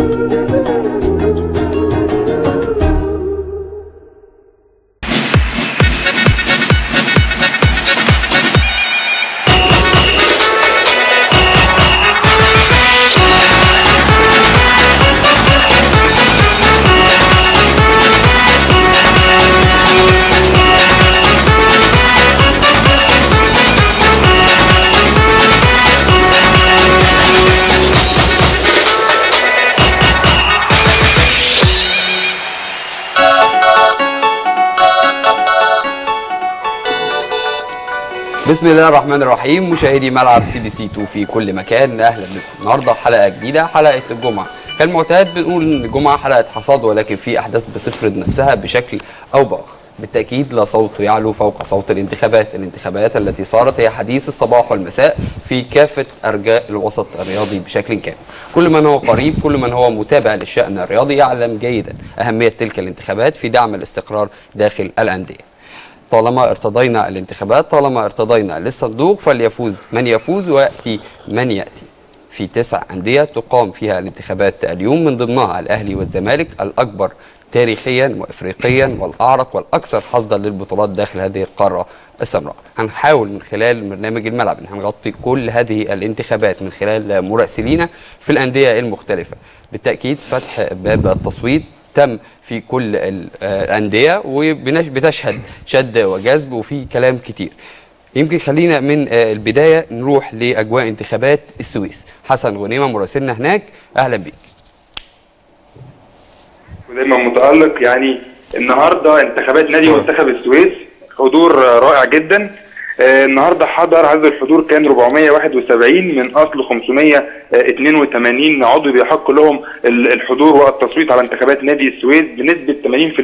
بسم الله الرحمن الرحيم مشاهدي ملعب سي بي سي 2 في كل مكان اهلا بكم النهارده حلقه جديده حلقه الجمعه كالمعتاد بنقول ان الجمعه حلقه حصاد ولكن في احداث بتفرض نفسها بشكل او باخر بالتاكيد لا صوت يعلو فوق صوت الانتخابات الانتخابات التي صارت هي حديث الصباح والمساء في كافه ارجاء الوسط الرياضي بشكل كامل كل من هو قريب كل من هو متابع للشان الرياضي يعلم جيدا اهميه تلك الانتخابات في دعم الاستقرار داخل الانديه طالما ارتضينا الانتخابات طالما ارتضينا للصندوق فليفوز من يفوز ويأتي من يأتي في تسع أندية تقام فيها الانتخابات اليوم من ضمنها الأهلي والزمالك الأكبر تاريخيا وافريقيا والاعرق والاكثر حظا للبطولات داخل هذه القاره السمراء. هنحاول من خلال برنامج الملعب ان هنغطي كل هذه الانتخابات من خلال مراسلينا في الانديه المختلفه. بالتاكيد فتح باب التصويت تم في كل الانديه وبتشهد شد وجذب وفي كلام كتير. يمكن خلينا من البدايه نروح لاجواء انتخابات السويس. حسن غنيمه مراسلنا هناك اهلا بيك. ودايما متالق يعني النهارده انتخابات نادي منتخب السويس حضور رائع جدا آه النهارده حضر عدد الحضور كان 471 من اصل 582 عضو بيحق لهم الحضور والتصويت على انتخابات نادي السويس بنسبه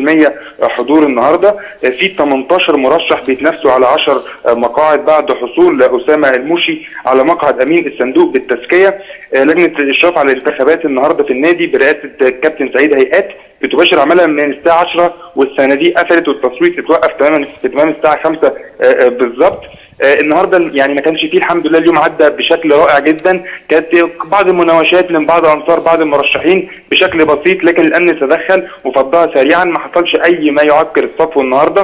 80% حضور النهارده آه في 18 مرشح بيتنافسوا على 10 مقاعد بعد حصول اسامه الموشي على مقعد امين الصندوق بالتزكيه آه لجنه الاشراف على الانتخابات النهارده في النادي برئاسه الكابتن سعيد هيئات بتباشر عملها من الساعه 10 والصناديق قفلت والتصويت اتوقف تماما في تمام الساعه 5 بالظبط آه النهارده يعني ما كانش فيه الحمد لله اليوم عدى بشكل رائع جدا كانت بعض المناوشات من بعض انصار بعض المرشحين بشكل بسيط لكن الامن تدخل وفضها سريعا ما حصلش اي ما يعكر الصفو النهارده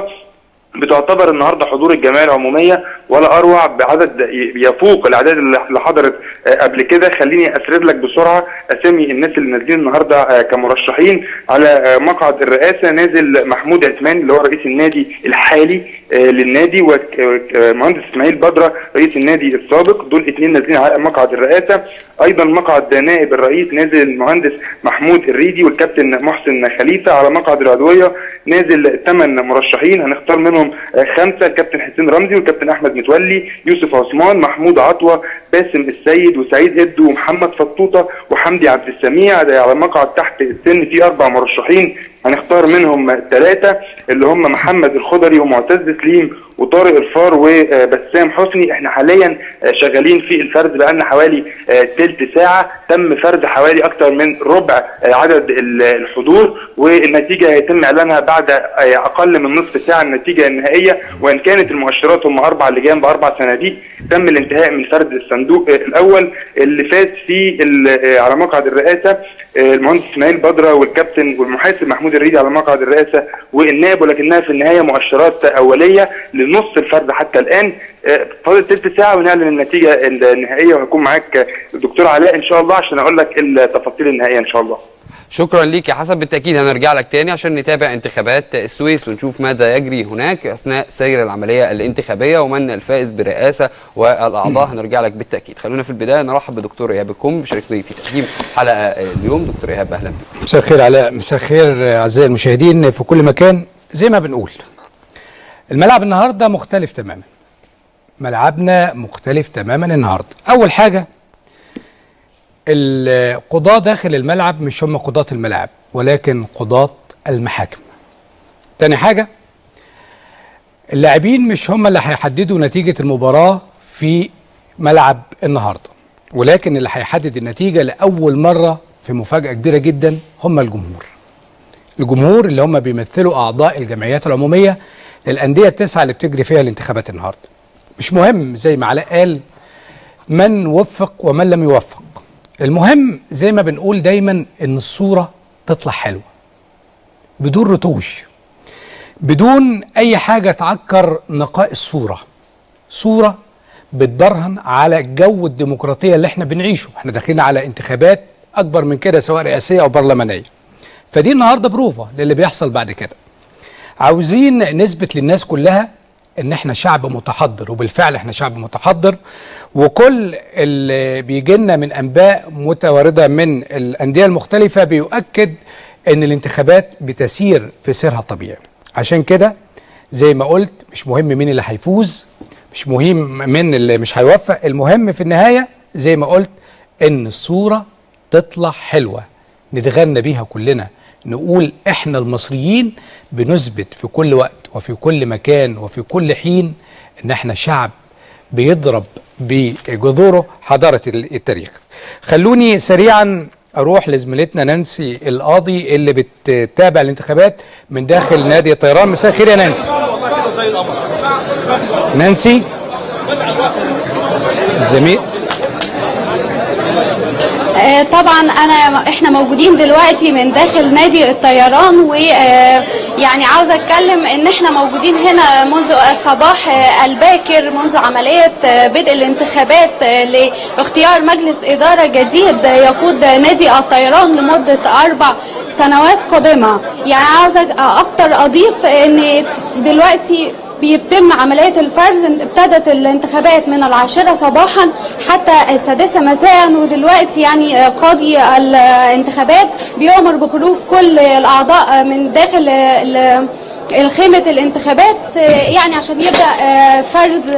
بتعتبر النهارده حضور الجمعيه العموميه ولا اروع بعدد يفوق الاعداد اللي حضرت قبل كده خليني اسرد لك بسرعه اسامي الناس اللي نازلين النهارده كمرشحين على مقعد الرئاسه نازل محمود عثمان اللي هو رئيس النادي الحالي للنادي ومهندس اسماعيل بدره رئيس النادي السابق دول اثنين نازلين على مقعد الرئاسه ايضا مقعد نائب الرئيس نازل المهندس محمود الريدي والكابتن محسن خليفه على مقعد العضويه نازل ثمان مرشحين هنختار منهم خمسه الكابتن حسين رمزي والكابتن احمد متولي يوسف عثمان محمود عطوه باسم السيد وسعيد هدو ومحمد فطوطه وحمدي عبد السميع على مقعد تحت السن في اربع مرشحين هنختار منهم ثلاثه اللي هم محمد الخضري ومعتز سليم وطارق الفار وبسام حسني احنا حاليا شغالين في الفرز بقالنا حوالي ثلث ساعه تم فرز حوالي اكثر من ربع عدد الحضور والنتيجه هيتم اعلانها بعد اقل من نصف ساعه النتيجه النهائيه وان كانت المؤشرات هم اربع لجان باربع صناديق تم الانتهاء من فرز الصندوق الاول اللي فاز فيه على مقعد الرئاسه المهندس اسماعيل بدره والكابتن والمحاسب محمود الريدي على مقعد الرئاسه والنائب ولكنها في النهايه مؤشرات اوليه لنص الفرد حتى الان فاضل ثلث ساعه ونعلن النتيجه النهائيه وهكون معاك الدكتور علاء ان شاء الله عشان اقول لك التفاصيل النهائيه ان شاء الله شكرا ليك يا حسن بالتاكيد هنرجع لك تاني عشان نتابع انتخابات السويس ونشوف ماذا يجري هناك اثناء سير العمليه الانتخابيه ومن الفائز برئاسه والاعضاء هنرجع لك بالتاكيد خلونا في البدايه نرحب بدكتور ايهاب الكم بشركتي في تقديم حلقه اليوم دكتور ايهاب اهلا بك مساء الخير علاء مساء الخير اعزائي المشاهدين في كل مكان زي ما بنقول الملعب النهارده مختلف تماما ملعبنا مختلف تماما النهارده اول حاجه القضاة داخل الملعب مش هم قضاة الملاعب ولكن قضاة المحاكم تاني حاجة اللاعبين مش هم اللي هيحددوا نتيجة المباراة في ملعب النهاردة ولكن اللي هيحدد النتيجة لأول مرة في مفاجأة كبيرة جدا هم الجمهور الجمهور اللي هم بيمثلوا أعضاء الجمعيات العمومية للأندية التسعة اللي بتجري فيها الانتخابات النهاردة مش مهم زي ما علاء قال من وفق ومن لم يوفق المهم زي ما بنقول دايما ان الصوره تطلع حلوه بدون رتوش بدون اي حاجه تعكر نقاء الصوره صوره بتبرهن على جو الديمقراطيه اللي احنا بنعيشه احنا داخلين على انتخابات اكبر من كده سواء رئاسيه او برلمانيه فدي النهارده بروفه للي بيحصل بعد كده عاوزين نثبت للناس كلها ان احنا شعب متحضر وبالفعل احنا شعب متحضر وكل اللي بيجي لنا من انباء متوارده من الانديه المختلفه بيؤكد ان الانتخابات بتسير في سيرها الطبيعي عشان كده زي ما قلت مش مهم مين اللي هيفوز مش مهم مين اللي مش هيوفق المهم في النهايه زي ما قلت ان الصوره تطلع حلوه نتغنى بيها كلنا نقول احنا المصريين بنثبت في كل وقت وفي كل مكان وفي كل حين ان احنا شعب بيضرب بجذوره حضاره التاريخ خلوني سريعا اروح لزميلتنا نانسي القاضي اللي بتتابع الانتخابات من داخل نادي الطيران مساء الخير يا نانسي نانسي الزميل آه، طبعا انا احنا موجودين دلوقتي من داخل نادي الطيران ويعني عاوزه اتكلم ان احنا موجودين هنا منذ الصباح آه، الباكر منذ عمليه آه، بدء الانتخابات آه، لاختيار مجلس اداره جديد آه، يقود نادي الطيران لمده اربع سنوات قادمه يعني عاوزه اكتر اضيف ان دلوقتي بيتم عملية الفرز ابتدت الانتخابات من العاشرة صباحا حتى السادسة مساء ودلوقتي يعني قاضي الانتخابات بيؤمر بخروج كل الأعضاء من داخل ال- الخيمة الانتخابات يعني عشان يبدأ فرز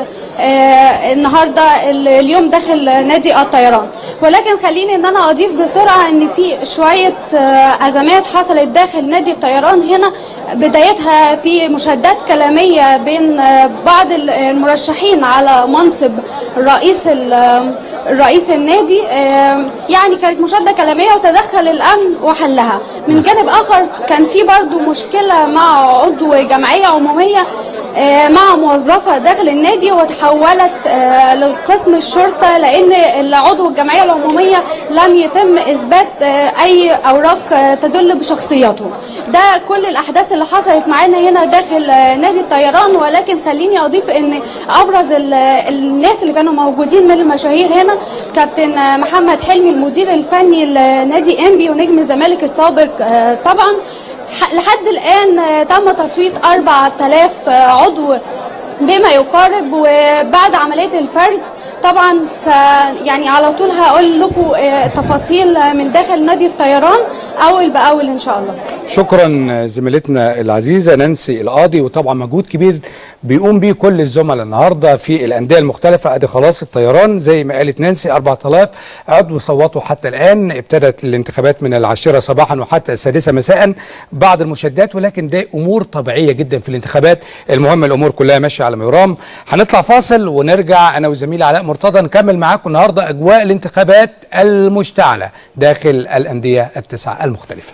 آه، النهارده ال- اليوم داخل نادي الطيران ولكن خليني ان انا اضيف بسرعه ان في شويه آه، ازمات حصلت داخل نادي الطيران هنا بدايتها في مشادات كلاميه بين آه، بعض ال- المرشحين على منصب رئيس ال- رئيس النادي آه، يعني كانت مشادة كلامية وتدخل الأمن وحلها من جانب آخر كان في برضو مشكلة مع عضو جمعية عمومية آه، مع موظفة داخل النادي وتحولت آه، لقسم الشرطة لأن العضو الجمعية العمومية لم يتم إثبات آه، أي أوراق آه، تدل بشخصيته ده كل الأحداث اللي حصلت معانا هنا داخل آه، نادي الطيران ولكن خليني أضيف أن أبرز ال- الناس اللي كانوا موجودين من المشاهير هنا كابتن آه، محمد حلمي المدير الفني لنادي انبي ونجم الزمالك السابق آه، طبعا ح- لحد الآن آه، تم تصويت 4000 آه، عضو بما يقارب وبعد عملية الفرز طبعا س يعني على طول هقول لكم آه، تفاصيل آه، من داخل نادي الطيران أول بأول إن شاء الله شكرا زميلتنا العزيزه نانسي القاضي وطبعا مجهود كبير بيقوم بيه كل الزملاء النهارده في الانديه المختلفه ادي خلاص الطيران زي ما قالت نانسي 4000 عضو صوتوا حتى الان ابتدت الانتخابات من العاشره صباحا وحتى السادسه مساء بعض المشادات ولكن ده امور طبيعيه جدا في الانتخابات المهم الامور كلها ماشيه على ما يرام هنطلع فاصل ونرجع انا وزميلي علاء مرتضى نكمل معاكم النهارده اجواء الانتخابات المشتعله داخل الانديه التسعه المختلفه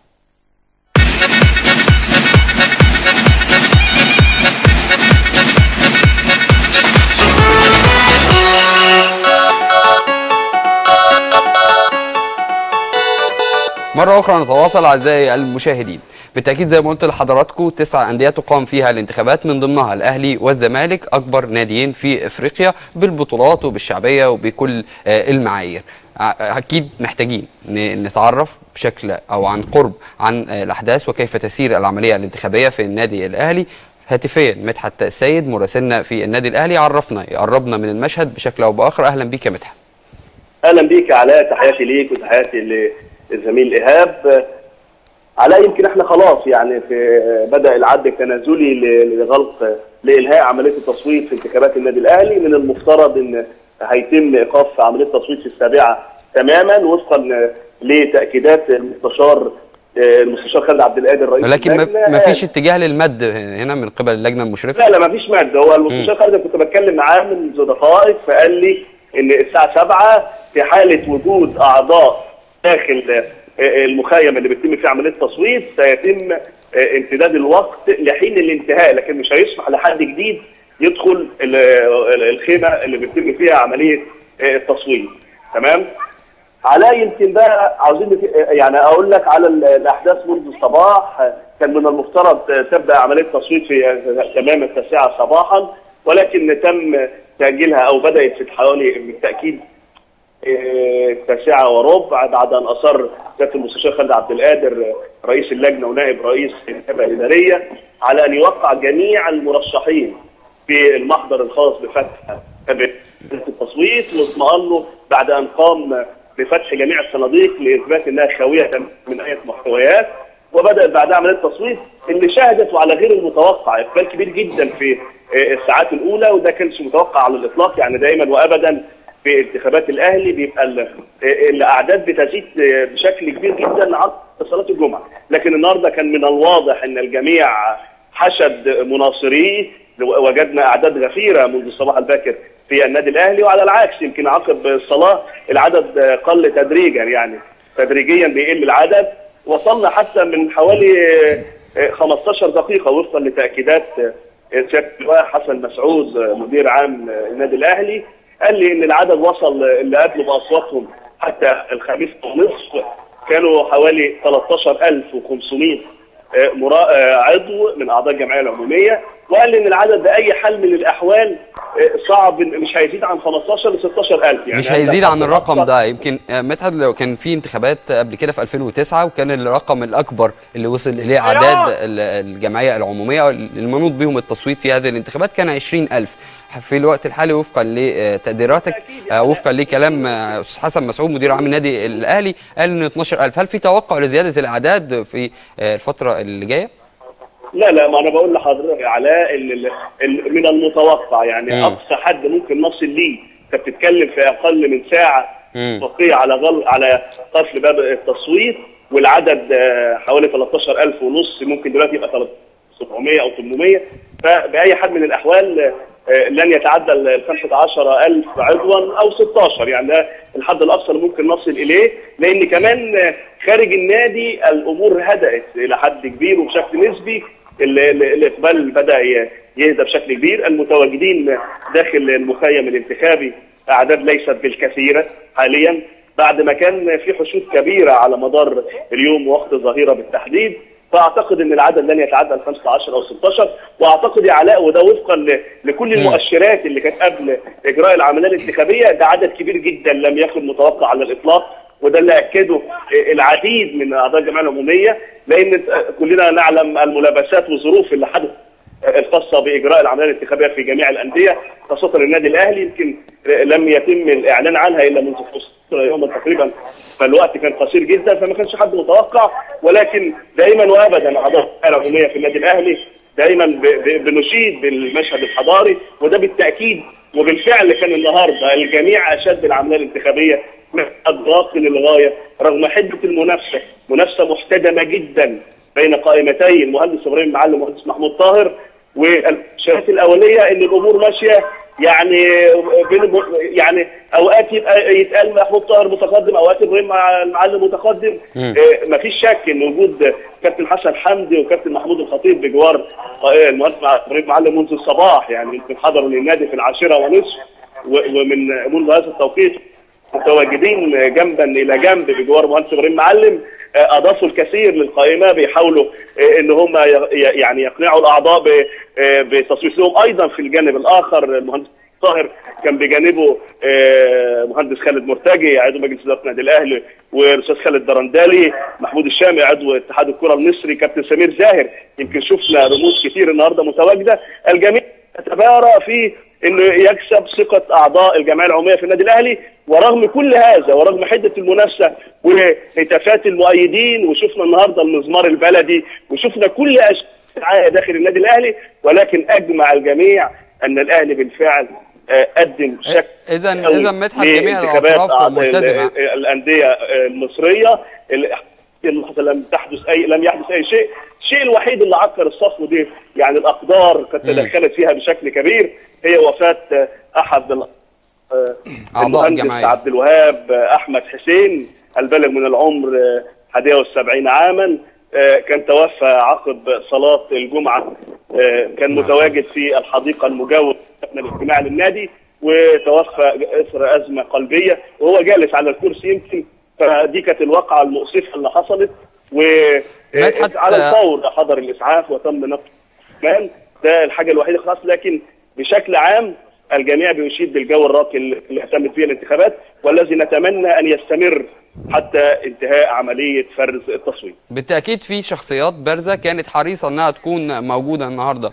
مرة أخرى نتواصل أعزائي المشاهدين بالتأكيد زي ما قلت لحضراتكم تسع أندية تقام فيها الانتخابات من ضمنها الأهلي والزمالك أكبر ناديين في إفريقيا بالبطولات وبالشعبية وبكل آه، المعايير ع- أكيد محتاجين ن- نتعرف بشكل أو عن قرب عن آه، الأحداث وكيف تسير العملية الانتخابية في النادي الأهلي هاتفيا مدحت السيد مراسلنا في النادي الأهلي عرفنا يقربنا من المشهد بشكل أو بآخر أهلا بيك يا مدحت اهلا بيك يا علاء تحياتي ليك وتحياتي للزميل ايهاب علاء يمكن احنا خلاص يعني في بدا العد التنازلي ل- لغلق لالهاء عمليه التصويت في انتخابات النادي الاهلي من المفترض ان هيتم ايقاف عمليه التصويت في السابعه تماما وفقا لتاكيدات المستشار المستشار خالد عبد القادر رئيس ولكن ما- اللجنة. ما فيش اتجاه للمد هنا من قبل اللجنة المشرفة لا لا ما فيش ماده هو المستشار خالد كنت بتكلم معاه منذ دقائق فقال لي ان الساعه 7 في حاله وجود اعضاء داخل آه، المخيم اللي بيتم فيه عمليه التصويت سيتم آه، امتداد الوقت لحين الانتهاء لكن مش هيسمح لحد جديد يدخل ال- ال- الخيمه اللي بيتم فيها عمليه آه، التصويت تمام علاء يمكن بقى عاوزين نت- يعني اقول لك على ال- الاحداث منذ الصباح كان من المفترض تبدا عمليه تصويت في تمام التاسعه صباحا ولكن تم تاجيلها او بدات في حوالي بالتاكيد آه، التاسعه وربع بعد ان اصر سياده المستشار خالد عبد القادر رئيس اللجنه ونائب رئيس النيابه الاداريه على ان يوقع جميع المرشحين في المحضر الخاص بفتح التصويت واطمأنوا بعد ان قام بفتح جميع الصناديق لاثبات انها خاويه من اي محتويات وبدات بعدها عمليه التصويت اللي شهدت على غير المتوقع اقبال كبير جدا في آه، الساعات الاولى وده كانش متوقع على الاطلاق يعني دايما وابدا في انتخابات الاهلي بيبقى ال- آه، الاعداد بتزيد آه، بشكل كبير جدا عن صلاه الجمعه لكن النهارده كان من الواضح ان الجميع حشد مناصريه وجدنا اعداد غفيره منذ الصباح الباكر في النادي الاهلي وعلى العكس يمكن عقب الصلاه العدد قل تدريجا يعني تدريجيا بيقل العدد وصلنا حتى من حوالي آه، 15 دقيقه وفقا لتاكيدات آه، سياده اللواء حسن مسعود آه، مدير عام آه، النادي الاهلي قال لي ان العدد وصل آه، اللي قبله باصواتهم حتى الخميس ونصف كانوا حوالي 13500 آه، مرا- آه، عضو من اعضاء الجمعيه العموميه وقال لي ان العدد باي حال من الاحوال آه، صعب مش هيزيد عن 15 ل 16000 يعني مش هيزيد عن الرقم أكثر. ده يمكن آه، مدحت لو كان في انتخابات قبل كده في 2009 وكان الرقم الاكبر اللي وصل اليه اعداد ال- الجمعيه العموميه المنوط بهم التصويت في هذه الانتخابات كان 20000 في الوقت الحالي وفقا لتقديراتك آه، وفقا لكلام آه، استاذ حسن مسعود مدير عام النادي الاهلي قال ان 12000 هل في توقع لزياده الاعداد في آه، الفتره اللي جايه؟ لا لا ما انا بقول لحضرتك يا علاء ال- ال- ال- من المتوقع يعني مم. اقصى حد ممكن نصل ليه انت بتتكلم في اقل من ساعه مم. بقيه على غل على قفل باب التصويت والعدد آه، حوالي 13000 ونص ممكن دلوقتي يبقى 700 او 800 فباي حال من الاحوال آه، لن يتعدى ال 15000 عضوا او 16 يعني ده الحد الاقصى اللي ممكن نصل اليه لان كمان آه، خارج النادي الامور هدأت الى حد كبير وبشكل نسبي ال- ال- الاقبال بدا ي- يهدى بشكل كبير المتواجدين داخل المخيم الانتخابي اعداد ليست بالكثيره حاليا بعد ما كان في حشود كبيره على مدار اليوم وقت الظهيره بالتحديد فاعتقد ان العدد لن يتعدى ال 15 او 16 واعتقد يا علاء وده وفقا ل- لكل المؤشرات اللي كانت قبل اجراء العمليه الانتخابيه ده عدد كبير جدا لم يكن متوقع على الاطلاق وده اللي اكده العديد من اعضاء الجمعيه العموميه لان كلنا نعلم الملابسات والظروف اللي حدثت الخاصه باجراء العمليه الانتخابيه في جميع الانديه خاصه النادي الاهلي يمكن لم يتم الاعلان عنها الا منذ فترة يوما تقريبا فالوقت كان قصير جدا فما كانش حد متوقع ولكن دائما وابدا اعضاء العموميه في النادي الاهلي دائما ب- ب- بنشيد بالمشهد الحضاري وده بالتاكيد وبالفعل كان النهارده الجميع اشد العمليه الانتخابيه ادراك للغايه رغم حده المنافسه منافسه محتدمه جدا بين قائمتي المهندس ابراهيم معلم والمهندس محمود طاهر والشهادات الاوليه ان الامور ماشيه يعني بين يعني اوقات يبقى يتقال محمود طاهر متقدم اوقات ابراهيم مع- المعلم متقدم مم. آه، مفيش شك ان وجود كابتن حسن حمدي وكابتن محمود الخطيب بجوار آه، المهندس مع- ابراهيم معلم منذ الصباح يعني يمكن حضروا للنادي في العاشره ونصف و- ومن منذ هذا التوقيت متواجدين جنبا الى جنب بجوار مهندس ابراهيم معلم آه، اضافوا الكثير للقائمه بيحاولوا آه، ان هم ي- يعني يقنعوا الاعضاء ب- آه، بتصويتهم ايضا في الجانب الاخر المهندس طاهر كان بجانبه آه، مهندس خالد مرتجي عضو مجلس اداره النادي الاهلي والاستاذ خالد درندالي محمود الشامي عضو اتحاد الكره المصري كابتن سمير زاهر يمكن شفنا رموز كتير النهارده متواجده الجميع يتبارى في انه يكسب ثقه اعضاء الجمعيه العموميه في النادي الاهلي ورغم كل هذا ورغم حده المنافسه وهتافات المؤيدين وشفنا النهارده المزمار البلدي وشفنا كل اشياء داخل النادي الاهلي ولكن اجمع الجميع ان الاهلي بالفعل آه، قدم شكل إذن- قوي إذن مدحت جميع لانتخابات الأطراف أعضاء ملتزمة. ال- الانديه المصريه اللي لم تحدث اي لم يحدث اي شيء الشيء الوحيد اللي عكر الصفو دي يعني الاقدار قد تدخلت فيها بشكل كبير هي وفاه آه، احد ال- آه، أعضاء المهندس الجمعية. عبد الوهاب آه، احمد حسين البالغ من العمر آه، 71 عاما آه، كان توفى عقب صلاة الجمعة آه، كان متواجد في الحديقة المجاورة من الاجتماع للنادي وتوفى اثر ازمه قلبيه وهو جالس على الكرسي يمكن فدي كانت الواقعه المؤسفه اللي حصلت و مدحت- على الفور حضر الاسعاف وتم نقل كمان ده الحاجه الوحيده خلاص لكن بشكل عام الجميع بيشيد بالجو الراقي اللي اهتمت فيه الانتخابات والذي نتمنى ان يستمر حتى انتهاء عمليه فرز التصويت. بالتاكيد في شخصيات بارزه كانت حريصه انها تكون موجوده النهارده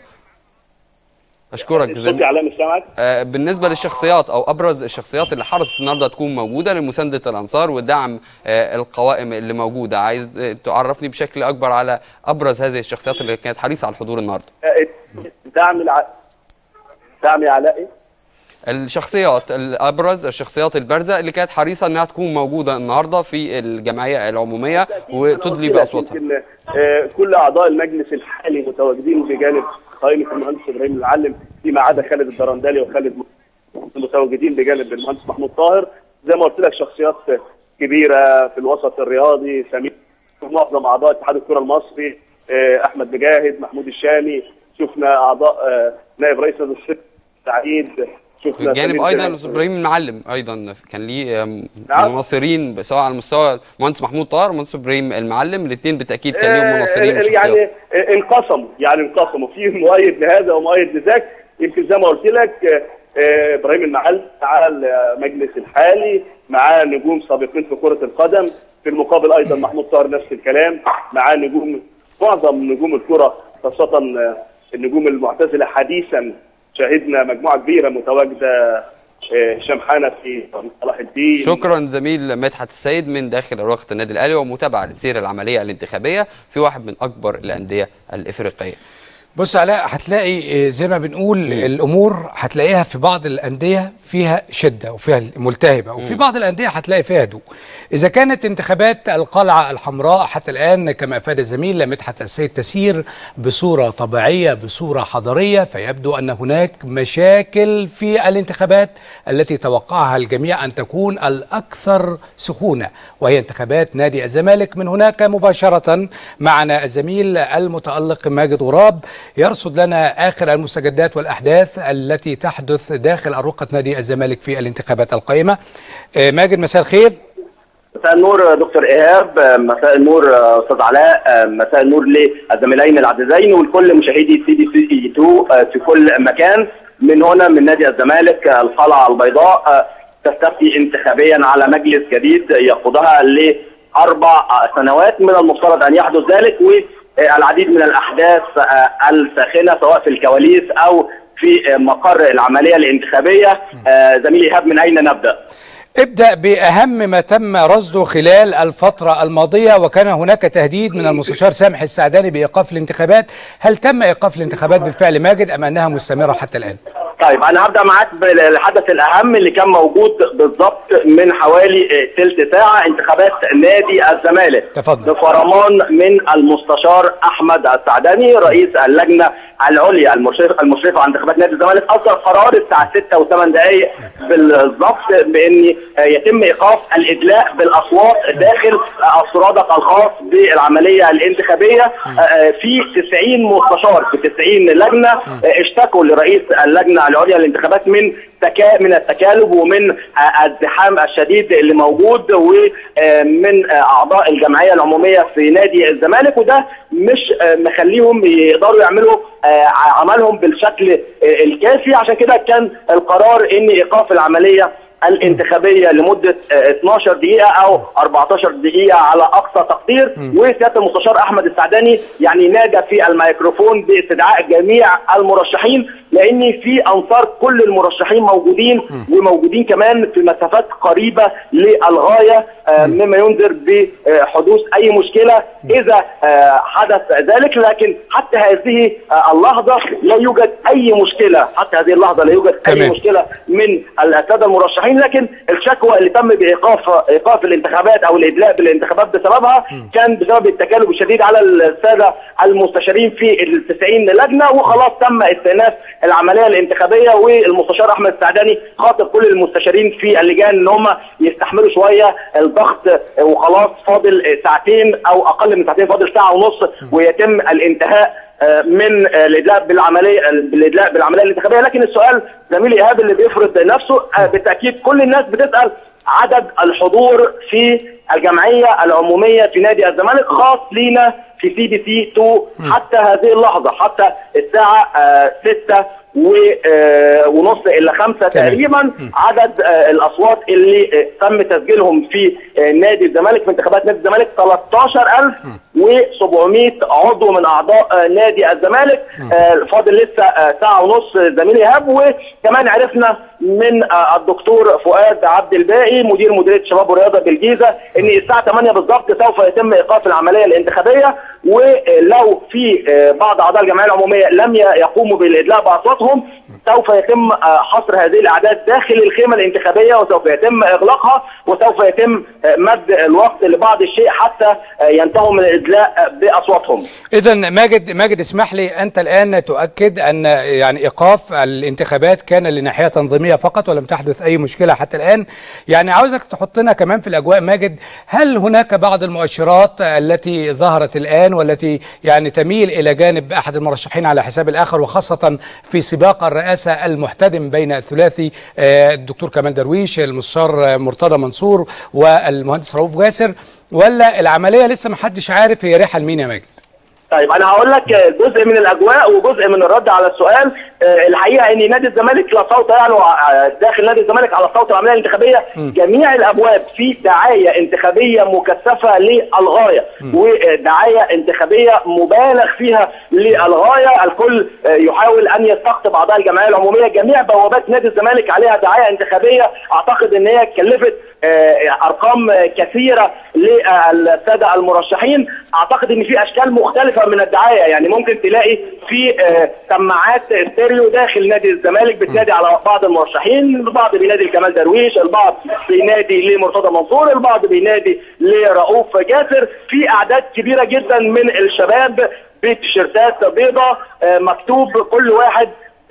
اشكرك صوتي زميل علامه سمعك آه، بالنسبه للشخصيات او ابرز الشخصيات اللي حرصت النهارده تكون موجوده لمسانده الانصار ودعم آه، القوائم اللي موجوده عايز آه، تعرفني بشكل اكبر على ابرز هذه الشخصيات اللي كانت حريصه على الحضور النهارده دعم الع... دعم علاء إيه؟ الشخصيات الابرز الشخصيات البارزه اللي كانت حريصه انها تكون موجوده النهارده في الجمعيه العموميه وتدلي باصواتها يمكن آه، كل اعضاء المجلس الحالي متواجدين بجانب قائمه المهندس ابراهيم المعلم فيما عدا خالد الدرندلي وخالد م- متواجدين بجانب المهندس محمود طاهر زي ما قلت لك شخصيات كبيره في الوسط الرياضي سمير معظم اعضاء اتحاد الكره المصري آه، احمد مجاهد محمود الشامي شفنا اعضاء آه، نائب رئيس الصف سعيد شفنا بجانب سمير ايضا جلال. الاستاذ ابراهيم المعلم ايضا كان ليه آم، نعم. مناصرين سواء على مستوى المهندس محمود طاهر والمهندس ابراهيم المعلم الاثنين بالتاكيد كان ليهم آه، مناصرين آه، وشخصيات يعني آه، انقسموا يعني انقسموا في مؤيد لهذا ومؤيد لذاك يمكن زي ما قلت لك آه، آه، ابراهيم المعلم مع المجلس الحالي معاه نجوم سابقين في كره القدم في المقابل ايضا محمود طاهر نفس الكلام معاه نجوم معظم نجوم الكره خاصه آه، النجوم المعتزله حديثا شاهدنا مجموعه كبيره متواجده آه، هشام حنفي صلاح الدين شكرا زميل مدحت السيد من داخل رواقه النادي الاهلي ومتابعه لسير العمليه الانتخابيه في واحد من اكبر الانديه الافريقيه بص علاء هتلاقي آه، زي ما بنقول الامور هتلاقيها في بعض الانديه فيها شده وفيها ملتهبه وفي بعض الانديه هتلاقي فيها هدوء اذا كانت انتخابات القلعه الحمراء حتى الان كما افاد الزميل مدحت السيد تسير بصوره طبيعيه بصوره حضاريه فيبدو ان هناك مشاكل في الانتخابات التي توقعها الجميع ان تكون الاكثر سخونه وهي انتخابات نادي الزمالك من هناك مباشره معنا الزميل المتالق ماجد غراب يرصد لنا اخر المستجدات والاحداث التي تحدث داخل اروقه نادي الزمالك في الانتخابات القائمه آه، ماجد مساء الخير مساء النور دكتور ايهاب مساء النور استاذ علاء مساء النور للزميلين العزيزين ولكل مشاهدي سي دي سي 2 في كل مكان من هنا من نادي الزمالك القلعه البيضاء تستفتي انتخابيا على مجلس جديد يقودها لاربع سنوات من المفترض ان يحدث ذلك والعديد من الاحداث الساخنه سواء في الكواليس او في مقر العمليه الانتخابيه زميلي ايهاب من اين نبدا؟ ابدأ بأهم ما تم رصده خلال الفترة الماضية وكان هناك تهديد من المستشار سامح السعداني بإيقاف الانتخابات هل تم إيقاف الانتخابات بالفعل ماجد أم أنها مستمرة حتى الآن؟ طيب انا هبدا معاك بالحدث الاهم اللي كان موجود بالظبط من حوالي ثلث ساعه انتخابات نادي الزمالك تفضل. بفرمان من المستشار احمد السعداني رئيس اللجنه العليا المشرفه المشرفه على انتخابات نادي الزمالك اصدر قرار الساعه 6 و8 دقائق بالظبط بان يتم ايقاف الادلاء بالاصوات داخل السرادق الخاص بالعمليه الانتخابيه في 90 مستشار في 90 لجنه اشتكوا لرئيس اللجنه العليا للانتخابات من تكا من التكالب ومن الزحام الشديد اللي موجود ومن اعضاء الجمعيه العموميه في نادي الزمالك وده مش مخليهم يقدروا يعملوا عملهم بالشكل الكافي عشان كده كان القرار ان ايقاف العمليه الانتخابيه لمده 12 دقيقه او 14 دقيقه على اقصى تقدير وسياده المستشار احمد السعداني يعني نادى في الميكروفون باستدعاء جميع المرشحين لان في انصار كل المرشحين موجودين وموجودين كمان في مسافات قريبه للغايه مما ينذر بحدوث اي مشكله اذا حدث ذلك لكن حتى هذه اللحظه لا يوجد اي مشكله حتى هذه اللحظه لا يوجد اي تمام. مشكله من الساده المرشحين لكن الشكوى اللي تم بايقاف ايقاف الانتخابات او الادلاء بالانتخابات بسببها كان بسبب التكالب الشديد على الساده المستشارين في ال 90 لجنه وخلاص تم استئناف العمليه الانتخابيه والمستشار احمد السعداني خاطب كل المستشارين في اللجان ان هم يستحملوا شويه الضغط وخلاص فاضل ساعتين او اقل من ساعتين فاضل ساعه ونص ويتم الانتهاء آه، من آه، الادلاء بالعمليه بالادلاء بالعمليه الانتخابيه لكن السؤال زميلي ايهاب اللي بيفرض نفسه آه، بالتاكيد كل الناس بتسال عدد الحضور في الجمعيه العموميه في نادي الزمالك خاص لينا في سي بي سي 2 حتى هذه اللحظه حتى الساعه 6 ونص الى 5 تقريبا عدد آه، الاصوات اللي آه، تم تسجيلهم في آه، نادي الزمالك في انتخابات نادي الزمالك 13700 عضو من اعضاء آه، نادي الزمالك آه، فاضل لسه آه، ساعه ونص زميلي ايهاب وكمان عرفنا من آه، الدكتور فؤاد عبد الباقي مدير مديريه الشباب والرياضه بالجيزه ان الساعه 8 بالظبط سوف يتم ايقاف العمليه الانتخابيه ولو في آه، بعض اعضاء الجمعيه العموميه لم ي- يقوموا بالادلاء باصواتهم سوف يتم آه، حصر هذه الاعداد داخل الخيمه الانتخابيه وسوف يتم اغلاقها وسوف يتم آه، مد الوقت لبعض الشيء حتى آه، ينتهوا من الادلاء آه، باصواتهم اذا ماجد ماجد اسمح لي انت الان تؤكد ان يعني ايقاف الانتخابات كان لناحيه تنظيميه فقط ولم تحدث اي مشكله حتى الان يعني عاوزك تحطنا كمان في الاجواء ماجد هل هناك بعض المؤشرات التي ظهرت الان والتي يعني تميل الى جانب احد المرشحين على حساب الاخر وخاصه في سباق الرئاسه المحتدم بين الثلاثي آه، الدكتور كمال درويش المستشار آه، مرتضى منصور والمهندس رؤوف جاسر ولا العمليه لسه ما حدش عارف هي رايحه لمين يا ماجد طيب انا هقول لك جزء من الاجواء وجزء من الرد على السؤال آه، الحقيقه ان نادي الزمالك لا صوت يعلو آه، داخل نادي الزمالك على صوت العمليه الانتخابيه جميع الابواب في دعايه انتخابيه مكثفه للغايه ودعايه انتخابيه مبالغ فيها للغايه الكل آه، يحاول ان يستقطب اعضاء الجمعيه العموميه جميع بوابات نادي الزمالك عليها دعايه انتخابيه اعتقد ان هي كلفت آه، ارقام آه، كثيره للساده المرشحين اعتقد ان في اشكال مختلفه من الدعايه يعني ممكن تلاقي في آه، سماعات ستيريو داخل نادي الزمالك بتنادي على بعض المرشحين البعض بينادي لكمال درويش البعض بينادي لمرتضى منصور البعض بينادي لرؤوف جاسر في اعداد كبيره جدا من الشباب بتيشيرتات بيضاء آه، مكتوب كل واحد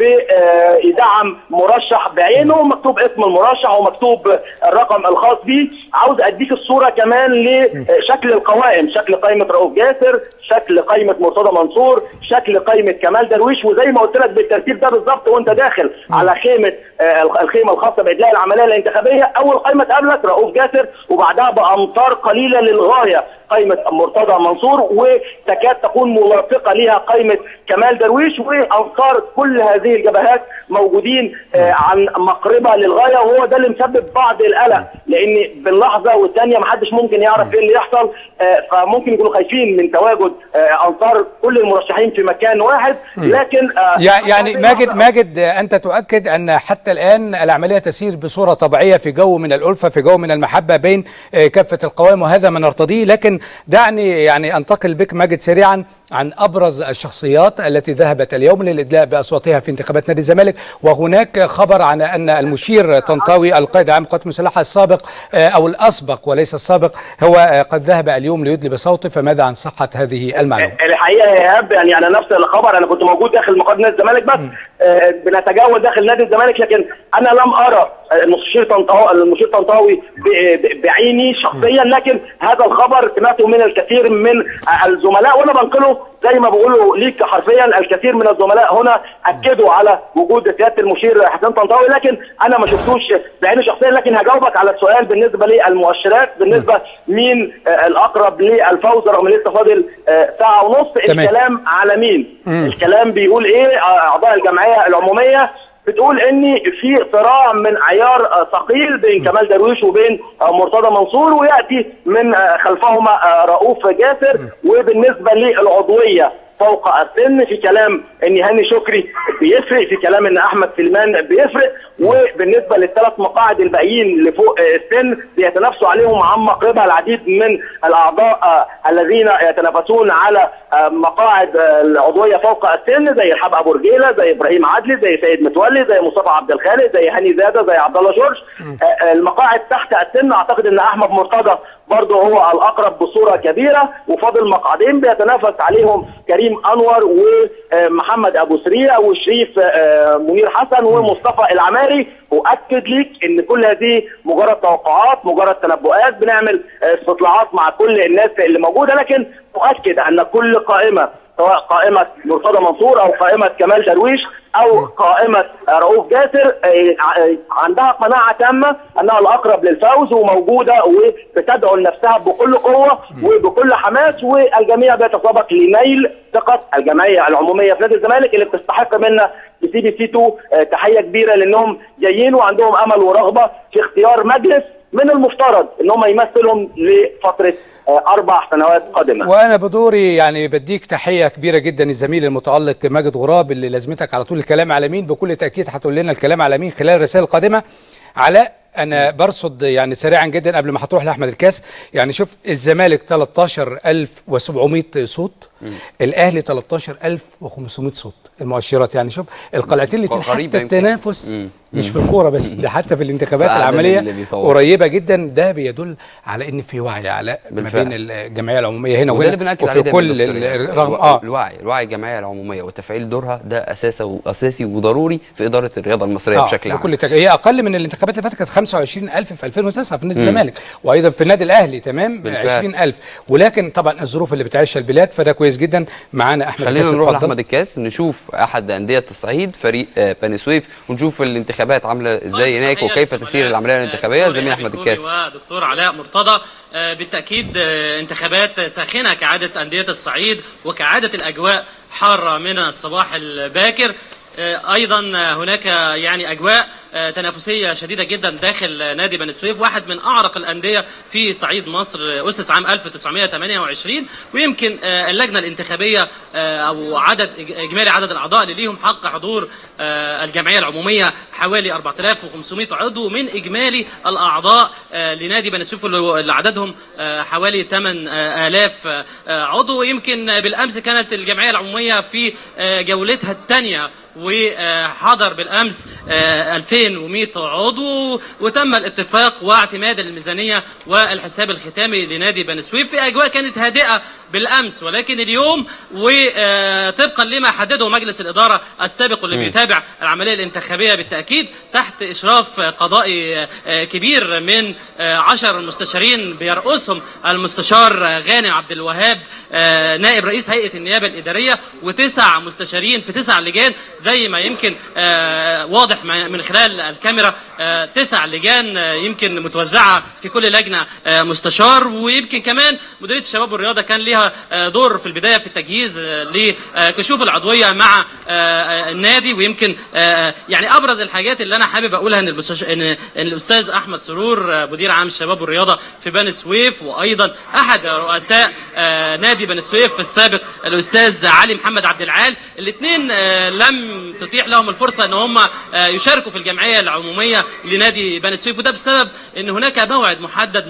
بيدعم مرشح بعينه مكتوب اسم المرشح ومكتوب الرقم الخاص بيه عاوز اديك الصوره كمان لشكل القوائم شكل قائمه رؤوف جاسر شكل قائمه مرتضى منصور شكل قائمه كمال درويش وزي ما قلت لك بالترتيب ده بالظبط وانت داخل على خيمه آه، الخيمه الخاصه بادلاء العمليه الانتخابيه اول قائمه تقابلك رؤوف جاسر وبعدها بامتار قليله للغايه قائمه مرتضى منصور وتكاد تكون ملاصقه ليها قائمه كمال درويش وانصار كل هذه الجبهات موجودين آه، عن مقربه للغايه وهو ده اللي مسبب بعض القلق لان باللحظه والثانيه محدش ممكن يعرف ايه اللي يحصل آه، فممكن يكونوا خايفين من تواجد آه، انصار كل المرشحين في مكان واحد لكن آه، يع- يعني ماجد ماجد آه، انت تؤكد ان حتى الان العمليه تسير بصوره طبيعيه في جو من الالفه في جو من المحبه بين آه، كافه القوائم وهذا ما نرتضيه لكن دعني يعني انتقل بك ماجد سريعا عن ابرز الشخصيات التي ذهبت اليوم للادلاء باصواتها في انتخابات نادي الزمالك وهناك خبر عن ان المشير طنطاوي القائد العام للقوات المسلحه السابق آه، او الاسبق وليس السابق هو آه، قد ذهب اليوم ليدلي بصوته فماذا عن صحه هذه المعلومه؟ الحقيقه يا ايهاب يعني انا نفس الخبر انا كنت موجود داخل مقر نادي الزمالك بس آه بنتجول داخل نادي الزمالك لكن انا لم ارى المشير طنطاوي المشير طنطاوي ب- ب- بعيني شخصيا لكن هذا الخبر سمعته من الكثير من الزملاء وانا بنقله زي ما بقوله ليك حرفيا الكثير من الزملاء هنا اكدوا على وجود سياده المشير حسين طنطاوي لكن انا ما شفتوش بعيني شخصيا لكن هجاوبك على السؤال بالنسبه للمؤشرات بالنسبه مين آه، الاقرب للفوز رغم لسه فاضل آه، ساعه ونص تمام. الكلام على مين الكلام بيقول ايه آه، اعضاء الجمعيه العموميه بتقول ان في صراع من عيار آه، ثقيل بين كمال درويش وبين آه، مرتضى منصور وياتي من آه، خلفهما آه، رؤوف جاسر وبالنسبه للعضويه فوق السن في كلام ان هاني شكري بيفرق في كلام ان احمد سليمان بيفرق وبالنسبه للثلاث مقاعد الباقيين اللي فوق آه، السن بيتنافسوا عليهم عن مقربه العديد من الاعضاء آه، الذين يتنافسون على آه، مقاعد آه، العضويه فوق السن زي الحاج ابو رجيله زي ابراهيم عدلي زي سيد متولي زي مصطفى عبد الخالق زي هاني زاده زي عبد الله جورج آه، آه، المقاعد تحت السن اعتقد ان احمد مرتضى برضه هو الاقرب بصوره كبيره وفاضل مقعدين بيتنافس عليهم كريم انور ومحمد ابو سريع وشريف آه، منير حسن ومصطفى العماري اؤكد ليك ان كل هذه مجرد توقعات مجرد تنبؤات بنعمل آه، استطلاعات مع كل الناس اللي موجوده لكن اؤكد ان كل قائمه سواء قائمه مرتضى منصور او قائمه كمال درويش او قائمه آه، رؤوف جاسر آه، ع- عندها قناعه تامه انها الاقرب للفوز وموجوده وبتدعو لنفسها بكل قوه وبكل حماس والجميع بيتسابق لنيل ثقه الجمعيه العموميه في نادي الزمالك اللي بتستحق منا في سي بي سي 2 آه، تحيه كبيره لانهم جايين وعندهم امل ورغبه في اختيار مجلس من المفترض ان هم يمثلهم لفتره آه، اربع سنوات قادمه وانا بدوري يعني بديك تحيه كبيره جدا الزميل المتالق ماجد غراب اللي لازمتك على طول الكلام على مين بكل تاكيد هتقول لنا الكلام على مين خلال الرسائل القادمه علاء انا برصد يعني سريعا جدا قبل ما هتروح لاحمد الكاس يعني شوف الزمالك 13700 صوت الاهلي 13500 صوت المؤشرات يعني شوف القلعتين الاثنين غريبة حتى يمكن. التنافس مم. مش في الكوره بس ده حتى في الانتخابات في أعداد العمليه اللي بيصوتوا. قريبه جدا ده بيدل على ان في وعي علاء ما بالفعل. بين الجمعيه العموميه هنا وده وهنا اللي بنأكد وفي عليه دايما كل دكتور ال- يعني. رغم الو- اه الوعي الوعي الجمعيه العموميه وتفعيل دورها ده اساسي واساسي وضروري في اداره الرياضه المصريه آه بشكل عام بكل تك... هي اقل من الانتخابات اللي فاتت كانت 25000 في 2009 في نادي الزمالك وايضا في النادي الاهلي تمام بالفعل. 20000 ولكن طبعا الظروف اللي بتعيشها البلاد فده كويس جدا معانا احمد خلينا كاسب، نروح اتفضل. لاحمد الكاس نشوف احد انديه الصعيد فريق آه، بني سويف ونشوف الانتخابات عامله ازاي هناك وكيف تسير العمليه الانتخابيه زميل احمد الكاس ودكتور علاء مرتضى آه، بالتاكيد آه، انتخابات ساخنه كعاده انديه الصعيد وكعاده الاجواء حاره من الصباح الباكر آه، ايضا هناك يعني اجواء آه، تنافسيه شديده جدا داخل نادي بني سويف واحد من اعرق الانديه في صعيد مصر آه، اسس عام 1928 ويمكن آه، اللجنه الانتخابيه آه، او عدد إج- اجمالي عدد الاعضاء اللي ليهم حق حضور آه، الجمعيه العموميه حوالي 4500 عضو من اجمالي الاعضاء آه، لنادي بني سويف اللي اللي عددهم آه، حوالي 8000 آه، عضو ويمكن آه، بالامس كانت الجمعيه العموميه في آه، جولتها الثانيه وحضر بالامس آه، 2100 عضو وتم الاتفاق واعتماد الميزانيه والحساب الختامي لنادي بني سويف في اجواء كانت هادئه بالامس ولكن اليوم وطبقا لما حدده مجلس الاداره السابق واللي بيتابع العمليه الانتخابيه بالتاكيد تحت اشراف قضائي آه، كبير من آه، عشر مستشارين بيرأسهم المستشار آه، غانم عبد الوهاب آه، نائب رئيس هيئه النيابه الاداريه وتسع مستشارين في تسع لجان زي ما يمكن آه، واضح ما- من خلال الكاميرا آه، تسع لجان آه، يمكن متوزعه في كل لجنه آه، مستشار ويمكن كمان مديريه الشباب والرياضه كان ليها آه، دور في البدايه في التجهيز آه، لكشوف العضويه مع آه، آه، النادي ويمكن آه، يعني ابرز الحاجات اللي انا حابب اقولها ان المستش... ان إن الاستاذ احمد سرور آه، مدير عام الشباب والرياضه في بني سويف وايضا احد رؤساء آه، نادي بني سويف في السابق الاستاذ علي محمد عبد العال الاثنين لم تتيح لهم الفرصه ان هم آه، يشاركوا في الجمعيه العموميه لنادي بني سويف وده بسبب ان هناك موعد محدد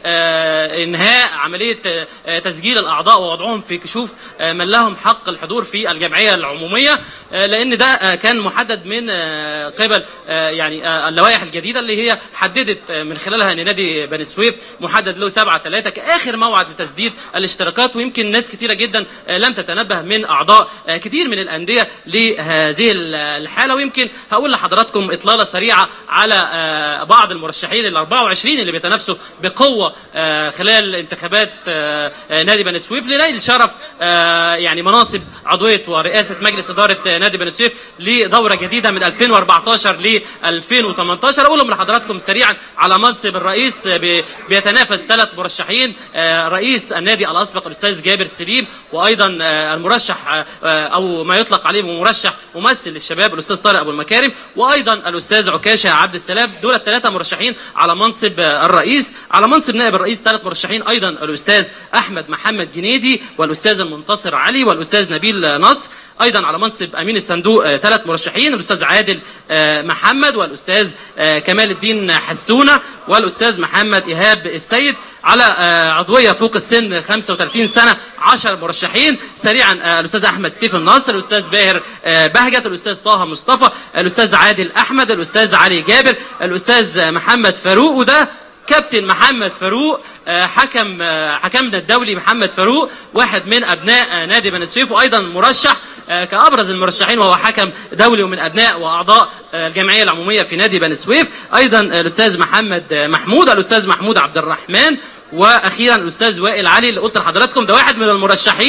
لانهاء عمليه آه، آه، تسجيل الاعضاء ووضعهم في كشوف آه، من لهم حق الحضور في الجمعيه العموميه آه، لان ده آه، كان محدد من آه، قبل آه، يعني آه، اللوائح الجديده اللي هي حددت آه، من خلالها ان نادي بني سويف محدد له 7 3 كاخر موعد لتسديد الاشتراكات ويمكن ناس كثيره جدا آه، لم تتنبه من اعضاء آه، كثير من الانديه لهذه الحاله ويمكن هقول لحضراتكم اطلاله سريعه على آه، بعض المرشحين ال 24 اللي بيتنافسوا بقوه آه، خلال انتخابات آه، آه، نادي بني سويف لنيل شرف آه، يعني مناصب عضويه ورئاسه مجلس اداره آه، نادي بني سويف لدوره جديده من 2014 ل 2018 اقولهم لحضراتكم سريعا على منصب الرئيس آه، بي- بيتنافس ثلاث مرشحين آه، رئيس النادي الاسبق الاستاذ جابر سليم وايضا آه، المرشح آه، آه، او ما يطلق عليه مرشح ممثل للشباب الاستاذ طارق ابو المكارم وايضا الاستاذ عكاشه عبد السلام دول الثلاثه مرشحين على منصب آه، الرئيس على منصب نائب الرئيس ثلاث مرشحين ايضا الاستاذ احمد محمد جنيدي والاستاذ المنتصر علي والاستاذ نبيل آه، نصر ايضا على منصب امين الصندوق آه، ثلاث مرشحين الاستاذ عادل آه، محمد والاستاذ آه، كمال الدين حسونه والاستاذ محمد ايهاب السيد على آه، عضويه فوق السن 35 سنه 10 مرشحين سريعا آه، الاستاذ احمد سيف الناصر الاستاذ باهر آه، بهجت الاستاذ طه مصطفى الاستاذ عادل احمد الاستاذ علي جابر الاستاذ محمد فاروق وده كابتن محمد فاروق آه، حكم آه، حكمنا الدولي محمد فاروق واحد من ابناء آه، نادي بني سويف وايضا مرشح آه، كابرز المرشحين وهو حكم دولي ومن ابناء واعضاء آه، الجمعيه العموميه في نادي بني سويف ايضا آه، الاستاذ محمد آه، محمود الاستاذ محمود عبد الرحمن واخيرا الاستاذ وائل علي اللي قلت لحضراتكم ده واحد من المرشحين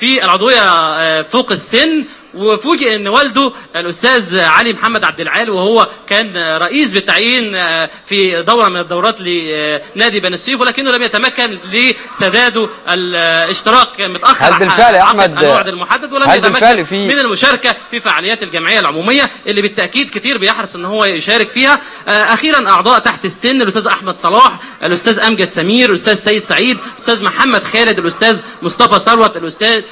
في العضويه آه، فوق السن وفوجئ ان والده الاستاذ علي محمد عبد العال وهو كان رئيس بالتعيين آه، في دوره من الدورات لنادي بني سويف ولكنه لم يتمكن لسداده الاشتراك متاخر هل بالفعل يا عقد أحمد، الموعد المحدد ولم هل يتمكن بالفعل في- من المشاركه في فعاليات الجمعيه العموميه اللي بالتاكيد كتير بيحرص ان هو يشارك فيها آه، اخيرا اعضاء تحت السن الاستاذ احمد صلاح الاستاذ امجد سمير الاستاذ سيد سعيد الاستاذ محمد خالد الاستاذ مصطفى ثروت الاستاذ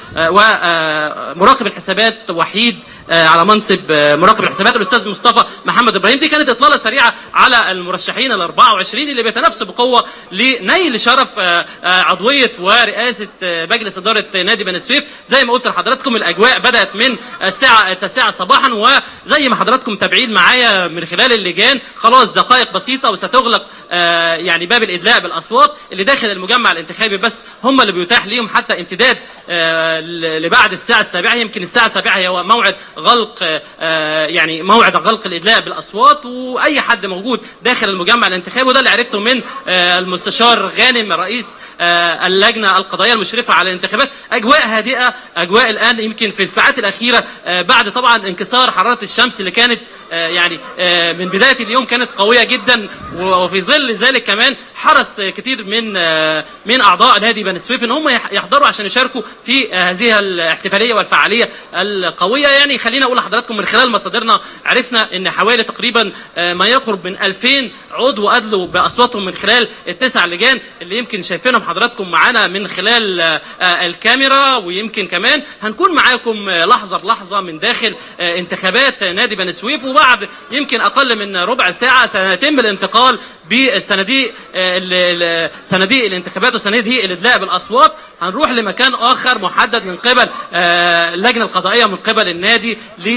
ومراقب الحسابات وحيد آه، على منصب آه، مراقب الحسابات الاستاذ مصطفى محمد ابراهيم دي كانت اطلاله سريعه على المرشحين ال 24 اللي بيتنافسوا بقوه لنيل شرف آه، آه، عضويه ورئاسه آه، مجلس اداره نادي بني سويف زي ما قلت لحضراتكم الاجواء بدات من الساعه التاسعه صباحا وزي ما حضراتكم متابعين معايا من خلال اللجان خلاص دقائق بسيطه وستغلق آه، يعني باب الادلاء بالاصوات اللي داخل المجمع الانتخابي بس هم اللي بيتاح ليهم حتى امتداد آه، ل- لبعد الساعه السابعه يمكن الساعه السابعه هي موعد غلق آه، آه، يعني موعد غلق الادلاء بالاصوات واي حد موجود داخل المجمع الانتخابي وده اللي عرفته من آه، المستشار غانم رئيس آه، اللجنه القضائيه المشرفه على الانتخابات اجواء هادئه اجواء الان يمكن في الساعات الاخيره آه، بعد طبعا انكسار حراره الشمس اللي كانت آه، يعني آه، من بدايه اليوم كانت قويه جدا وفي ظل ذلك كمان حرص آه، كتير من آه، من اعضاء نادي بني سويف ان هم يح- يحضروا عشان يشاركوا في آه، هذه الاحتفاليه والفعاليه القويه يعني خلينا اقول لحضراتكم من خلال مصادرنا عرفنا ان حوالي تقريبا آه، ما يقرب من 2000 عضو ادلوا باصواتهم من خلال التسع لجان اللي يمكن شايفينهم حضراتكم معانا من خلال آه، آه، الكاميرا ويمكن كمان هنكون معاكم آه، لحظه بلحظه من داخل آه، انتخابات نادي بني سويف وبعد يمكن اقل من ربع ساعه سيتم الانتقال بالصناديق آه، ال- ال- صناديق الانتخابات وصناديق الادلاء بالاصوات هنروح لمكان اخر محدد من قبل آه، اللجنه القضائيه من قبل النادي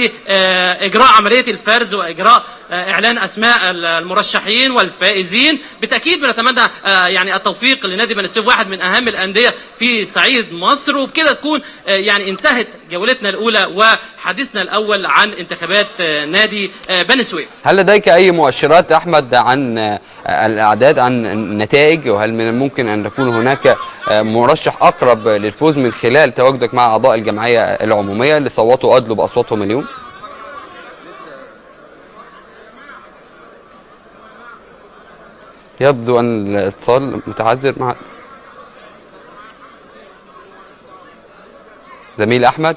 لاجراء عمليه الفرز واجراء آه، اعلان اسماء ال- المرشحين والفائزين بالتاكيد بنتمنى آه، يعني التوفيق لنادي بني سويف واحد من اهم الانديه في صعيد مصر وبكده تكون آه، يعني انتهت جولتنا الاولى وحديثنا الاول عن انتخابات آه، نادي آه، بني سويف هل لديك أي مؤشرات أحمد عن آه، الأعداد عن النتائج وهل من الممكن أن يكون هناك آه، مرشح أقرب للفوز من خلال تواجدك مع أعضاء الجمعية العمومية اللي صوتوا أدلوا بأصواتهم اليوم؟ يبدو أن الاتصال متعذر مع زميل أحمد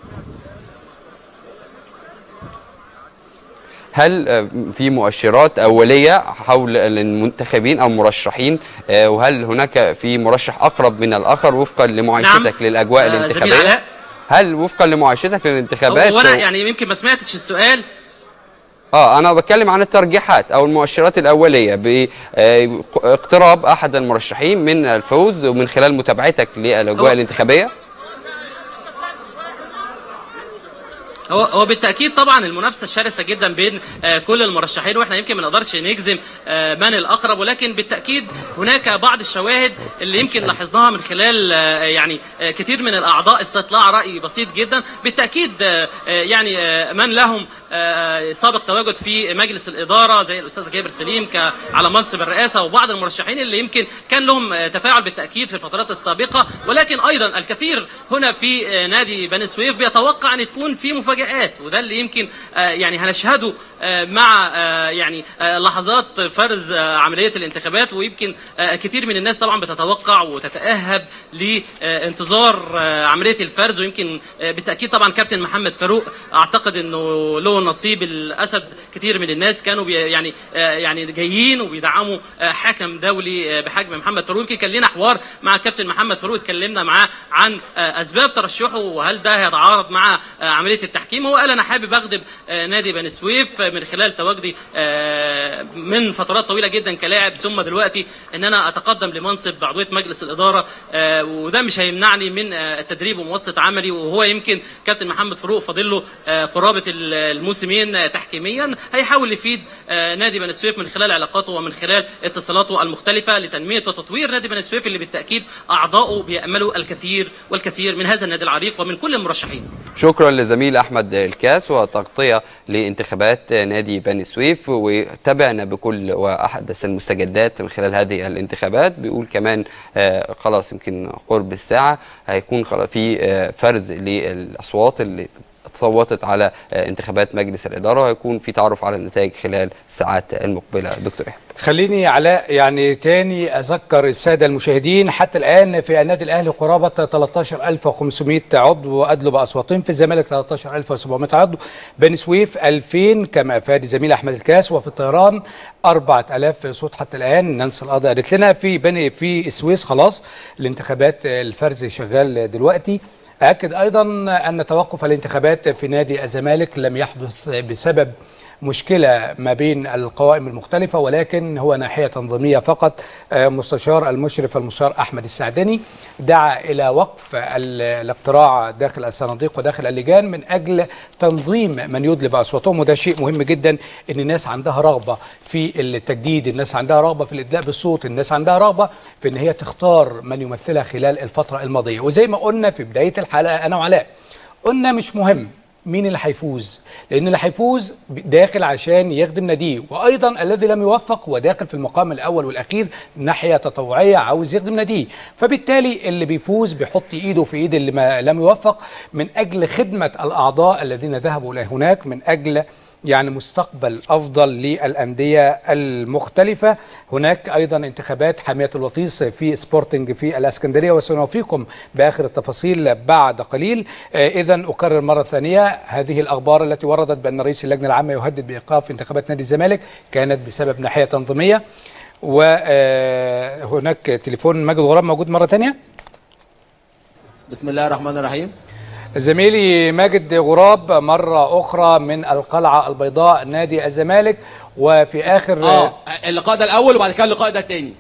هل آه، في مؤشرات أولية حول المنتخبين أو المرشحين آه، وهل هناك في مرشح أقرب من الآخر وفقا لمعايشتك نعم. للأجواء آه، زميل الانتخابية علاء. هل وفقا لمعايشتك للانتخابات هو انا يعني يمكن ما سمعتش السؤال اه انا بتكلم عن الترجيحات او المؤشرات الاوليه باقتراب احد المرشحين من الفوز ومن خلال متابعتك للاجواء هو- الانتخابيه هو هو بالتاكيد طبعا المنافسه شرسه جدا بين آه، كل المرشحين واحنا يمكن ما نقدرش نجزم آه، من الاقرب ولكن بالتاكيد هناك بعض الشواهد اللي يمكن لاحظناها من خلال آه، يعني آه، كتير من الاعضاء استطلاع راي بسيط جدا بالتاكيد آه، آه، يعني آه، من لهم آه، سابق تواجد في مجلس الاداره زي الاستاذ جابر سليم ك- على منصب الرئاسه وبعض المرشحين اللي يمكن كان لهم آه، تفاعل بالتاكيد في الفترات السابقه ولكن ايضا الكثير هنا في آه، نادي بني سويف بيتوقع ان تكون في مفاجات وده اللي يمكن آه، يعني هنشهده آه، مع آه، يعني آه، لحظات فرز آه، عمليه الانتخابات ويمكن آه، كتير من الناس طبعا بتتوقع وتتاهب لانتظار آه، عمليه الفرز ويمكن آه، بالتاكيد طبعا كابتن محمد فاروق اعتقد انه له نصيب الاسد كتير من الناس كانوا بي يعني آه، يعني جايين وبيدعموا آه، حكم دولي آه، بحجم محمد فاروق يمكن كان لنا حوار مع كابتن محمد فاروق اتكلمنا معاه عن آه، اسباب ترشحه وهل ده هيتعارض مع آه، عمليه التحكيم هو قال انا حابب اخدم آه، نادي بني سويف آه، من خلال تواجدي آه، من فترات طويله جدا كلاعب ثم دلوقتي ان انا اتقدم لمنصب عضويه مجلس الاداره آه، وده مش هيمنعني من آه، التدريب ومواصله عملي وهو يمكن كابتن محمد فاروق فاضل له آه، قرابه ال- الموسمين آه، تحكيميا هيحاول يفيد آه، نادي بني سويف من خلال علاقاته ومن خلال اتصالاته المختلفه لتنميه وتطوير نادي بني سويف اللي بالتاكيد اعضائه بياملوا الكثير والكثير من هذا النادي العريق ومن كل المرشحين شكرا لزميل احمد الكاس وتغطيه لانتخابات نادي بني سويف وتابعنا بكل واحدث المستجدات من خلال هذه الانتخابات بيقول كمان آه، خلاص يمكن قرب الساعه هيكون خلاص في آه، فرز للاصوات اللي صوتت على آه، انتخابات مجلس الاداره وهيكون في تعرف على النتائج خلال الساعات المقبله دكتور ايهاب خليني علاء يعني تاني اذكر الساده المشاهدين حتى الان في النادي الاهلي قرابه 13500 عضو ادلوا باصواتهم في الزمالك 13700 عضو بني سويف 2000 كما افاد زميل احمد الكاس وفي الطيران 4000 صوت حتى الان نانسي القاضي قالت لنا في بني في السويس خلاص الانتخابات الفرز شغال دلوقتي أكد أيضا أن توقف الانتخابات في نادي الزمالك لم يحدث بسبب مشكلة ما بين القوائم المختلفة ولكن هو ناحية تنظيمية فقط آه، مستشار المشرف المستشار أحمد السعدني دعا إلى وقف ال- الاقتراع داخل الصناديق وداخل اللجان من أجل تنظيم من يدلي بأصواتهم وده شيء مهم جدا إن الناس عندها رغبة في التجديد الناس عندها رغبة في الإدلاء بالصوت الناس عندها رغبة في إن هي تختار من يمثلها خلال الفترة الماضية وزي ما قلنا في بداية الحلقة أنا وعلاء قلنا مش مهم مين اللي هيفوز لان اللي هيفوز داخل عشان يخدم ناديه وايضا الذي لم يوفق هو داخل في المقام الاول والاخير ناحيه تطوعيه عاوز يخدم ناديه فبالتالي اللي بيفوز بيحط ايده في ايد اللي ما لم يوفق من اجل خدمه الاعضاء الذين ذهبوا الى هناك من اجل يعني مستقبل افضل للانديه المختلفه هناك ايضا انتخابات حاميه الوطيس في سبورتنج في الاسكندريه وسنوفيكم باخر التفاصيل بعد قليل اذا اكرر مره ثانيه هذه الاخبار التي وردت بان رئيس اللجنه العامه يهدد بايقاف انتخابات نادي الزمالك كانت بسبب ناحيه تنظيميه وهناك تليفون ماجد غراب موجود مره ثانيه بسم الله الرحمن الرحيم زميلي ماجد غراب مرة أخرى من القلعة البيضاء نادي الزمالك وفي آخر اه اللقاء ده الاول وبعد كده اللقاء ده الثاني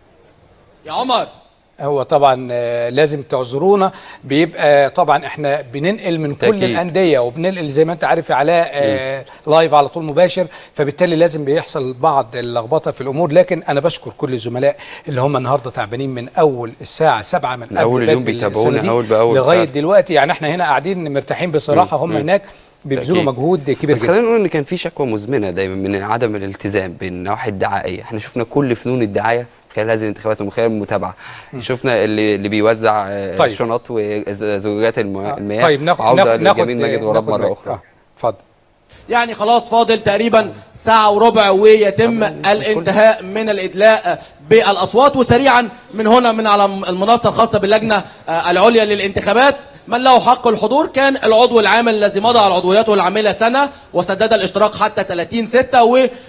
يا عمر هو طبعا آه، لازم تعذرونا بيبقى طبعا احنا بننقل من كل تأكيد. الانديه وبننقل زي ما انت عارف يا علاء آه، لايف على طول مباشر فبالتالي لازم بيحصل بعض اللخبطه في الامور لكن انا بشكر كل الزملاء اللي هم النهارده تعبانين من اول الساعه 7 من, من أول اليوم بدء بيتابعونا السنة دي أول بأول لغايه فعلا. دلوقتي يعني احنا هنا قاعدين مرتاحين بصراحه هم هناك بيبذلوا تأكيد. مجهود كبير بس جدا خلينا نقول ان كان في شكوى مزمنه دايما من عدم الالتزام بالنواحي الدعائيه احنا شفنا كل فنون الدعايه خلال هذه الانتخابات ومن خلال المتابعه شفنا اللي اللي بيوزع آه، طيب. شنط وزجاجات الم- المياه طيب ناخد عودة ناخد لجميل ماجد غراب ناخد مره ماجد. اخرى آه، اتفضل يعني خلاص فاضل تقريبا ساعة وربع ويتم الانتهاء من الإدلاء بالأصوات وسريعا من هنا من على المنصة الخاصة باللجنة آه، العليا للانتخابات من له حق الحضور كان العضو العام الذي مضى على عضويته العاملة سنة وسدد الاشتراك حتى 30 6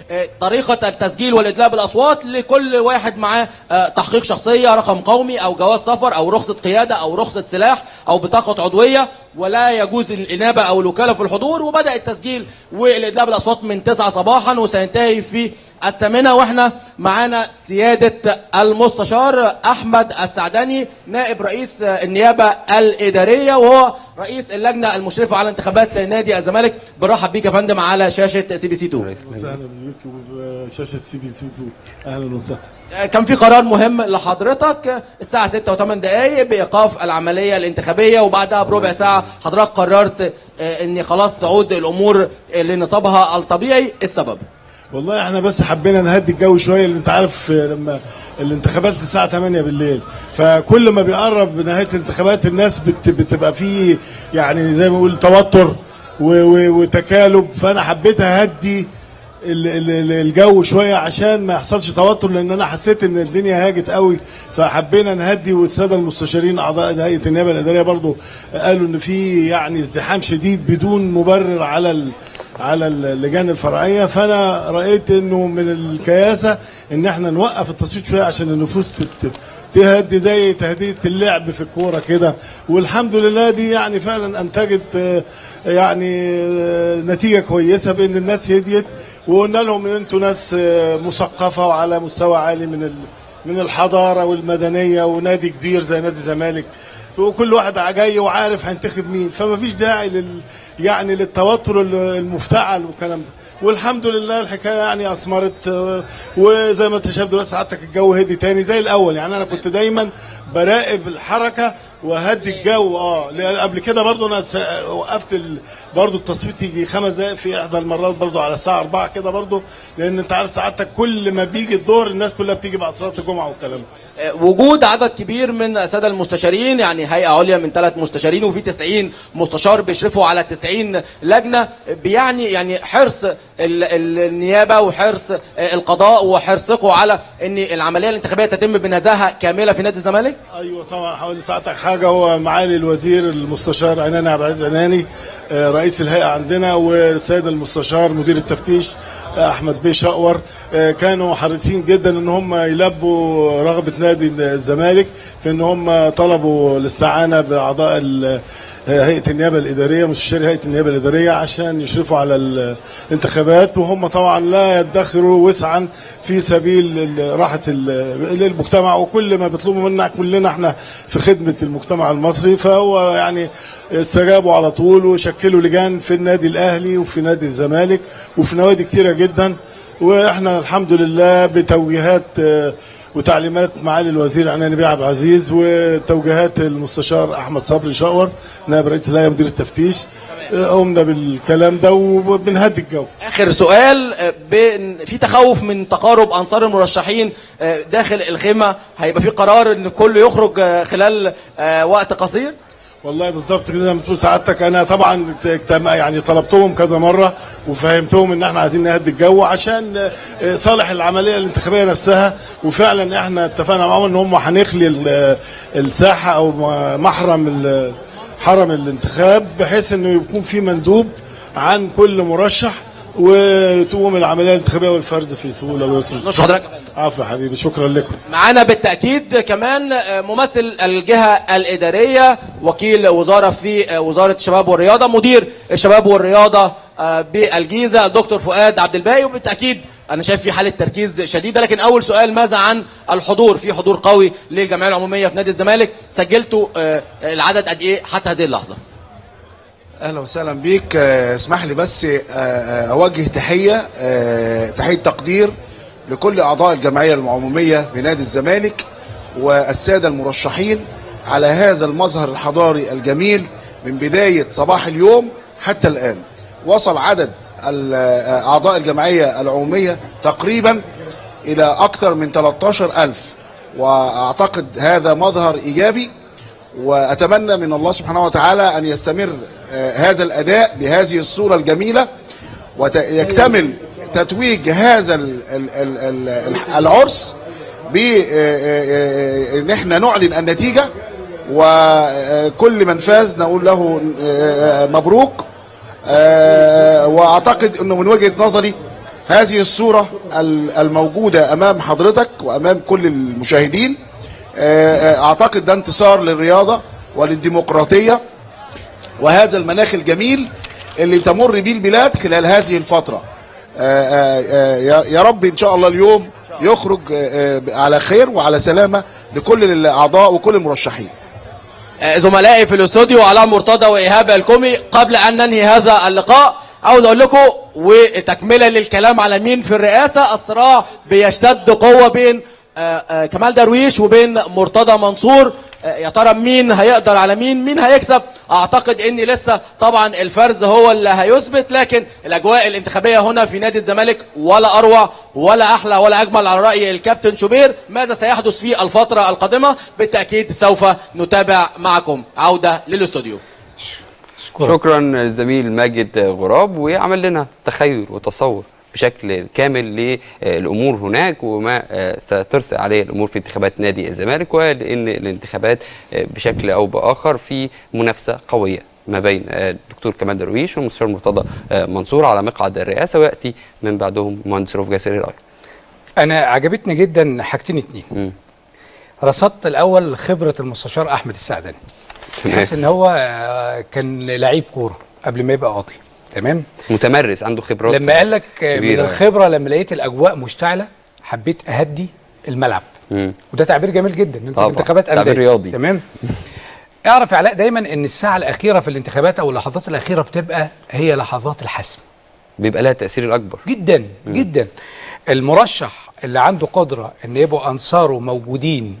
وطريقة التسجيل والإدلاء بالأصوات لكل واحد معاه آه، تحقيق شخصية رقم قومي أو جواز سفر أو رخصة قيادة أو رخصة سلاح أو بطاقة عضوية ولا يجوز الإنابة أو الوكالة في الحضور وبدأ التسجيل والإدلاء بالأصوات من 9 صباحا وسينتهي في الثامنة واحنا معانا سيادة المستشار أحمد السعداني نائب رئيس النيابة الإدارية وهو رئيس اللجنة المشرفة على انتخابات نادي الزمالك برحب بيك يا فندم على شاشة سي بي سي 2 وسهلا بيك وشاشه سي بي سي 2 اهلا وسهلا كان في قرار مهم لحضرتك الساعة 6 و8 دقايق بإيقاف العملية الانتخابية وبعدها بربع ساعة حضرتك قررت آه، ان خلاص تعود الامور لنصابها الطبيعي السبب والله احنا بس حبينا نهدي الجو شويه لان انت عارف لما الانتخابات الساعه 8 بالليل فكل ما بيقرب نهايه الانتخابات الناس بت بتبقى فيه يعني زي ما بنقول توتر و- و- وتكالب فانا حبيت اهدي ال- ال- ال- الجو شويه عشان ما يحصلش توتر لان انا حسيت ان الدنيا هاجت قوي فحبينا نهدي والساده المستشارين اعضاء هيئه النيابه الاداريه برضو قالوا ان في يعني ازدحام شديد بدون مبرر على ال على اللجان الفرعيه فانا رايت انه من الكياسه ان احنا نوقف التصويت شويه عشان النفوس تت- تهدي زي تهديد اللعب في الكوره كده والحمد لله دي يعني فعلا انتجت آه، يعني آه، نتيجه كويسه بان الناس هديت وقلنا لهم ان انتوا ناس آه، مثقفه وعلى مستوى عالي من ال- من الحضاره والمدنيه ونادي كبير زي نادي الزمالك وكل واحد جاي وعارف هينتخب مين فما فيش داعي لل يعني للتوتر ال- المفتعل والكلام ده والحمد لله الحكايه يعني اثمرت آه، وزي ما انت شايف دلوقتي سعادتك الجو هدي تاني زي الاول يعني انا كنت دايما براقب الحركه وهدي الجو اه لأن قبل كده برضو انا س- وقفت ال... برضو التصويت يجي خمس دقائق في احدى المرات برضو على الساعه 4 كده برضو لان انت عارف سعادتك كل ما بيجي الدور الناس كلها بتيجي بعد صلاه الجمعه والكلام ده آه، وجود عدد كبير من الساده المستشارين يعني هيئه عليا من ثلاث مستشارين وفي 90 مستشار بيشرفوا على 90 لجنه بيعني يعني حرص ال- ال- النيابه وحرص آه، القضاء وحرصكم على ان العمليه الانتخابيه تتم بنزاهه كامله في نادي الزمالك ايوه طبعا حوالي ساعتك حاجه هو معالي الوزير المستشار عناني عبد العزيز عناني آه، رئيس الهيئه عندنا والسيد المستشار مدير التفتيش آه، احمد بيه شقور آه، كانوا حريصين جدا ان هم يلبوا رغبه نادي الزمالك في ان هم طلبوا الاستعانه باعضاء ال- آه، هيئه النيابه الاداريه مستشاري هيئه النيابه الاداريه عشان يشرفوا على ال- الانتخابات وهم طبعا لا يدخروا وسعا في سبيل ال- راحه ال- المجتمع وكل ما بيطلبوا منا كلنا احنا في خدمه المجتمع المصري فهو يعني استجابوا على طول وشكلوا لجان في النادي الاهلي وفي نادي الزمالك وفي نوادي كتيره جدا واحنا الحمد لله بتوجيهات آه، وتعليمات معالي الوزير عناني بيه عبد العزيز وتوجيهات المستشار احمد صبري شاور نائب رئيس الهيئه مدير التفتيش آه، قمنا بالكلام ده وبنهدي الجو اخر سؤال آه، بين في تخوف من تقارب انصار المرشحين آه، داخل الخيمه هيبقى في قرار ان كله يخرج آه، خلال آه، وقت قصير والله بالظبط كده زي ما بتقول سعادتك انا طبعا اجتم- يعني طلبتهم كذا مره وفهمتهم ان احنا عايزين نهدي الجو عشان آه، صالح العمليه الانتخابيه نفسها وفعلا احنا اتفقنا معاهم ان هم هنخلي ال- الساحه او م- محرم ال- حرم الانتخاب بحيث انه يكون في مندوب عن كل مرشح وتقوم العمليه الانتخابيه والفرز في سهوله ويسر نشكر حضرتك عفو يا حبيبي شكرا لكم معانا بالتأكيد كمان آه، ممثل الجهة الإدارية وكيل وزارة في آه، وزارة الشباب والرياضة مدير الشباب والرياضة آه، بالجيزة الدكتور فؤاد عبد الباقي وبالتأكيد أنا شايف في حالة تركيز شديدة لكن أول سؤال ماذا عن الحضور في حضور قوي للجمعية العمومية في نادي الزمالك سجلتوا آه، العدد قد إيه حتى هذه اللحظة اهلا وسهلا بيك آه، اسمح لي بس آه، آه، اوجه تحيه آه، تحيه تقدير لكل اعضاء الجمعيه العموميه في نادي الزمالك والساده المرشحين على هذا المظهر الحضاري الجميل من بدايه صباح اليوم حتى الان وصل عدد ال- آه، اعضاء الجمعيه العموميه تقريبا الى اكثر من 13000 واعتقد هذا مظهر ايجابي واتمنى من الله سبحانه وتعالى ان يستمر آه، هذا الاداء بهذه الصوره الجميله ويكتمل تتويج هذا ال- ال- ال- ال- العرس بان احنا نعلن النتيجه وكل من فاز نقول له آه، مبروك آه، واعتقد انه من وجهه نظري هذه الصوره ال- الموجوده امام حضرتك وامام كل المشاهدين آه، آه، اعتقد ده انتصار للرياضه وللديمقراطيه وهذا المناخ الجميل اللي تمر به البلاد خلال هذه الفتره آه، آه، آه، يا- يا رب ان شاء الله اليوم يخرج آه، آه، على خير وعلى سلامه لكل الاعضاء وكل المرشحين آه، زملائي في الاستوديو علاء مرتضى وايهاب الكومي قبل ان ننهي هذا اللقاء عاوز اقول لكم وتكمله للكلام على مين في الرئاسه الصراع بيشتد قوه بين آه، آه، كمال درويش وبين مرتضى منصور آه، يا ترى مين هيقدر على مين مين هيكسب اعتقد ان لسه طبعا الفرز هو اللي هيثبت لكن الاجواء الانتخابيه هنا في نادي الزمالك ولا اروع ولا احلى ولا اجمل على راي الكابتن شوبير ماذا سيحدث في الفتره القادمه بالتاكيد سوف نتابع معكم عوده للاستوديو شكرا للزميل ماجد غراب وعمل لنا تخيل وتصور بشكل كامل للامور هناك وما آه، سترسى عليه الامور في انتخابات نادي الزمالك ولان الانتخابات آه، بشكل او باخر في منافسه قويه ما بين آه، الدكتور كمال درويش والمستشار مرتضى آه، منصور على مقعد الرئاسه وياتي من بعدهم مهندس رؤوف جاسر راي انا عجبتني جدا حاجتين اتنين مم. رصدت الاول خبره المستشار احمد السعداني تمام. تحس ان هو آه، كان لعيب كوره قبل ما يبقى قاضي تمام متمرس عنده خبرات لما قال لك آه، من كبيرة. الخبره لما لقيت الاجواء مشتعله حبيت اهدي الملعب مم. وده تعبير جميل جدا انت في طبعاً. انتخابات تعبير انديه رياضي. تمام اعرف يا علاء دايما ان الساعه الاخيره في الانتخابات او اللحظات الاخيره بتبقى هي لحظات الحسم بيبقى لها التاثير الاكبر جدا جدا المرشح اللي عنده قدره ان يبقوا انصاره موجودين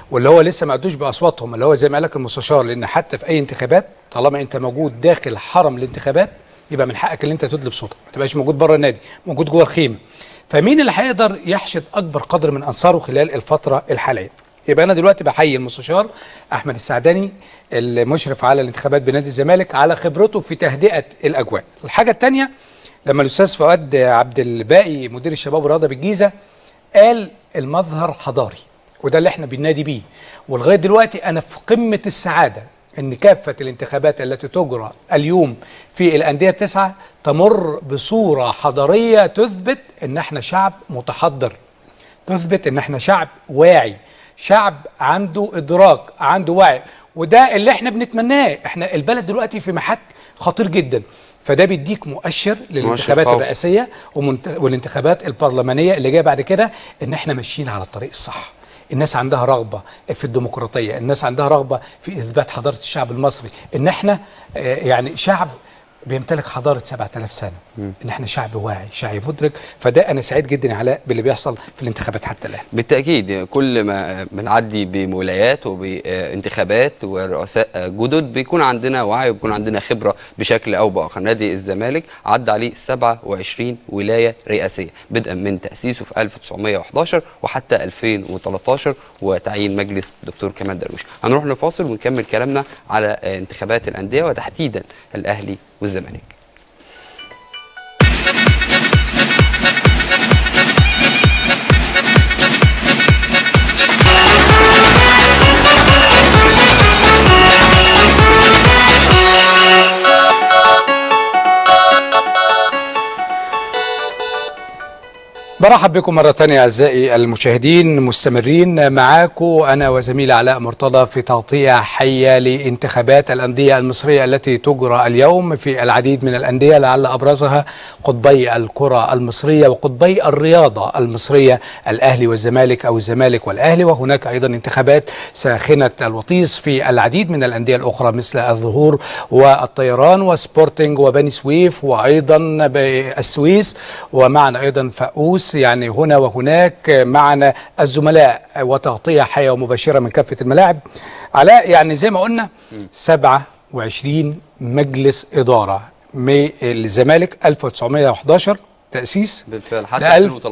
واللي هو لسه ما ادوش باصواتهم اللي هو زي ما قال لك المستشار لان حتى في اي انتخابات طالما انت موجود داخل حرم الانتخابات يبقى من حقك ان انت تدلب صوتك ما تبقاش موجود بره النادي موجود جوه الخيمه فمين اللي هيقدر يحشد اكبر قدر من انصاره خلال الفتره الحاليه يبقى انا دلوقتي بحيي المستشار احمد السعداني المشرف على الانتخابات بنادي الزمالك على خبرته في تهدئه الاجواء الحاجه الثانيه لما الاستاذ فؤاد عبد الباقي مدير الشباب والرياضه بالجيزه قال المظهر حضاري وده اللي احنا بننادي بيه ولغايه دلوقتي انا في قمه السعاده ان كافه الانتخابات التي تجرى اليوم في الانديه التسعه تمر بصوره حضاريه تثبت ان احنا شعب متحضر تثبت ان احنا شعب واعي شعب عنده ادراك عنده وعي وده اللي احنا بنتمناه احنا البلد دلوقتي في محك خطير جدا فده بيديك مؤشر للانتخابات قوي. الرئاسيه ومنت- والانتخابات البرلمانيه اللي جايه بعد كده ان احنا ماشيين على الطريق الصح الناس عندها رغبه في الديمقراطيه الناس عندها رغبه في اثبات حضاره الشعب المصري ان احنا آه، يعني شعب بيمتلك حضاره 7000 سنه ان احنا شعب واعي شعب مدرك فده انا سعيد جدا يا علاء باللي بيحصل في الانتخابات حتى الان بالتأكيد كل ما بنعدي بولايات وبانتخابات ورؤساء جدد بيكون عندنا وعي وبيكون عندنا خبرة بشكل أو بآخر نادي الزمالك عدى عليه 27 ولاية رئاسية بدءا من تأسيسه في 1911 وحتى 2013 وتعيين مجلس دكتور كمال درويش هنروح لفاصل ونكمل كلامنا على انتخابات الأندية وتحديدا الأهلي والزمالك برحب بكم مرة تانية أعزائي المشاهدين مستمرين معاكم أنا وزميلي علاء مرتضى في تغطية حية لانتخابات الأندية المصرية التي تجرى اليوم في العديد من الأندية لعل أبرزها قطبي الكرة المصرية وقطبي الرياضة المصرية الأهلي والزمالك أو الزمالك والأهلي وهناك أيضا انتخابات ساخنة الوطيس في العديد من الأندية الأخرى مثل الظهور والطيران وسبورتنج وبني سويف وأيضا السويس ومعنا أيضا فاقوس يعني هنا وهناك معنا الزملاء وتغطية حية ومباشرة من كافة الملاعب علاء يعني زي ما قلنا 27 مجلس إدارة من الزمالك 1911 تأسيس بالفعل حتى ده ألف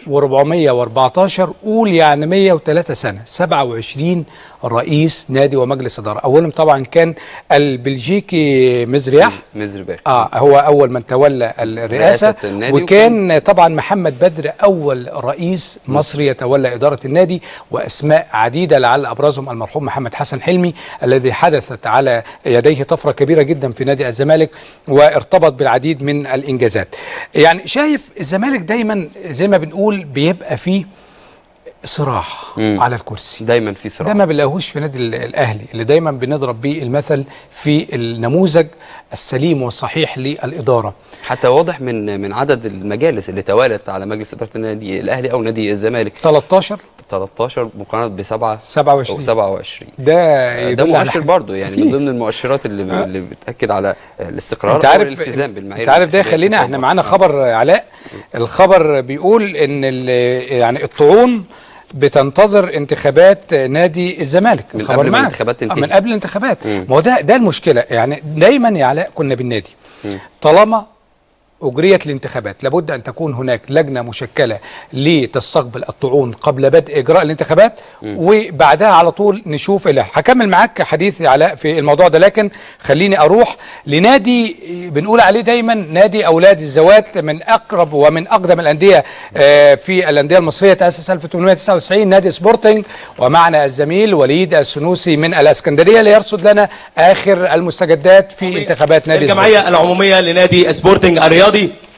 2013 و414 قول يعني 103 سنة 27 رئيس نادي ومجلس إدارة أولهم طبعا كان البلجيكي مزرياح مزر باخ اه هو اول من تولى الرئاسه رئاسة النادي وكان طبعا محمد بدر اول رئيس مصري يتولى اداره النادي واسماء عديده لعل ابرزهم المرحوم محمد حسن حلمي الذي حدثت على يديه طفره كبيره جدا في نادي الزمالك وارتبط بالعديد من الانجازات يعني شايف الزمالك دايما زي ما بنقول بيبقى فيه صراع مم. على الكرسي دايما في صراع ده ما بنلاقوهوش في نادي ال- الاهلي اللي دايما بنضرب بيه المثل في النموذج السليم والصحيح للاداره حتى واضح من من عدد المجالس اللي توالت على مجلس اداره النادي الاهلي او نادي الزمالك 13 13 مقارنه بسبعه 27 او 27 ده ده يدل على مؤشر حاجة. برضه يعني من أكيد. ضمن المؤشرات اللي آه. اللي بتاكد على الاستقرار انت أو عارف الالتزام بالمعايير انت عارف ده الاتحادية خلينا احنا الخاصة. معانا خبر علاء الخبر بيقول ان ال- يعني الطعون بتنتظر انتخابات نادي الزمالك من الخبر قبل ما معاك. الانتخابات آه، تنتهي. من قبل الانتخابات مم. ما هو ده ده المشكله يعني دايما يا علاء كنا بالنادي طالما أجريت الانتخابات لابد أن تكون هناك لجنة مشكلة لتستقبل الطعون قبل بدء إجراء الانتخابات وبعدها على طول نشوف اللي هكمل معاك حديث علاء في الموضوع ده لكن خليني أروح لنادي بنقول عليه دايما نادي أولاد الزوات من أقرب ومن أقدم الأندية آه، في الأندية المصرية تأسس 1899 نادي سبورتنج ومعنا الزميل وليد السنوسي من الإسكندرية ليرصد لنا آخر المستجدات في انتخابات نادي سبورتنج. الجمعية العمومية لنادي سبورتنج الرياضي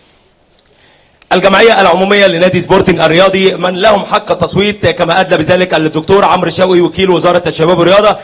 الجمعية العمومية لنادي سبورتنج الرياضي من لهم حق التصويت كما أدلى بذلك الدكتور عمرو شوقي وكيل وزارة الشباب والرياضة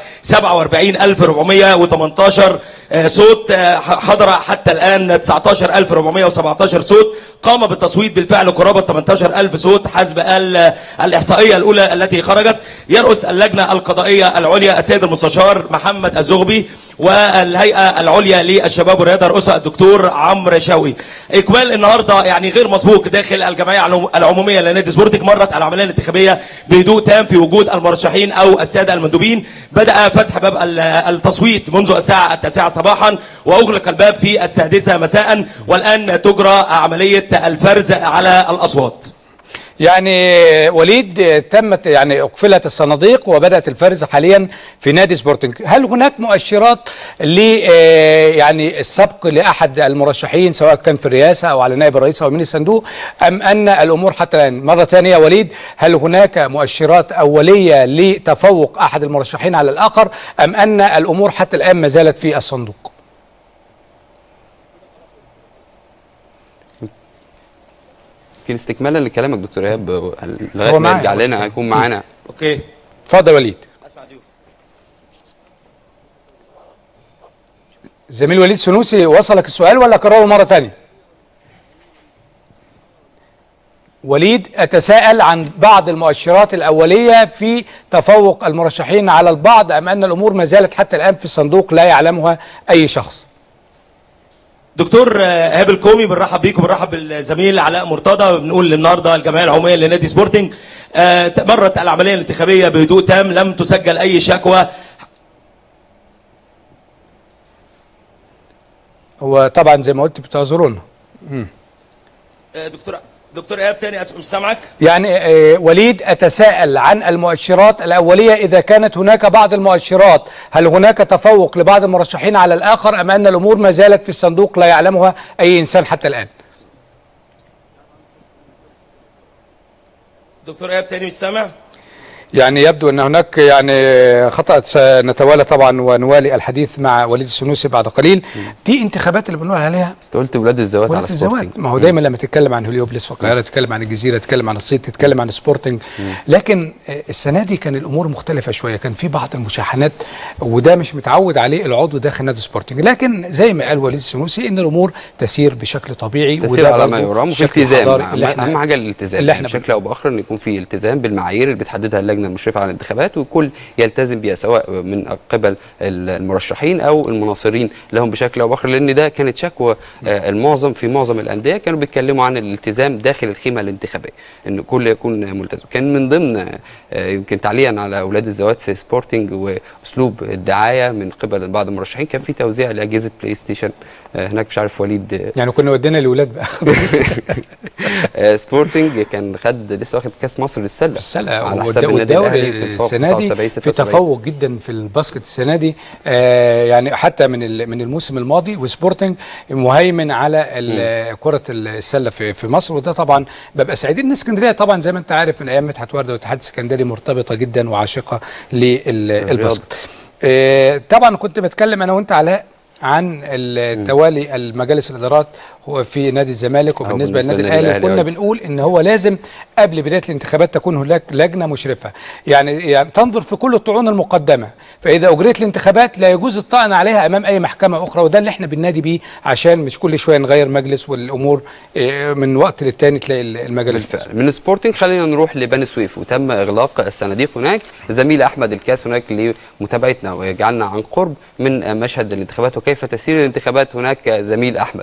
47418 آه، صوت آه، حضر حتى الآن 19417 صوت قام بالتصويت بالفعل قرابة 18000 صوت حسب ال- الإحصائية الأولى التي خرجت يرأس اللجنة القضائية العليا السيد المستشار محمد الزغبي والهيئه العليا للشباب والرياضه رئيسها الدكتور عمرو شوقي اقبال النهارده يعني غير مسبوق داخل الجمعيه العمو- العموميه لنادي سبورتنج مرت العمليه الانتخابيه بهدوء تام في وجود المرشحين او الساده المندوبين بدا فتح باب ال- التصويت منذ الساعه التاسعه صباحا واغلق الباب في السادسه مساء والان تجرى عمليه الفرز على الاصوات يعني وليد تمت يعني اقفلت الصناديق وبدات الفرز حاليا في نادي سبورتنج هل هناك مؤشرات ل آه، يعني السبق لاحد المرشحين سواء كان في الرئاسه او على نائب الرئيس او امين الصندوق ام ان الامور حتى الان مره ثانيه وليد هل هناك مؤشرات اوليه لتفوق احد المرشحين على الاخر ام ان الامور حتى الان ما زالت في الصندوق يمكن استكمالا لكلامك دكتور ايهاب هو لغايه ما معايا. يرجع لنا هيكون معانا اوكي اتفضل وليد اسمع ضيوف زميل وليد سنوسي وصلك السؤال ولا كرره مرة تانية وليد أتساءل عن بعض المؤشرات الأولية في تفوق المرشحين على البعض أم أن الأمور ما زالت حتى الآن في الصندوق لا يعلمها أي شخص دكتور آه، ايهاب الكومي بنرحب بيك وبنرحب بالزميل علاء مرتضى بنقول النهارده الجمعيه العموميه لنادي سبورتنج آه، مرت العمليه الانتخابيه بهدوء تام لم تسجل اي شكوى هو طبعا زي ما قلت بتعذرونا آه، دكتور دكتور ايهاب تاني اسف مش سامعك يعني آه، وليد أتساءل عن المؤشرات الأولية إذا كانت هناك بعض المؤشرات هل هناك تفوق لبعض المرشحين على الآخر أم أن الأمور ما زالت في الصندوق لا يعلمها أي إنسان حتى الآن دكتور ايهاب تاني مش سامع يعني يبدو ان هناك يعني خطا سنتوالى طبعا ونوالي الحديث مع وليد السنوسي بعد قليل دي انتخابات اللي بنقول عليها انت قلت ولاد الزوات على ولاد الزواج سبورتنج ما هو دايما لما تتكلم عن هليوبلس في القاهره تتكلم عن الجزيره تتكلم عن الصيد تتكلم عن سبورتنج لكن آه، السنه دي كان الامور مختلفه شويه كان في بعض المشاحنات وده مش متعود عليه العضو داخل نادي سبورتنج لكن زي ما قال وليد السنوسي ان الامور تسير بشكل طبيعي تسير وده على ما برضو يرام وفي شكل التزام حضاري أهم- اللي احنا اهم حاجه الالتزام اللي احنا بشكل او باخر ان يكون في التزام بالمعايير اللي بتحددها اللجنه المشرفه على الانتخابات والكل يلتزم بيها سواء من قبل المرشحين او المناصرين لهم بشكل او باخر لان ده كانت شكوى آه، المعظم في معظم الانديه كانوا بيتكلموا عن الالتزام داخل الخيمه الانتخابيه ان كل يكون ملتزم كان من ضمن آه، يمكن تعليقا على اولاد الزوات في سبورتنج واسلوب الدعايه من قبل بعض المرشحين كان في توزيع لاجهزه بلاي ستيشن آه، هناك مش عارف وليد آه، يعني كنا ودينا الاولاد بقى آه، سبورتنج كان خد لسه واخد كاس مصر للسله السله على حساب والد- النادي والدوري الاهلي كان فوق السنه دي 79 في 76. تفوق جدا في الباسكت السنه دي آه يعني حتى من ال- من الموسم الماضي وسبورتنج مهيمن على ال- كره السله في في مصر وده طبعا ببقى سعيد ان اسكندريه طبعا زي ما انت عارف من ايام مدحت ورده والاتحاد السكندري مرتبطه جدا وعاشقه للباسكت آه طبعا كنت بتكلم انا وانت علاء عن ال- توالي المجالس الادارات هو في نادي الزمالك وبالنسبه بالنسبة للنادي للنادي الاهلي الأهلي كنا أيضا. بنقول ان هو لازم قبل بدايه الانتخابات تكون هناك لجنه مشرفه يعني يعني تنظر في كل الطعون المقدمه فاذا اجريت الانتخابات لا يجوز الطعن عليها امام اي محكمه اخرى وده اللي احنا بننادي بيه عشان مش كل شويه نغير مجلس والامور إيه، من وقت للتاني تلاقي المجلس بالفعل من سبورتنج خلينا نروح لبني سويف وتم اغلاق الصناديق هناك زميل احمد الكاس هناك لمتابعتنا ويجعلنا عن قرب من مشهد الانتخابات وكيف تسير الانتخابات هناك زميل احمد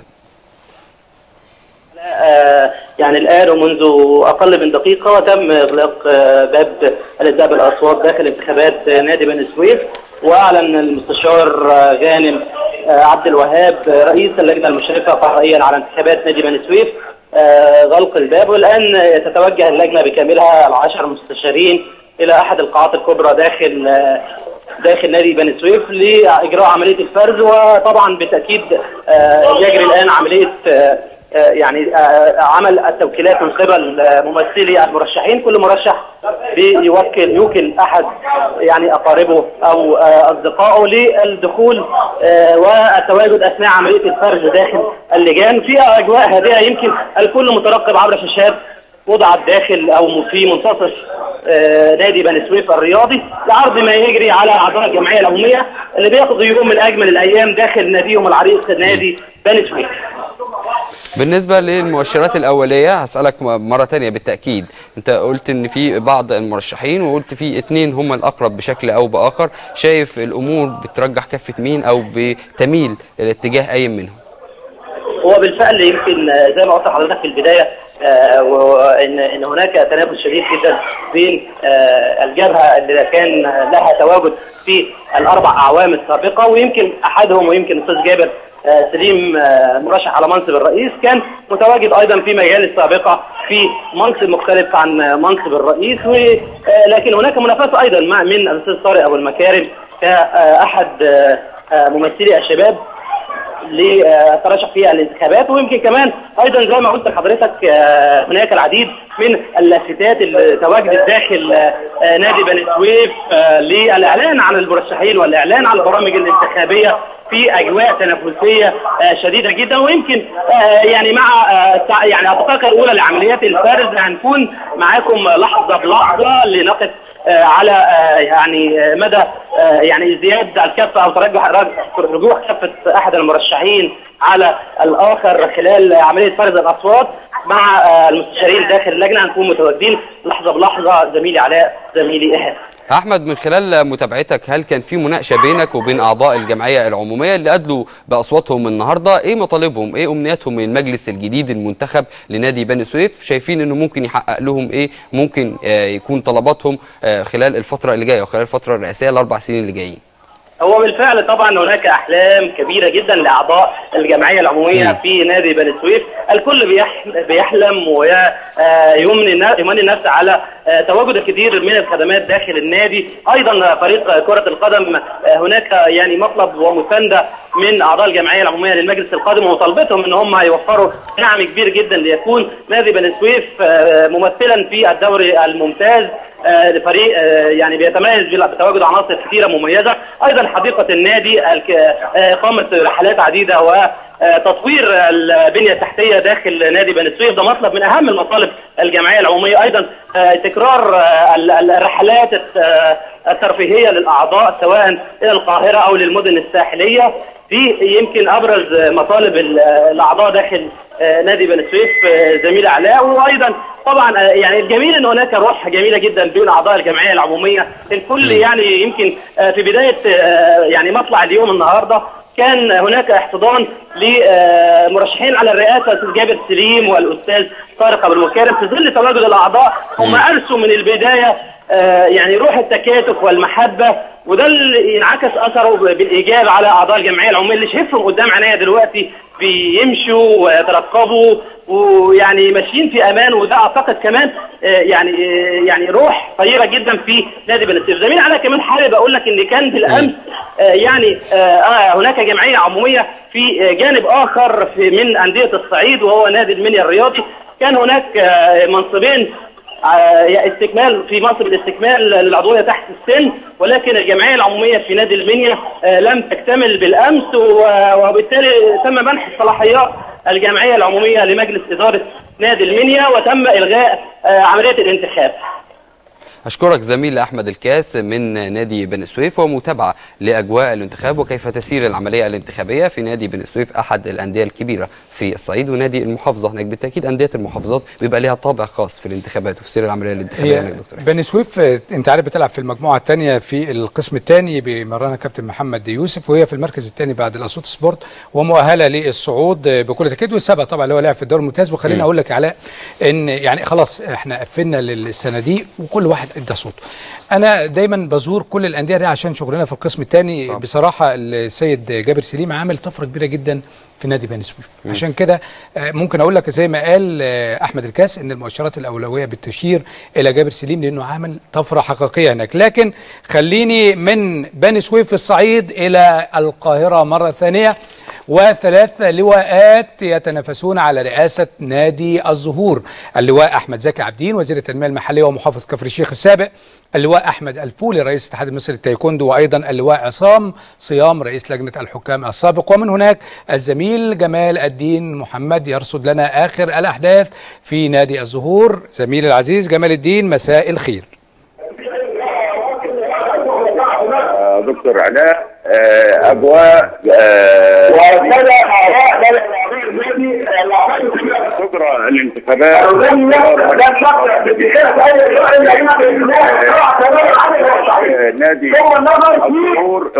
آه، يعني الآن ومنذ أقل من دقيقة تم إغلاق آه، باب الإدلاء بالأصوات داخل انتخابات آه، نادي بني سويف وأعلن المستشار آه، غانم آه، عبد الوهاب آه، رئيس اللجنة المشرفة قضائيا على انتخابات نادي بني سويف آه، غلق الباب والآن آه، تتوجه اللجنة بكاملها العشر مستشارين إلى أحد القاعات الكبرى داخل آه، داخل نادي بني سويف لاجراء عمليه الفرز وطبعا بالتاكيد آه، يجري الان عمليه آه، آه، يعني آه، عمل التوكيلات من قبل آه، ممثلي المرشحين كل مرشح بيوكل يوكل احد يعني اقاربه او آه، اصدقائه للدخول آه، والتواجد اثناء عمليه الفرز داخل اللجان في اجواء هادئه يمكن الكل مترقب عبر شاشات وضعت داخل او في منتصف آه، نادي بني سويف الرياضي لعرض ما يجري على اعضاء الجمعيه العموميه اللي بيقضوا يوم من اجمل الايام داخل ناديهم العريق نادي بني سويف بالنسبة للمؤشرات الأولية هسألك م- مرة تانية بالتأكيد أنت قلت إن في بعض المرشحين وقلت في اتنين هم الأقرب بشكل أو بآخر شايف الأمور بترجح كفة مين أو بتميل الاتجاه أي منهم هو بالفعل يمكن آه، زي ما قلت لحضرتك في البدايه آه، وان ان هناك تنافس شديد جدا بين آه، الجبهه اللي كان لها تواجد في الاربع اعوام السابقه ويمكن احدهم ويمكن الاستاذ جابر آه، سليم آه، مرشح على منصب الرئيس كان متواجد ايضا في مجال السابقه في منصب مختلف عن آه، منصب الرئيس و- آه، لكن هناك منافسه ايضا مع من الاستاذ طارق ابو المكارم كاحد آه، آه، ممثلي الشباب للترشح في الانتخابات ويمكن كمان ايضا زي ما قلت لحضرتك آه، هناك العديد من اللافتات اللي تواجدت داخل آه، نادي بني سويف آه، للاعلان عن المرشحين والاعلان عن البرامج الانتخابيه في اجواء تنافسيه آه، شديده جدا ويمكن آه، يعني مع آه، تع- يعني الدقائق الاولى لعمليات الفرز هنكون معاكم لحظه بلحظه لنقف آه، على آه، يعني آه، مدى آه، يعني ازدياد الكفه او ترجح رج- رجوع كفه احد المرشحين على الاخر خلال عمليه فرز الاصوات مع آه، المستشارين داخل اللجنه هنكون متواجدين لحظه بلحظه زميلي علاء زميلي ايهاب أحمد من خلال متابعتك هل كان في مناقشة بينك وبين أعضاء الجمعية العمومية اللي أدلوا بأصواتهم النهاردة إيه مطالبهم إيه أمنياتهم من المجلس الجديد المنتخب لنادي بني سويف شايفين إنه ممكن يحقق لهم إيه ممكن آه، يكون طلباتهم آه، خلال الفترة اللي جاية وخلال الفترة الرئاسية الأربع سنين اللي جايين هو بالفعل طبعا هناك احلام كبيره جدا لاعضاء الجمعيه العموميه مم. في نادي بني سويف الكل بيح- بيحلم ويمني يمني النفس على آه، تواجد الكثير من الخدمات داخل النادي ايضا فريق كره القدم آه، هناك يعني مطلب ومسانده من اعضاء الجمعيه العموميه للمجلس القادم ومطالبتهم ان هم يوفروا دعم كبير جدا ليكون نادي بني سويف آه، ممثلا في الدوري الممتاز آه، لفريق آه، يعني بيتميز بال- بتواجد عناصر كثيره مميزه ايضا حديقه النادي الك- آه، اقامه رحلات عديده وتطوير البنيه التحتيه داخل نادي بني سويف ده مطلب من اهم المطالب الجمعيه العموميه ايضا آه، تكرار آه، ال- ال- الرحلات الت- آه، الترفيهيه للاعضاء سواء الى القاهره او للمدن الساحليه دي يمكن ابرز مطالب ال- الاعضاء داخل آه، نادي بني سويف آه، زميل علاء وايضا طبعا آه، يعني الجميل ان هناك روح جميله جدا بين اعضاء الجمعيه العموميه الكل يعني يمكن آه، في بدايه آه، يعني مطلع اليوم النهارده كان هناك احتضان لمرشحين على الرئاسه الاستاذ جابر سليم والاستاذ طارق ابو المكارم في ظل تواجد الاعضاء هم ارسوا من البدايه آه، يعني روح التكاتف والمحبه وده اللي ينعكس اثره بالايجاب على اعضاء الجمعيه العموميه اللي شايفهم قدام عينيا دلوقتي بيمشوا ويترقبوا ويعني ماشيين في امان وده اعتقد كمان آه، يعني آه، يعني روح طيبه جدا في نادي بني سويف زميلي انا كمان حابب اقول لك ان كان بالامس آه، يعني آه، آه، هناك جمعيه عموميه في آه، جانب اخر في من انديه الصعيد وهو نادي المنيا الرياضي كان هناك آه، منصبين آه، استكمال في منصب الاستكمال للعضويه تحت السن ولكن الجمعيه العموميه في نادي المنيا آه، لم تكتمل بالامس و- وبالتالي تم منح صلاحيات الجمعيه العموميه لمجلس اداره نادي المنيا وتم الغاء آه، عمليه الانتخاب أشكرك زميل أحمد الكاس من نادي بني سويف ومتابعة لأجواء الانتخاب وكيف تسير العملية الانتخابية في نادي بني سويف أحد الأندية الكبيرة في الصعيد ونادي المحافظة هناك بالتأكيد أندية المحافظات بيبقى ليها طابع خاص في الانتخابات وفي سير العملية الانتخابية هناك هي دكتور بني سويف آه، انت عارف بتلعب في المجموعه الثانيه في القسم الثاني بيمرنها كابتن محمد يوسف وهي في المركز الثاني بعد الاسيوط سبورت ومؤهله للصعود آه، بكل تاكيد والسبق طبعا اللي هو لاعب في الدوري الممتاز وخليني مم. اقول لك يا علاء ان يعني خلاص احنا قفلنا للسنه دي وكل واحد ادى صوته انا دايما بزور كل الانديه دي عشان شغلنا في القسم الثاني بصراحه السيد جابر سليم عامل طفره كبيره جدا في نادي بني سويف عشان كده آه، ممكن اقول لك زي ما قال آه، احمد الكاس ان المؤشرات الاولويه بتشير الى جابر سليم لانه عامل طفره حقيقيه هناك لكن خليني من بني سويف في الصعيد الى القاهره مره ثانيه وثلاث لواءات يتنافسون على رئاسة نادي الزهور اللواء أحمد زكي عبدين وزير التنمية المحلية ومحافظ كفر الشيخ السابق اللواء أحمد الفولي رئيس الاتحاد المصري للتايكوندو وأيضا اللواء عصام صيام رئيس لجنة الحكام السابق ومن هناك الزميل جمال الدين محمد يرصد لنا آخر الأحداث في نادي الزهور زميل العزيز جمال الدين مساء الخير آه، دكتور علاء آه، اجواء آه، الانتخابات آه، نادي الظهور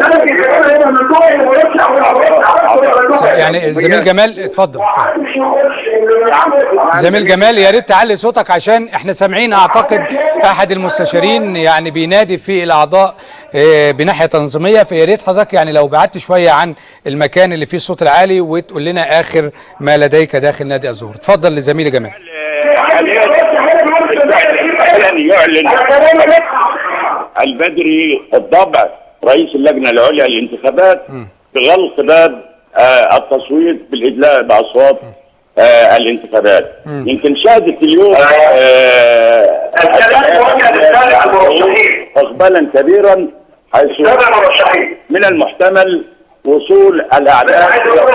يعني الزميل جمال اتفضل اتفضل. زميل جمال يا ريت تعلي صوتك عشان احنا سامعين اعتقد احد المستشارين يعني بينادي في الاعضاء آه، بناحيه تنظيميه فيا ريت حضرتك يعني لو بعدت شويه عن المكان اللي فيه الصوت العالي وتقول لنا اخر ما لديك داخل نادي الزهور اتفضل لزميلي جمال حاليا يعلن البدري الضبع رئيس اللجنه العليا للانتخابات بغلق باب آه، التصويت بالادلاء باصوات آه، الانتخابات يمكن شهدت اليوم آه، اقبالا كبيرا حيث من المحتمل وصول الاعداد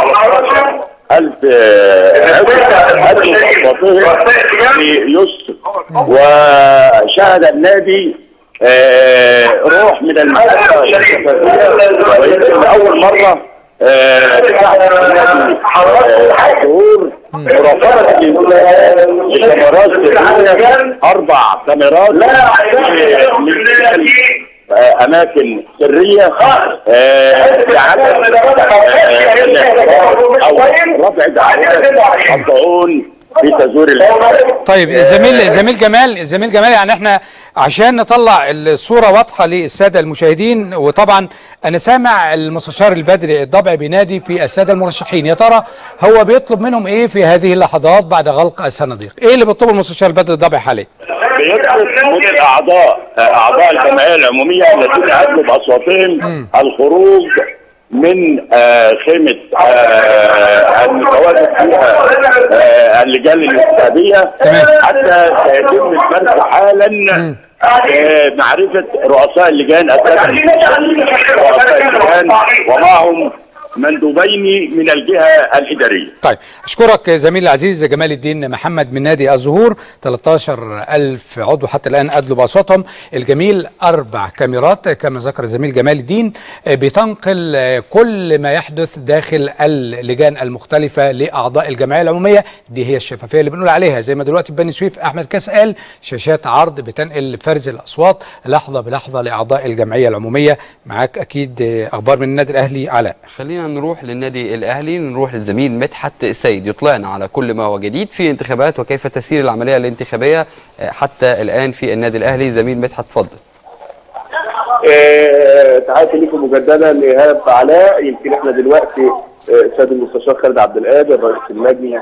ألف ألف في يسر وشهد النادي آه، روح من المؤسسة الانتخابية ويمكن لأول مرة آه، تحت النادي آه، ظهور مرافقة الانتخابات بكاميرات سرية أربع كاميرات من خلال آه، اماكن سريه آه، لعدم آه، او رفع دعوات الطاعون في تزوير الانتخابات طيب زميل زميل جمال زميل جمال يعني احنا عشان نطلع الصوره واضحه للساده المشاهدين وطبعا انا سامع المستشار البدري الضبع بينادي في الساده المرشحين يا ترى هو بيطلب منهم ايه في هذه اللحظات بعد غلق الصناديق ايه اللي بيطلبه المستشار البدري الضبع حاليا بيطلب من الاعضاء اعضاء الجمعيه العموميه الذين ادلوا باصواتهم الخروج من آه، خيمه آه، المتواجد فيها آه، اللجان الانتخابيه حتى سيتم الفرز حالا آه، معرفه رؤساء اللجان السبع رؤساء اللجان ومعهم مندوبين من الجهه الاداريه طيب اشكرك زميلي العزيز جمال الدين محمد من نادي الزهور 13 ألف عضو حتى الآن أدلوا بأصواتهم الجميل أربع كاميرات كما ذكر الزميل جمال الدين آه، بتنقل آه، كل ما يحدث داخل اللجان المختلفة لأعضاء الجمعية العمومية دي هي الشفافية اللي بنقول عليها زي ما دلوقتي في بني سويف أحمد كاس قال شاشات عرض بتنقل فرز الأصوات لحظة بلحظة لأعضاء الجمعية العمومية معاك أكيد آه، أخبار من النادي الأهلي علاء خلينا نروح للنادي الاهلي نروح للزميل مدحت السيد يطلعنا على كل ما هو جديد في انتخابات وكيف تسير العمليه الانتخابيه آه، حتى الان في النادي الاهلي زميل مدحت اتفضل آه، تحياتي لكم مجددا لايهاب علاء يمكن احنا دلوقتي آه، السيد المستشار خالد عبد القادر رئيس اللجنه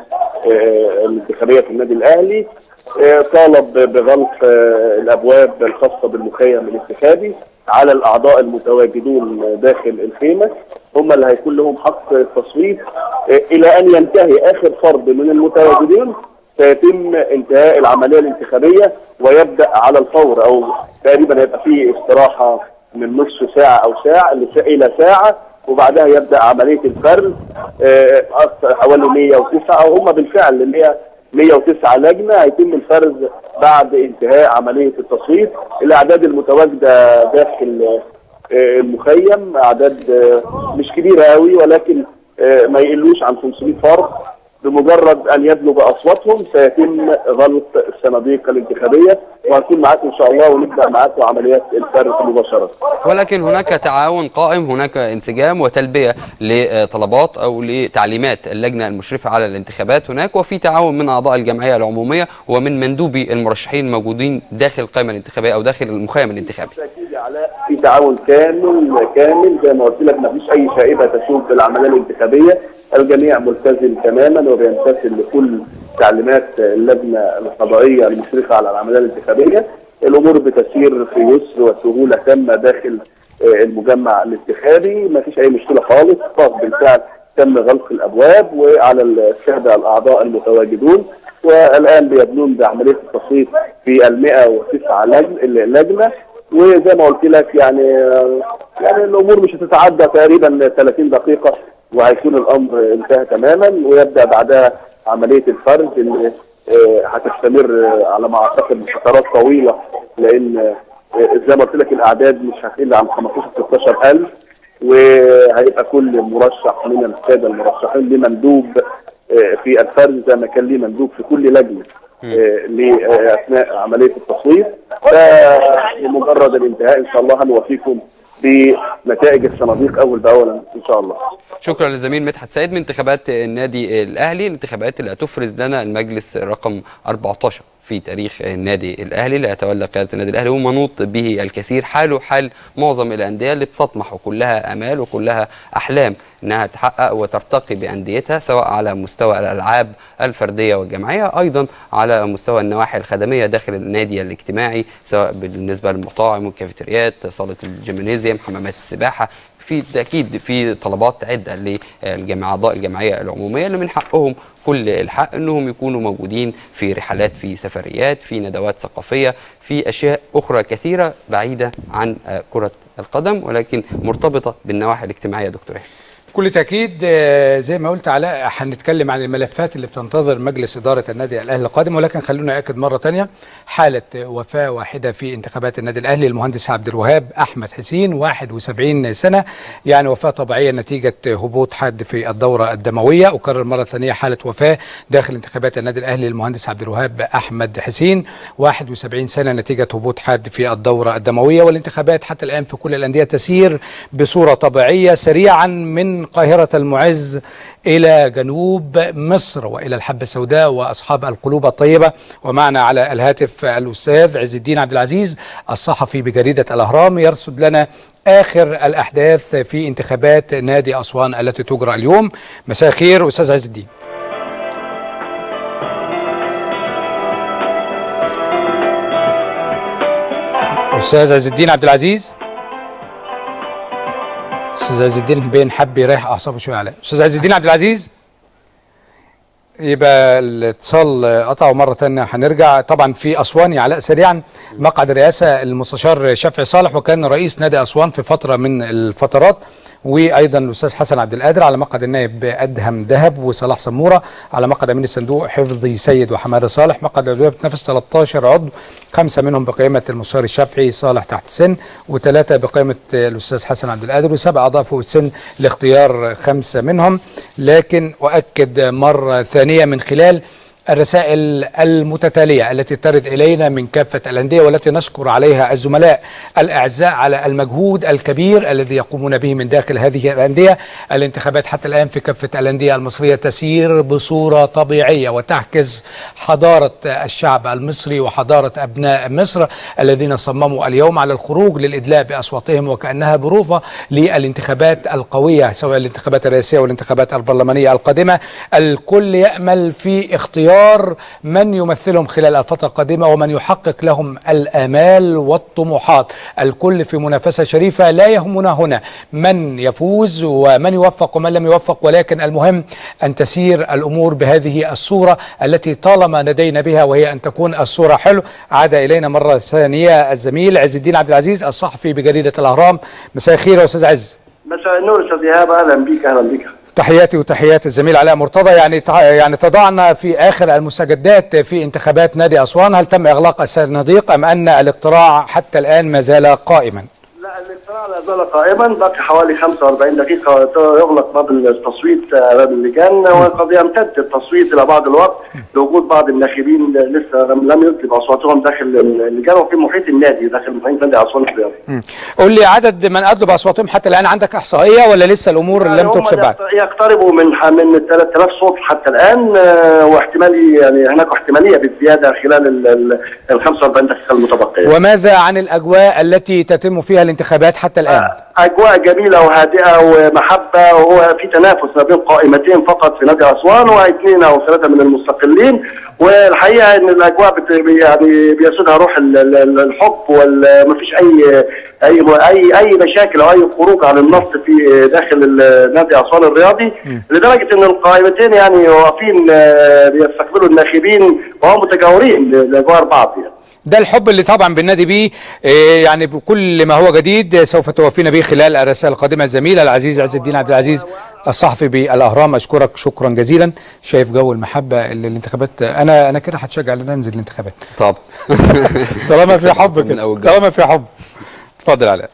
آه، الانتخابيه في النادي الاهلي آه، طالب بغلق آه، الابواب الخاصه بالمخيم الانتخابي على الاعضاء المتواجدون داخل الخيمه هم اللي هيكون لهم حق التصويت آه، الى ان ينتهي اخر فرد من المتواجدين سيتم انتهاء العمليه الانتخابيه ويبدا على الفور او تقريبا هيبقى فيه استراحه من نصف ساعه او ساعه لسا- الى ساعه وبعدها يبدا عمليه الفرز آه، أكثر حوالي 109 او هم بالفعل اللي هي 109 لجنه هيتم الفرز بعد انتهاء عمليه التصويت الاعداد المتواجده داخل آه، المخيم اعداد آه، مش كبيره قوي ولكن آه، ما يقلوش عن 500 فرد بمجرد ان يدلوا باصواتهم سيتم غلق الصناديق الانتخابيه وهنكون معاكم ان شاء الله ونبدا معاكم عمليات الفرز مباشره. ولكن هناك تعاون قائم هناك انسجام وتلبيه لطلبات او لتعليمات اللجنه المشرفه على الانتخابات هناك وفي تعاون من اعضاء الجمعيه العموميه ومن مندوبي المرشحين الموجودين داخل القائمه الانتخابيه او داخل المخيم الانتخابي بالتاكيد يا علاء في تعاون كامل كامل زي ما قلت لك ما فيش اي شائبه تشوب بالعمليه الانتخابيه الجميع ملتزم تماما وبيمتثل لكل تعليمات اللجنه القضائيه المشرفه على العمليه الانتخابيه الامور بتسير في يسر وسهوله تامه داخل آه، المجمع الانتخابي ما فيش اي مشكله خالص خاص بالفعل تم غلق الابواب وعلى الساده الاعضاء المتواجدون والان بيبنون بعمليه التصويت في ال 109 لجن- اللجنه وزي ما قلت لك يعني يعني الامور مش هتتعدى تقريبا 30 دقيقه وهيكون الامر انتهى تماما ويبدا بعدها عمليه الفرز اللي آه، هتستمر آه، على ما اعتقد فترات طويله لان آه، زي ما قلت لك الاعداد مش هتقل عن 15 16000 وهيبقى كل مرشح من الساده المرشحين لمندوب آه، في الفرز زي ما كان ليه مندوب في كل لجنه آه، لاثناء عمليه التصويت فمجرد الانتهاء ان شاء الله هنوفيكم بنتائج الصناديق اول باول ان شاء الله شكرا للزميل مدحت سيد من انتخابات النادي الاهلي الانتخابات اللي هتفرز لنا المجلس رقم 14 في تاريخ النادي الاهلي اللي هيتولى قياده النادي الاهلي ومنوط به الكثير حاله حال معظم الانديه اللي بتطمح وكلها امال وكلها احلام انها تحقق وترتقي بانديتها سواء على مستوى الالعاب الفرديه والجماعيه ايضا على مستوى النواحي الخدميه داخل النادي الاجتماعي سواء بالنسبه للمطاعم والكافيتريات صاله الجيمنازيوم حمامات السباحه في تاكيد في طلبات عده للجماعه اعضاء الجمعيه العموميه اللي من حقهم كل الحق انهم يكونوا موجودين في رحلات في سفريات في ندوات ثقافيه في اشياء اخرى كثيره بعيده عن آه، كره القدم ولكن مرتبطه بالنواحي الاجتماعيه دكتور إيهاب. كل تأكيد آه، زي ما قلت علاء هنتكلم عن الملفات اللي بتنتظر مجلس إدارة النادي الأهلي القادم ولكن خلونا أكد مرة تانية حالة وفاة واحدة في انتخابات النادي الأهلي المهندس عبد الوهاب أحمد حسين 71 سنة يعني وفاة طبيعية نتيجة هبوط حاد في الدورة الدموية أكرر مرة ثانية حالة وفاة داخل انتخابات النادي الأهلي المهندس عبد الوهاب أحمد حسين 71 سنة نتيجة هبوط حاد في الدورة الدموية والانتخابات حتى الآن في كل الأندية تسير بصورة طبيعية سريعا من قاهرة المعز إلى جنوب مصر وإلى الحبة السوداء وأصحاب القلوب الطيبة ومعنا على الهاتف الأستاذ عز الدين عبد العزيز الصحفي بجريدة الأهرام يرصد لنا آخر الأحداث في انتخابات نادي أسوان التي تجرى اليوم مساء الخير أستاذ عز الدين أستاذ عز الدين عبد العزيز استاذ عز الدين بين حب يريح اعصابه شويه على استاذ عز الدين عبد العزيز يبقى الاتصال قطع مره ثانيه هنرجع طبعا في اسوان يا علاء سريعا مقعد الرئاسه المستشار شافعي صالح وكان رئيس نادي اسوان في فتره من الفترات وايضا الاستاذ حسن عبد القادر على مقعد النائب ادهم ذهب وصلاح سموره على مقعد امين الصندوق حفظي سيد وحماده صالح مقعد العضويه بتنافس 13 عضو خمسه منهم بقيمه المستشار الشافعي صالح تحت السن وثلاثه بقيمه الاستاذ حسن عبد القادر وسبع اعضاء فوق السن لاختيار خمسه منهم لكن اؤكد مره ثانيه من خلال الرسائل المتتالية التي ترد إلينا من كافة الأندية والتي نشكر عليها الزملاء الأعزاء على المجهود الكبير الذي يقومون به من داخل هذه الأندية الانتخابات حتى الآن في كافة الأندية المصرية تسير بصورة طبيعية وتعكس حضارة الشعب المصري وحضارة أبناء مصر الذين صمموا اليوم على الخروج للإدلاء بأصواتهم وكأنها بروفة للانتخابات القوية سواء الانتخابات الرئاسية والانتخابات البرلمانية القادمة الكل يأمل في اختيار من يمثلهم خلال الفترة القادمة ومن يحقق لهم الآمال والطموحات الكل في منافسة شريفة لا يهمنا هنا من يفوز ومن يوفق ومن لم يوفق ولكن المهم أن تسير الأمور بهذه الصورة التي طالما ندينا بها وهي أن تكون الصورة حلو عاد إلينا مرة ثانية الزميل عز الدين عبد العزيز الصحفي بجريدة الأهرام مساء الخير يا أستاذ عز مساء النور استاذ ايهاب اهلا بيك اهلا بيك تحياتي وتحيات الزميل علاء مرتضى يعني تع- يعني تضعنا في اخر المستجدات في انتخابات نادي اسوان هل تم اغلاق الصناديق ام ان الاقتراع حتى الان ما زال قائما؟ لا الاقتراع لا زال قائما باقي حوالي 45 دقيقة يغلق باب التصويت امام اللجان وقد يمتد التصويت الى بعض الوقت لوجود بعض الناخبين لسه لم لم يطلب اصواتهم داخل اللجان وفي محيط النادي داخل محيط نادي اسوان الرياضي. مم. قول لي عدد من ادلب اصواتهم حتى الان عندك احصائيه ولا لسه الامور يعني لم هم تكشف بعد؟ يقت- يقتربوا من ح- من 3000 صوت حتى الان آه، واحتمال يعني هناك احتماليه بالزياده خلال ال- ال ال 45 دقيقه المتبقيه. وماذا عن الاجواء التي تتم فيها الانتخابات حتى الان؟ اجواء جميله وهادئه ومحبه وهو في تنافس ما بين قائمتين فقط في نادي اسوان واثنين او ثلاثه من المستقلين والحقيقه ان الاجواء بت يعني بيسودها روح ال- ال- الحب ومفيش اي اي اي اي مشاكل او اي خروج عن النص في داخل ال- نادي اسوان الرياضي لدرجه ان القائمتين يعني واقفين آه، بيستقبلوا الناخبين وهم متجاورين لاجواء بعض يعني. ده الحب اللي طبعا بننادي بيه إيه، يعني بكل ما هو جديد سوف توفينا به خلال الرسائل القادمه الزميل العزيز عز الدين عبد العزيز الصحفي بالاهرام اشكرك شكرا جزيلا شايف جو المحبه اللي الانتخابات انا انا كده هتشجع ان انزل الانتخابات طب طالما في حب من كده أول جو. طالما في حب اتفضل علاء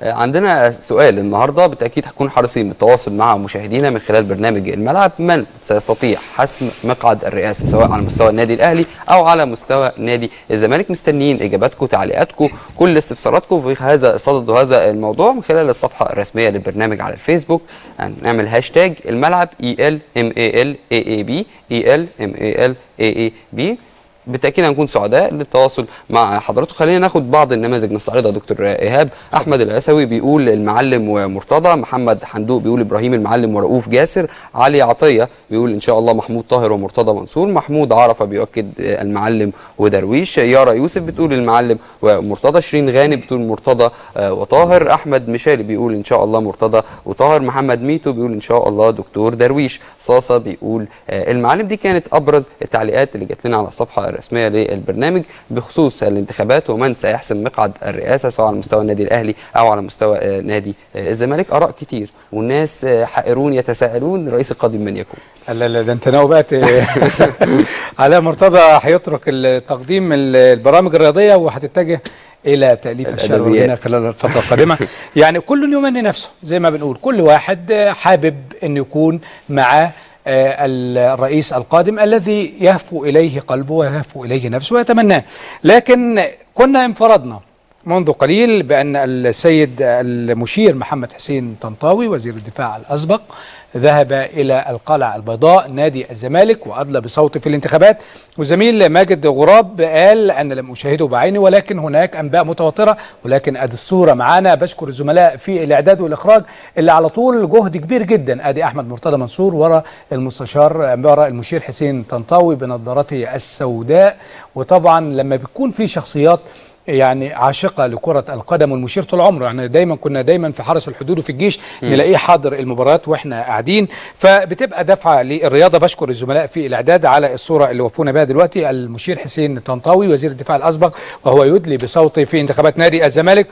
آه، عندنا سؤال النهارده بالتاكيد هنكون حريصين بالتواصل مع مشاهدينا من خلال برنامج الملعب من سيستطيع حسم مقعد الرئاسه سواء على مستوى النادي الاهلي او على مستوى نادي الزمالك مستنيين اجاباتكم تعليقاتكم كل استفساراتكم في هذا الصدد وهذا الموضوع من خلال الصفحه الرسميه للبرنامج على الفيسبوك نعمل هاشتاج الملعب اي ال ام اي ال اي اي بي اي ال ام اي ال اي اي بي بالتاكيد هنكون سعداء للتواصل مع حضراتكم خلينا ناخد بعض النماذج نستعرضها دكتور ايهاب احمد العسوي بيقول المعلم ومرتضى محمد حندوق بيقول ابراهيم المعلم ورؤوف جاسر علي عطيه بيقول ان شاء الله محمود طاهر ومرتضى منصور محمود عرفه بيؤكد المعلم ودرويش يارا يوسف بتقول المعلم ومرتضى شيرين غانم بتقول مرتضى آه، وطاهر احمد مشالي بيقول ان شاء الله مرتضى وطاهر محمد ميتو بيقول ان شاء الله دكتور درويش صاصه بيقول آه، المعلم دي كانت ابرز التعليقات اللي جات لنا على الصفحه الرسميه للبرنامج بخصوص الانتخابات ومن سيحسم مقعد الرئاسه سواء على مستوى النادي الاهلي او على مستوى آه، نادي آه، الزمالك اراء كتير والناس آه، حائرون يتساءلون الرئيس القادم من يكون لا لا ده انت ناوي بقى ت- علاء مرتضى هيترك التقديم البرامج الرياضيه وهتتجه الى تاليف الشعر الأدبيات. والغناء خلال الفتره القادمه يعني كل يمني نفسه زي ما بنقول كل واحد حابب ان يكون معاه آه، الرئيس القادم الذي يهفو اليه قلبه ويهفو اليه نفسه ويتمناه لكن كنا انفردنا منذ قليل بأن السيد المشير محمد حسين طنطاوي وزير الدفاع الأسبق ذهب إلى القلعة البيضاء نادي الزمالك وأدلى بصوته في الانتخابات وزميل ماجد غراب قال أنا لم أشاهده بعيني ولكن هناك أنباء متواترة ولكن أدي الصورة معانا بشكر الزملاء في الإعداد والإخراج اللي على طول جهد كبير جدا أدي أحمد مرتضى منصور ورا المستشار ورا المشير حسين طنطاوي بنظارته السوداء وطبعا لما بيكون في شخصيات يعني عاشقة لكرة القدم والمشير طول عمره يعني دايما كنا دايما في حرس الحدود وفي الجيش مم. نلاقيه حاضر المباريات واحنا قاعدين فبتبقى دفعة للرياضة بشكر الزملاء في الإعداد على الصورة اللي وفونا بها دلوقتي المشير حسين طنطاوي وزير الدفاع الأسبق وهو يدلي بصوته في انتخابات نادي الزمالك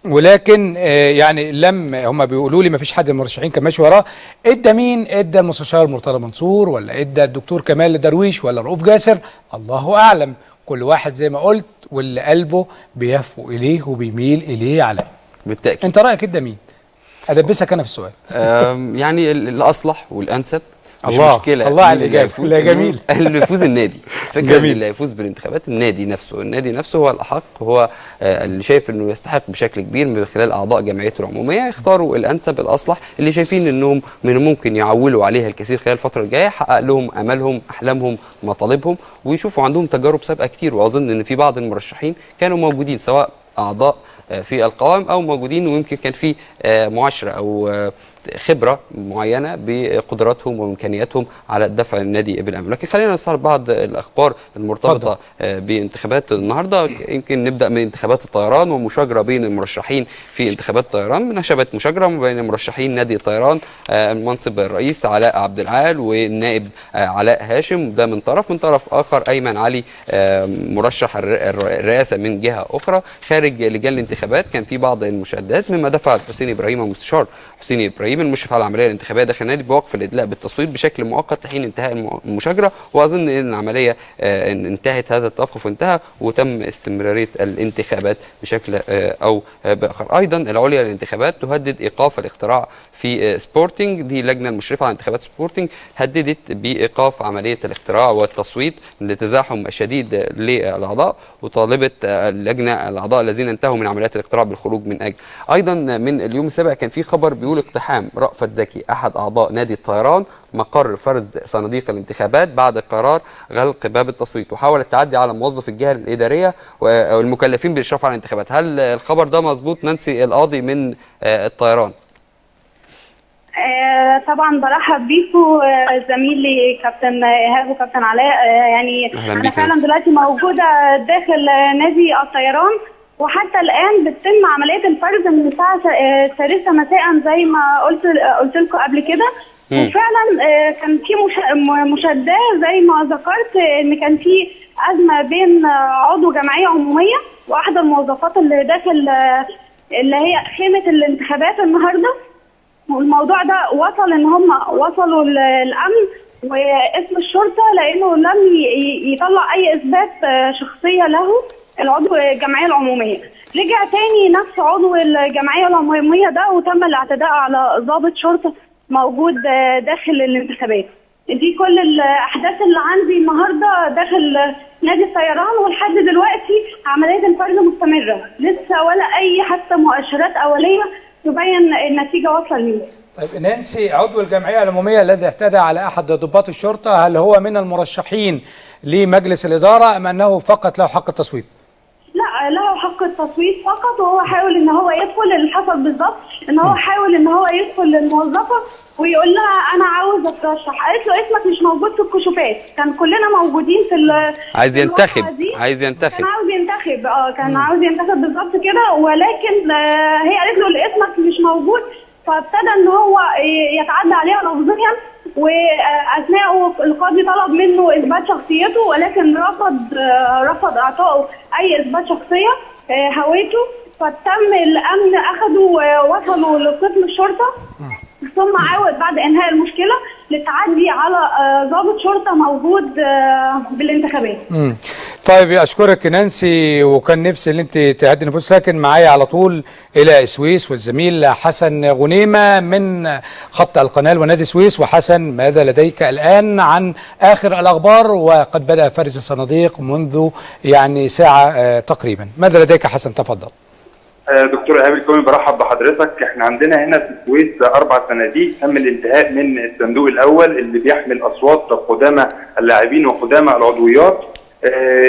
ولكن آه، يعني لم هم بيقولوا لي ما فيش حد من المرشحين كان ماشي وراه ادى مين ادى المستشار مرتضى منصور ولا ادى الدكتور كمال درويش ولا رؤوف جاسر الله اعلم كل واحد زي ما قلت واللي قلبه بيهفو اليه وبيميل اليه على بالتاكيد انت رايك ادى مين ادبسك انا في السؤال آم، يعني ال- الاصلح والانسب مش الله، مشكله الله على مين اللي الإجابة. هيفوز، لا، المهم جميل. اللي يفوز النادي فكره جميل. إن اللي هيفوز بالانتخابات النادي نفسه النادي نفسه هو الاحق هو آه، اللي شايف انه يستحق بشكل كبير من خلال اعضاء جمعيته العموميه يختاروا الانسب الاصلح اللي شايفين انهم من الممكن يعولوا عليها الكثير خلال الفتره الجايه يحقق لهم امالهم احلامهم مطالبهم ويشوفوا عندهم تجارب سابقه كتير واظن ان في بعض المرشحين كانوا موجودين سواء اعضاء آه، في القوائم او موجودين ويمكن كان في آه، معاشره او آه، خبره معينه بقدراتهم وامكانياتهم على الدفع للنادي بالامن لكن خلينا نستعرض بعض الاخبار المرتبطه آه، بانتخابات النهارده يمكن نبدا من انتخابات الطيران ومشاجره بين المرشحين في انتخابات الطيران نشبت مشاجره بين مرشحين نادي الطيران آه، منصب الرئيس علاء عبد العال والنائب آه، علاء هاشم ده من طرف من طرف اخر ايمن علي آه، مرشح الر- الر- الرئاسه من جهه اخرى خارج لجان الانتخابات كان في بعض المشادات مما دفع حسين ابراهيم المستشار حسين ابراهيم المشرف على العمليه الانتخابيه داخل النادي بوقف الادلاء بالتصويت بشكل مؤقت لحين انتهاء الم- المشاجره واظن ان العمليه آه، إن انتهت هذا التوقف وانتهى وتم استمراريه الانتخابات بشكل آه، او آه، باخر ايضا العليا للانتخابات تهدد ايقاف الاقتراع في آه، سبورتنج دي اللجنه المشرفه على انتخابات سبورتنج هددت بايقاف عمليه الاقتراع والتصويت لتزاحم شديد للاعضاء وطالبت آه، اللجنه الاعضاء الذين انتهوا من عمليات الاقتراع بالخروج من اجل ايضا من اليوم السابع كان في خبر بيقول اقتحام رأفت زكي احد اعضاء نادي الطيران مقر فرز صناديق الانتخابات بعد قرار غلق باب التصويت وحاول التعدي على موظف الجهه الاداريه و- والمكلفين بالاشراف على الانتخابات هل الخبر ده مظبوط نانسي القاضي من آه، الطيران آه، طبعا برحب بيكم آه، زميلي كابتن ايهاب وكابتن علاء آه، يعني أهلاً انا بيك يا فعلا نانسي. دلوقتي موجوده داخل آه، نادي الطيران وحتى الان بتتم عمليه الفرز من الساعه آه، الثالثه مساء زي ما قلت آه، قلت لكم قبل كده مم. وفعلا آه، كان في مش- م- مشاداه زي ما ذكرت آه، ان كان في ازمه بين آه، عضو جمعيه عموميه واحدى الموظفات اللي داخل آه، اللي هي خيمه الانتخابات النهارده والموضوع ده وصل ان هم وصلوا ال- الامن واسم الشرطه لانه لم ي- ي- يطلع اي اثبات آه، شخصيه له العضو الجمعيه العموميه رجع تاني نفس عضو الجمعيه العموميه ده وتم الاعتداء على ضابط شرطه موجود آه، داخل الانتخابات دي كل الاحداث اللي عندي النهارده داخل نادي الطيران ولحد دلوقتي عمليه الفرز مستمره لسه ولا اي حتى مؤشرات اوليه تبين النتيجه واصله لمين طيب نانسي عضو الجمعيه العموميه الذي اعتدى على احد ضباط الشرطه هل هو من المرشحين لمجلس الاداره ام انه فقط له حق التصويت؟ لا له حق التصويت فقط وهو حاول ان هو يدخل اللي حصل بالظبط ان هو حاول ان هو يدخل للموظفه ويقول لها انا عاوز اترشح قالت له اسمك مش موجود في الكشوفات كان كلنا موجودين في ال- عايز في الواقعة ينتخب دي. عايز ينتخب كان عاوز ينتخب اه كان عاوز ينتخب بالظبط كده ولكن آه، هي قالت له اللي اسمك مش موجود فابتدى ان هو ي- يتعدى عليها لفظيا واثناء القاضي طلب منه اثبات شخصيته ولكن رفض آه، رفض اعطائه اي اثبات شخصيه آه، هويته فتم الامن اخذوا ووصلوا لقسم الشرطه ثم عاود بعد انهاء المشكله للتعدي على آه، ضابط شرطه موجود آه، بالانتخابات مم. طيب اشكرك نانسي وكان نفسي ان انت تهدي نفوس لكن معايا على طول الى السويس والزميل حسن غنيمه من خط القناه ونادي السويس وحسن ماذا لديك الان عن اخر الاخبار وقد بدا فرز الصناديق منذ يعني ساعه آه، تقريبا ماذا لديك حسن تفضل آه، دكتور ايهاب الكومي برحب بحضرتك احنا عندنا هنا في السويس اربع صناديق تم الانتهاء من الصندوق الاول اللي بيحمل اصوات قدامى اللاعبين وقدامى العضويات آه،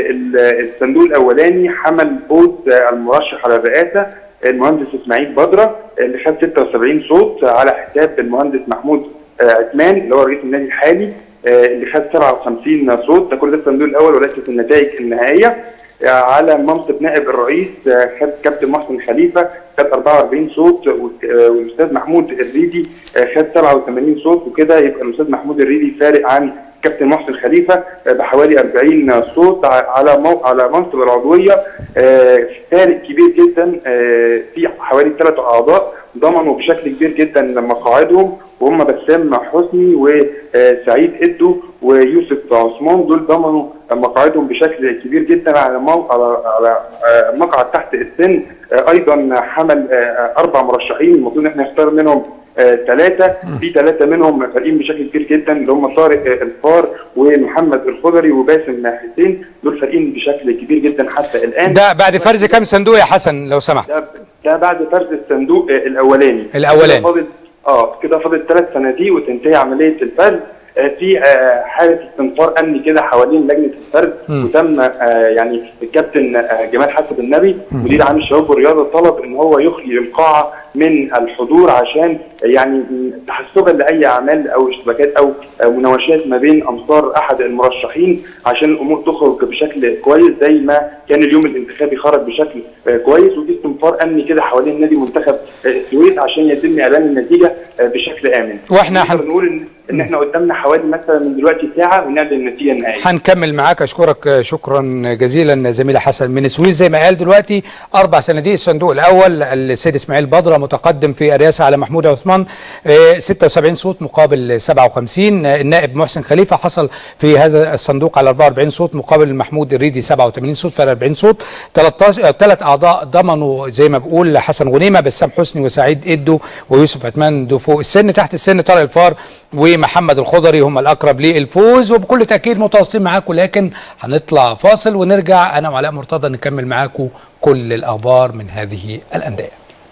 ال- الصندوق الاولاني حمل فوز آه، المرشح على الرئاسه المهندس اسماعيل بدره اللي خد 76 صوت على حساب المهندس محمود آه، عثمان اللي هو رئيس النادي الحالي آه، اللي خد 57 صوت ده كل ده الصندوق الاول وليست النتائج النهائيه على منصب نائب الرئيس آه، خد كابتن محسن خليفه خد 44 صوت وك- آه، والاستاذ محمود الريدي آه، خد 87 صوت وكده يبقى الاستاذ محمود الريدي فارق عن كابتن محسن خليفه آه، بحوالي 40 صوت ع- على مو... على منصب العضويه آه، فارق كبير جدا آه، في حوالي ثلاث اعضاء ضمنوا بشكل كبير جدا مقاعدهم وهم بسام حسني وسعيد ادو ويوسف عثمان دول ضمنوا مقاعدهم بشكل كبير جدا على مو... على على آه، مقعد تحت السن آه، ايضا حمل آه، اربع مرشحين المفروض ان احنا نختار منهم ثلاثة في ثلاثة منهم فارقين بشكل كبير جدا اللي هم طارق آه، الفار ومحمد الخضري وباسم حسين دول فارقين بشكل كبير جدا حتى الآن ده بعد فرز كام صندوق يا حسن لو سمحت ده, ده بعد فرز الصندوق آه، الاولاني الأولاني. كده فاضل اه كده فاضل ثلاث صناديق وتنتهي عمليه الفرز آه، في آه، حاله استنفار امني كده حوالين لجنه الفرز مم. وتم آه، يعني الكابتن آه، جمال حسب النبي مدير عام الشباب والرياضه طلب ان هو يخلي القاعه من الحضور عشان يعني تحسبا لاي اعمال او اشتباكات او آه، مناوشات ما بين انصار احد المرشحين عشان الامور تخرج بشكل كويس زي ما كان اليوم الانتخابي خرج بشكل آه، كويس وفي استنفار امني كده حوالين نادي منتخب آه، السويس عشان يتم اعلان النتيجه آه، بشكل امن. واحنا نقدر نقول ان ان احنا قدامنا حوالي مثلا من دلوقتي ساعه ونعلن النتيجه النهائيه. هنكمل معاك اشكرك شكرا جزيلا زميلي حسن من السويس زي ما قال دلوقتي اربع صناديق الصندوق الاول السيد اسماعيل بدره متقدم في الرئاسه على محمود عثمان آه، 76 صوت مقابل 57 آه، النائب محسن خليفه حصل في هذا الصندوق على 44 صوت مقابل محمود الريدي 87 صوت فرق 40 صوت 13 ثلاث اعضاء ضمنوا زي ما بقول حسن غنيمه بسام حسني وسعيد ادو ويوسف عثمان دو فوق السن تحت السن طارق الفار ومحمد الخضري هم الاقرب للفوز وبكل تاكيد متواصلين معاكم لكن هنطلع فاصل ونرجع انا وعلاء مرتضى نكمل معاكم كل الاخبار من هذه الانديه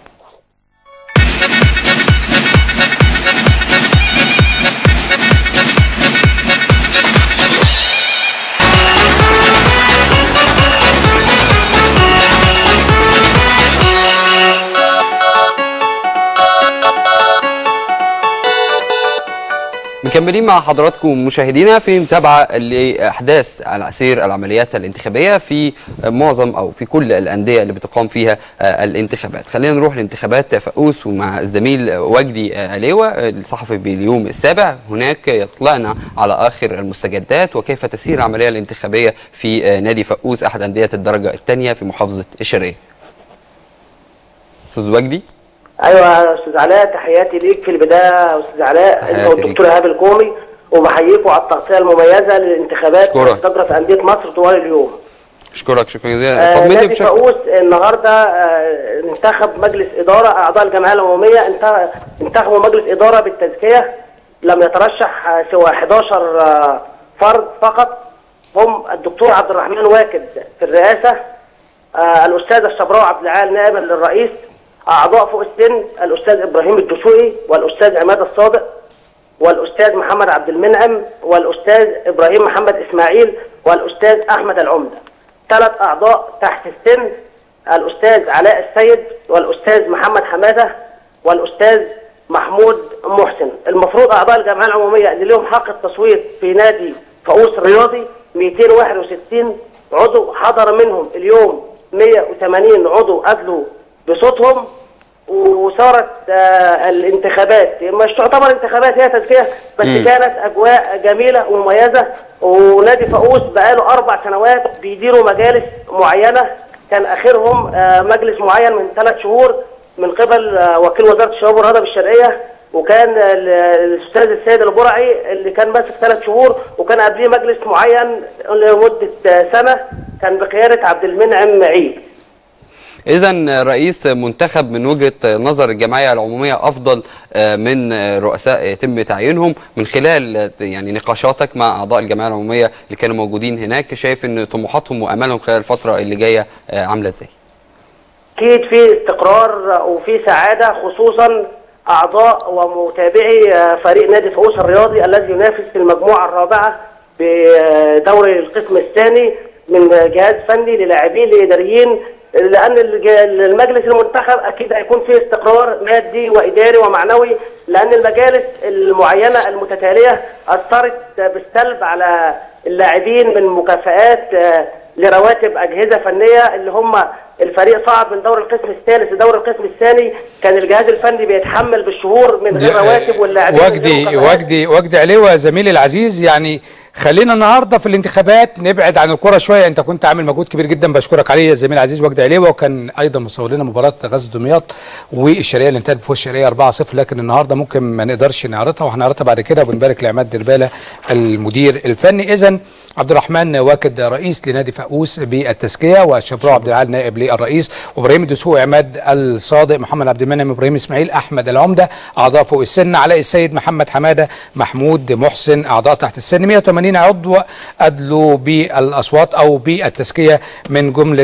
مكملين مع حضراتكم مشاهدينا في متابعه لاحداث سير العمليات الانتخابيه في معظم او في كل الانديه اللي بتقام فيها آه، الانتخابات. خلينا نروح لانتخابات فؤوس ومع الزميل وجدي آه، عليوه آه، الصحفي باليوم السابع هناك يطلعنا على اخر المستجدات وكيف تسير العمليه الانتخابيه في آه، نادي فؤوس احد انديه الدرجه الثانيه في محافظه الشرقيه. استاذ وجدي ايوه يا استاذ علاء تحياتي ليك في البدايه يا استاذ علاء انت تحياتي والدكتور ايهاب الكومي وبحييكم على التغطيه المميزه للانتخابات أشكرك. اللي تجرى في انديه مصر طوال اليوم اشكرك شكرا جزيلا آه، طمني نادي بشكل فاقوس النهارده آه، انتخب مجلس اداره اعضاء الجمعيه العموميه انت- انتخبوا مجلس اداره بالتزكيه لم يترشح آه، سوى 11 آه، فرد فقط هم الدكتور عبد الرحمن واكد في الرئاسه آه، الاستاذ الشبراوي عبد العال نائبا للرئيس اعضاء فوق السن الاستاذ ابراهيم الدسوقي والاستاذ عماد الصادق والاستاذ محمد عبد المنعم والاستاذ ابراهيم محمد اسماعيل والاستاذ احمد العمده ثلاث اعضاء تحت السن الاستاذ علاء السيد والاستاذ محمد حماده والاستاذ محمود محسن المفروض اعضاء الجمعيه العموميه اللي لهم حق التصويت في نادي فؤوس الرياضي 261 عضو حضر منهم اليوم 180 عضو ادلوا بصوتهم وصارت آه، الانتخابات مش تعتبر انتخابات هي تزكيه بس مم. كانت اجواء جميله ومميزه ونادي فاقوس بقاله اربع سنوات بيديروا مجالس معينه كان اخرهم آه، مجلس معين من ثلاث شهور من قبل آه، وكيل وزاره الشباب والرياضه بالشرقيه وكان ال- الاستاذ السيد البرعي اللي كان ماسك ثلاث شهور وكان قبليه مجلس معين لمده آه، سنه كان بقياده عبد المنعم عيد اذا رئيس منتخب من وجهه نظر الجمعيه العموميه افضل آه، من آه، رؤساء يتم تعيينهم من خلال آه، يعني نقاشاتك مع اعضاء الجمعيه العموميه اللي كانوا موجودين هناك شايف ان طموحاتهم وامالهم خلال الفتره اللي جايه آه، عامله ازاي اكيد في استقرار وفي سعاده خصوصا اعضاء ومتابعي آه، فريق نادي فؤوس الرياضي الذي ينافس في المجموعه الرابعه بدوري القسم الثاني من جهاز فني للاعبين لاداريين لان الج- المجلس المنتخب اكيد هيكون فيه استقرار مادي واداري ومعنوي لان المجالس المعينه المتتاليه اثرت بالسلب على اللاعبين من مكافآت آه، لرواتب اجهزه فنيه اللي هم الفريق صعد من دور القسم الثالث لدور القسم الثاني كان الجهاز الفني بيتحمل بالشهور من غير رواتب واللاعبين من غير وجدي مكافآت. وجدي وجدي عليوة زميلي العزيز يعني خلينا النهارده في الانتخابات نبعد عن الكره شويه انت كنت عامل مجهود كبير جدا بشكرك عليه يا زميلي العزيز وجدي عليوة وكان ايضا مصور لنا مباراه غزل دمياط والشرقيه اللي انتهت بفوز الشرقيه 4-0 لكن النهارده ممكن ما نقدرش نعرضها وهنعرضها بعد كده وبنبارك لعماد درباله المدير الفني اذا عبد الرحمن واكد رئيس لنادي فاقوس بالتزكيه وشبراء عبد العال نائب للرئيس وابراهيم الدسوقي عماد الصادق محمد عبد المنعم ابراهيم اسماعيل احمد العمده اعضاء فوق السن علاء السيد محمد حماده محمود محسن اعضاء تحت السن 180 عضو ادلوا بالاصوات او بالتزكيه من جمله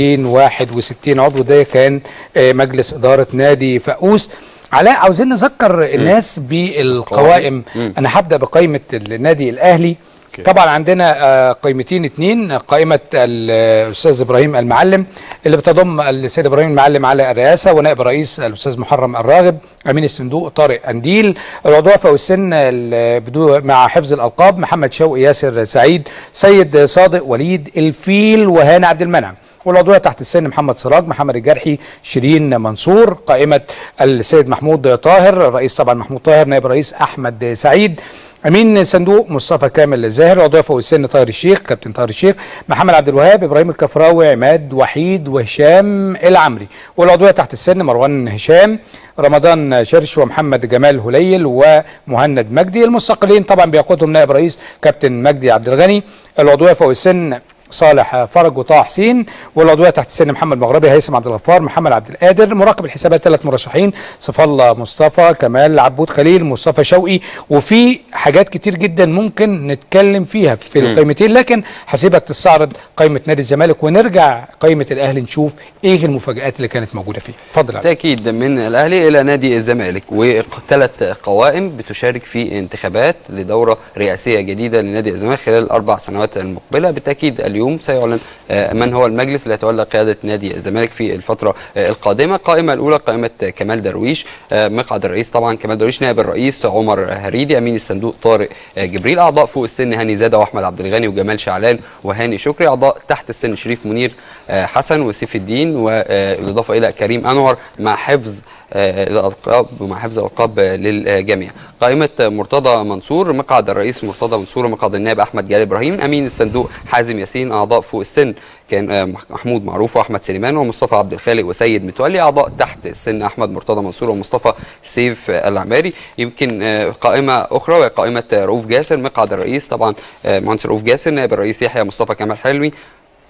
261 عضو ده كان آه، مجلس اداره نادي فاقوس علاء عاوزين نذكر الناس بالقوائم مم. انا هبدا بقائمه النادي الاهلي طبعا عندنا آه، قائمتين اتنين قائمة الأستاذ إبراهيم المعلم اللي بتضم السيد إبراهيم المعلم على الرئاسة ونائب رئيس الأستاذ محرم الراغب أمين الصندوق طارق أنديل العضوية فوق السن ال- بدو- مع حفظ الألقاب محمد شوقي ياسر سعيد سيد صادق وليد الفيل وهاني عبد المنعم والعضوية تحت السن محمد سراج محمد الجرحي شيرين منصور قائمة السيد محمود طاهر الرئيس طبعا محمود طاهر نائب رئيس أحمد سعيد امين صندوق مصطفى كامل زاهر عضو فوق السن طاهر الشيخ كابتن طاهر الشيخ محمد عبد الوهاب ابراهيم الكفراوي عماد وحيد وهشام العمري والعضويه تحت السن مروان هشام رمضان شرش ومحمد جمال هليل ومهند مجدي المستقلين طبعا بيقودهم نائب رئيس كابتن مجدي عبد الغني العضويه فوق السن صالح فرج وطه حسين والعضويه تحت السن محمد مغربي هيثم عبد الغفار محمد عبد القادر مراقب الحسابات ثلاث مرشحين صف الله مصطفى كمال عبود خليل مصطفى شوقي وفي حاجات كتير جدا ممكن نتكلم فيها في مم. القائمتين لكن هسيبك تستعرض قائمه نادي الزمالك ونرجع قائمه الاهلي نشوف ايه المفاجات اللي كانت موجوده فيه اتفضل يا علاء. بالتاكيد من الاهلي الى نادي الزمالك وثلاث قوائم بتشارك في انتخابات لدوره رئاسيه جديده لنادي الزمالك خلال الاربع سنوات المقبله بالتاكيد اليوم سيعلن آه، من هو المجلس اللي يتولى قياده نادي الزمالك في الفتره آه، القادمه القائمه الاولى قائمه كمال درويش آه، مقعد الرئيس طبعا كمال درويش نائب الرئيس عمر هريدي امين الصندوق طارق آه، جبريل اعضاء فوق السن هاني زاده واحمد عبد الغني وجمال شعلان وهاني شكري اعضاء تحت السن شريف منير آه، حسن وسيف الدين والاضافه الى كريم انور مع حفظ آه، الالقاب ومع حفظ الالقاب آه، للجميع قائمه مرتضى منصور مقعد الرئيس مرتضى منصور ومقعد النائب احمد جلال ابراهيم امين الصندوق حازم ياسين اعضاء فوق السن كان آه، محمود معروف واحمد سليمان ومصطفى عبد الخالق وسيد متولي اعضاء تحت السن احمد مرتضى منصور ومصطفى سيف آه، العماري يمكن آه، قائمه اخرى وهي قائمه آه، رؤوف جاسر مقعد الرئيس طبعا آه، مهندس رؤوف جاسر نائب الرئيس يحيى مصطفى كمال حلمي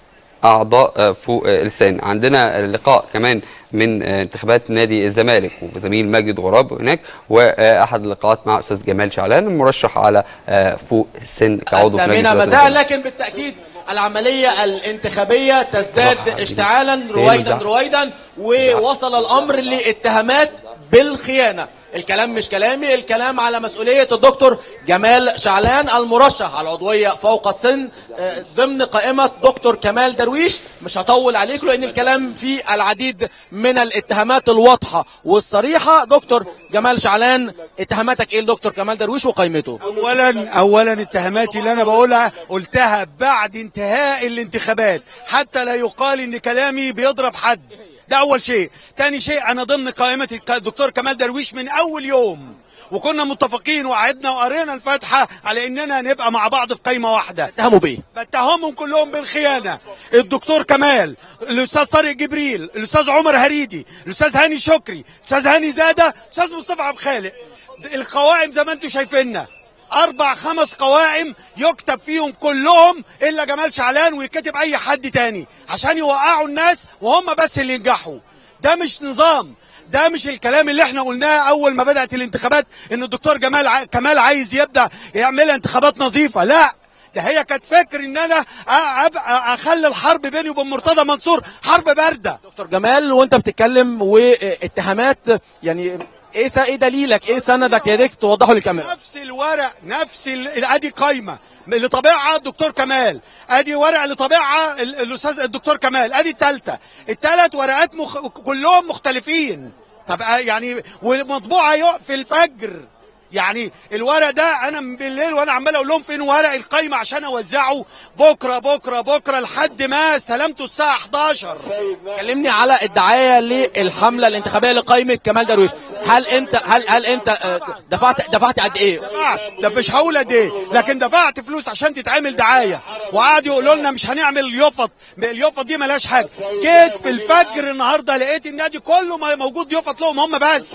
اعضاء آه، فوق آه، لسان عندنا لقاء كمان من آه، انتخابات نادي الزمالك وزميل ماجد غراب هناك واحد اللقاءات مع استاذ جمال شعلان المرشح على آه، فوق السن كعضو في مجلس الثامنة إدارة مساء الزمالك. لكن بالتأكيد العملية الانتخابية تزداد اشتعالا رويدا مزاح. رويدا ووصل الأمر لاتهامات بالخيانة الكلام مش كلامي الكلام على مسؤولية الدكتور جمال شعلان المرشح على العضوية فوق السن آه، ضمن قائمة دكتور كمال درويش مش هطول عليكم لأن الكلام فيه العديد من الاتهامات الواضحة والصريحة دكتور جمال شعلان اتهاماتك ايه لدكتور كمال درويش وقائمته اولا اولا اتهاماتي اللي انا بقولها قلتها بعد انتهاء الانتخابات حتى لا يقال ان كلامي بيضرب حد ده اول شيء تاني شيء انا ضمن قائمه الك- الدكتور كمال درويش من اول يوم وكنا متفقين وعدنا وقرينا الفاتحه على اننا نبقى مع بعض في قايمه واحده اتهموا بيه بتهمهم كلهم بالخيانه الدكتور كمال الاستاذ طارق جبريل الاستاذ عمر هريدي الاستاذ هاني شكري الاستاذ هاني زاده الاستاذ مصطفى عبد الخالق القوائم زي ما انتم شايفيننا اربع خمس قوائم يكتب فيهم كلهم الا جمال شعلان ويكتب اي حد تاني عشان يوقعوا الناس وهم بس اللي ينجحوا ده مش نظام ده مش الكلام اللي احنا قلناه اول ما بدات الانتخابات ان الدكتور جمال ع... كمال عايز يبدا يعملها انتخابات نظيفه لا ده هي كانت فكر ان انا أ- أب- اخلي الحرب بيني وبين مرتضى منصور حرب بارده دكتور جمال وانت بتتكلم واتهامات يعني ايه س- ايه دليلك ايه سندك يا ريت توضحه للكاميرا نفس الورق نفس ال- ادي قايمه اللي طابعها الدكتور كمال ادي ورق اللي طابعها ال- الاستاذ الدكتور كمال ادي الثالثه الثلاث ورقات مخ... كلهم مختلفين طب آه يعني ومطبوعه يق- في الفجر يعني الورق ده انا من بالليل وانا عمال اقول لهم فين ورق القايمه عشان اوزعه بكره بكره بكره لحد ما استلمته الساعه 11 كلمني على الدعايه للحمله الانتخابيه لقائمه كمال درويش هل انت هل هل انت آه، دفعت دفعت قد ايه دفعت ده مش هقول قد ايه لكن دفعت فلوس عشان تتعمل دعايه وقعدوا يقولوا لنا مش هنعمل اليفط اليفط دي ملهاش حاجه جيت في الفجر النهارده لقيت النادي كله ما- موجود يفط لهم هم بس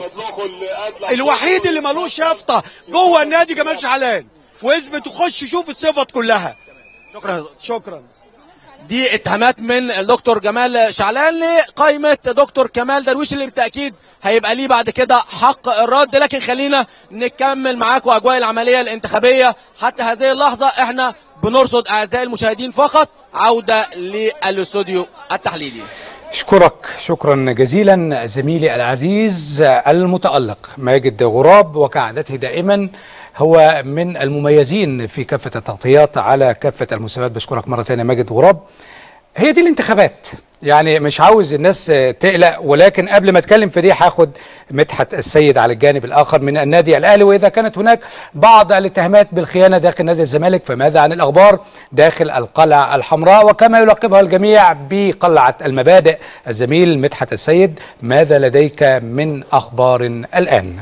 الوحيد اللي ملوش يافطه جوه النادي جمال شعلان واثبت وخش شوف الصفط كلها شكرا شكرا دي اتهامات من الدكتور جمال شعلان لقائمة دكتور كمال درويش اللي بالتأكيد هيبقى ليه بعد كده حق الرد لكن خلينا نكمل معاكم أجواء العملية الانتخابية حتى هذه اللحظة احنا بنرصد أعزائي المشاهدين فقط عودة للاستوديو التحليلي اشكرك شكرا جزيلا زميلي العزيز المتألق ماجد غراب وكعادته دائما هو من المميزين في كافة التغطيات على كافة المستويات بشكرك مرة ثانية ماجد غراب هي دي الانتخابات يعني مش عاوز الناس تقلق ولكن قبل ما اتكلم في دي هاخد مدحت السيد على الجانب الاخر من النادي الاهلي واذا كانت هناك بعض الاتهامات بالخيانه داخل نادي الزمالك فماذا عن الاخبار داخل القلعه الحمراء وكما يلقبها الجميع بقلعه المبادئ الزميل مدحت السيد ماذا لديك من اخبار الان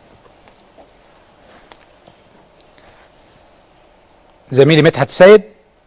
زميلي مدحت السيد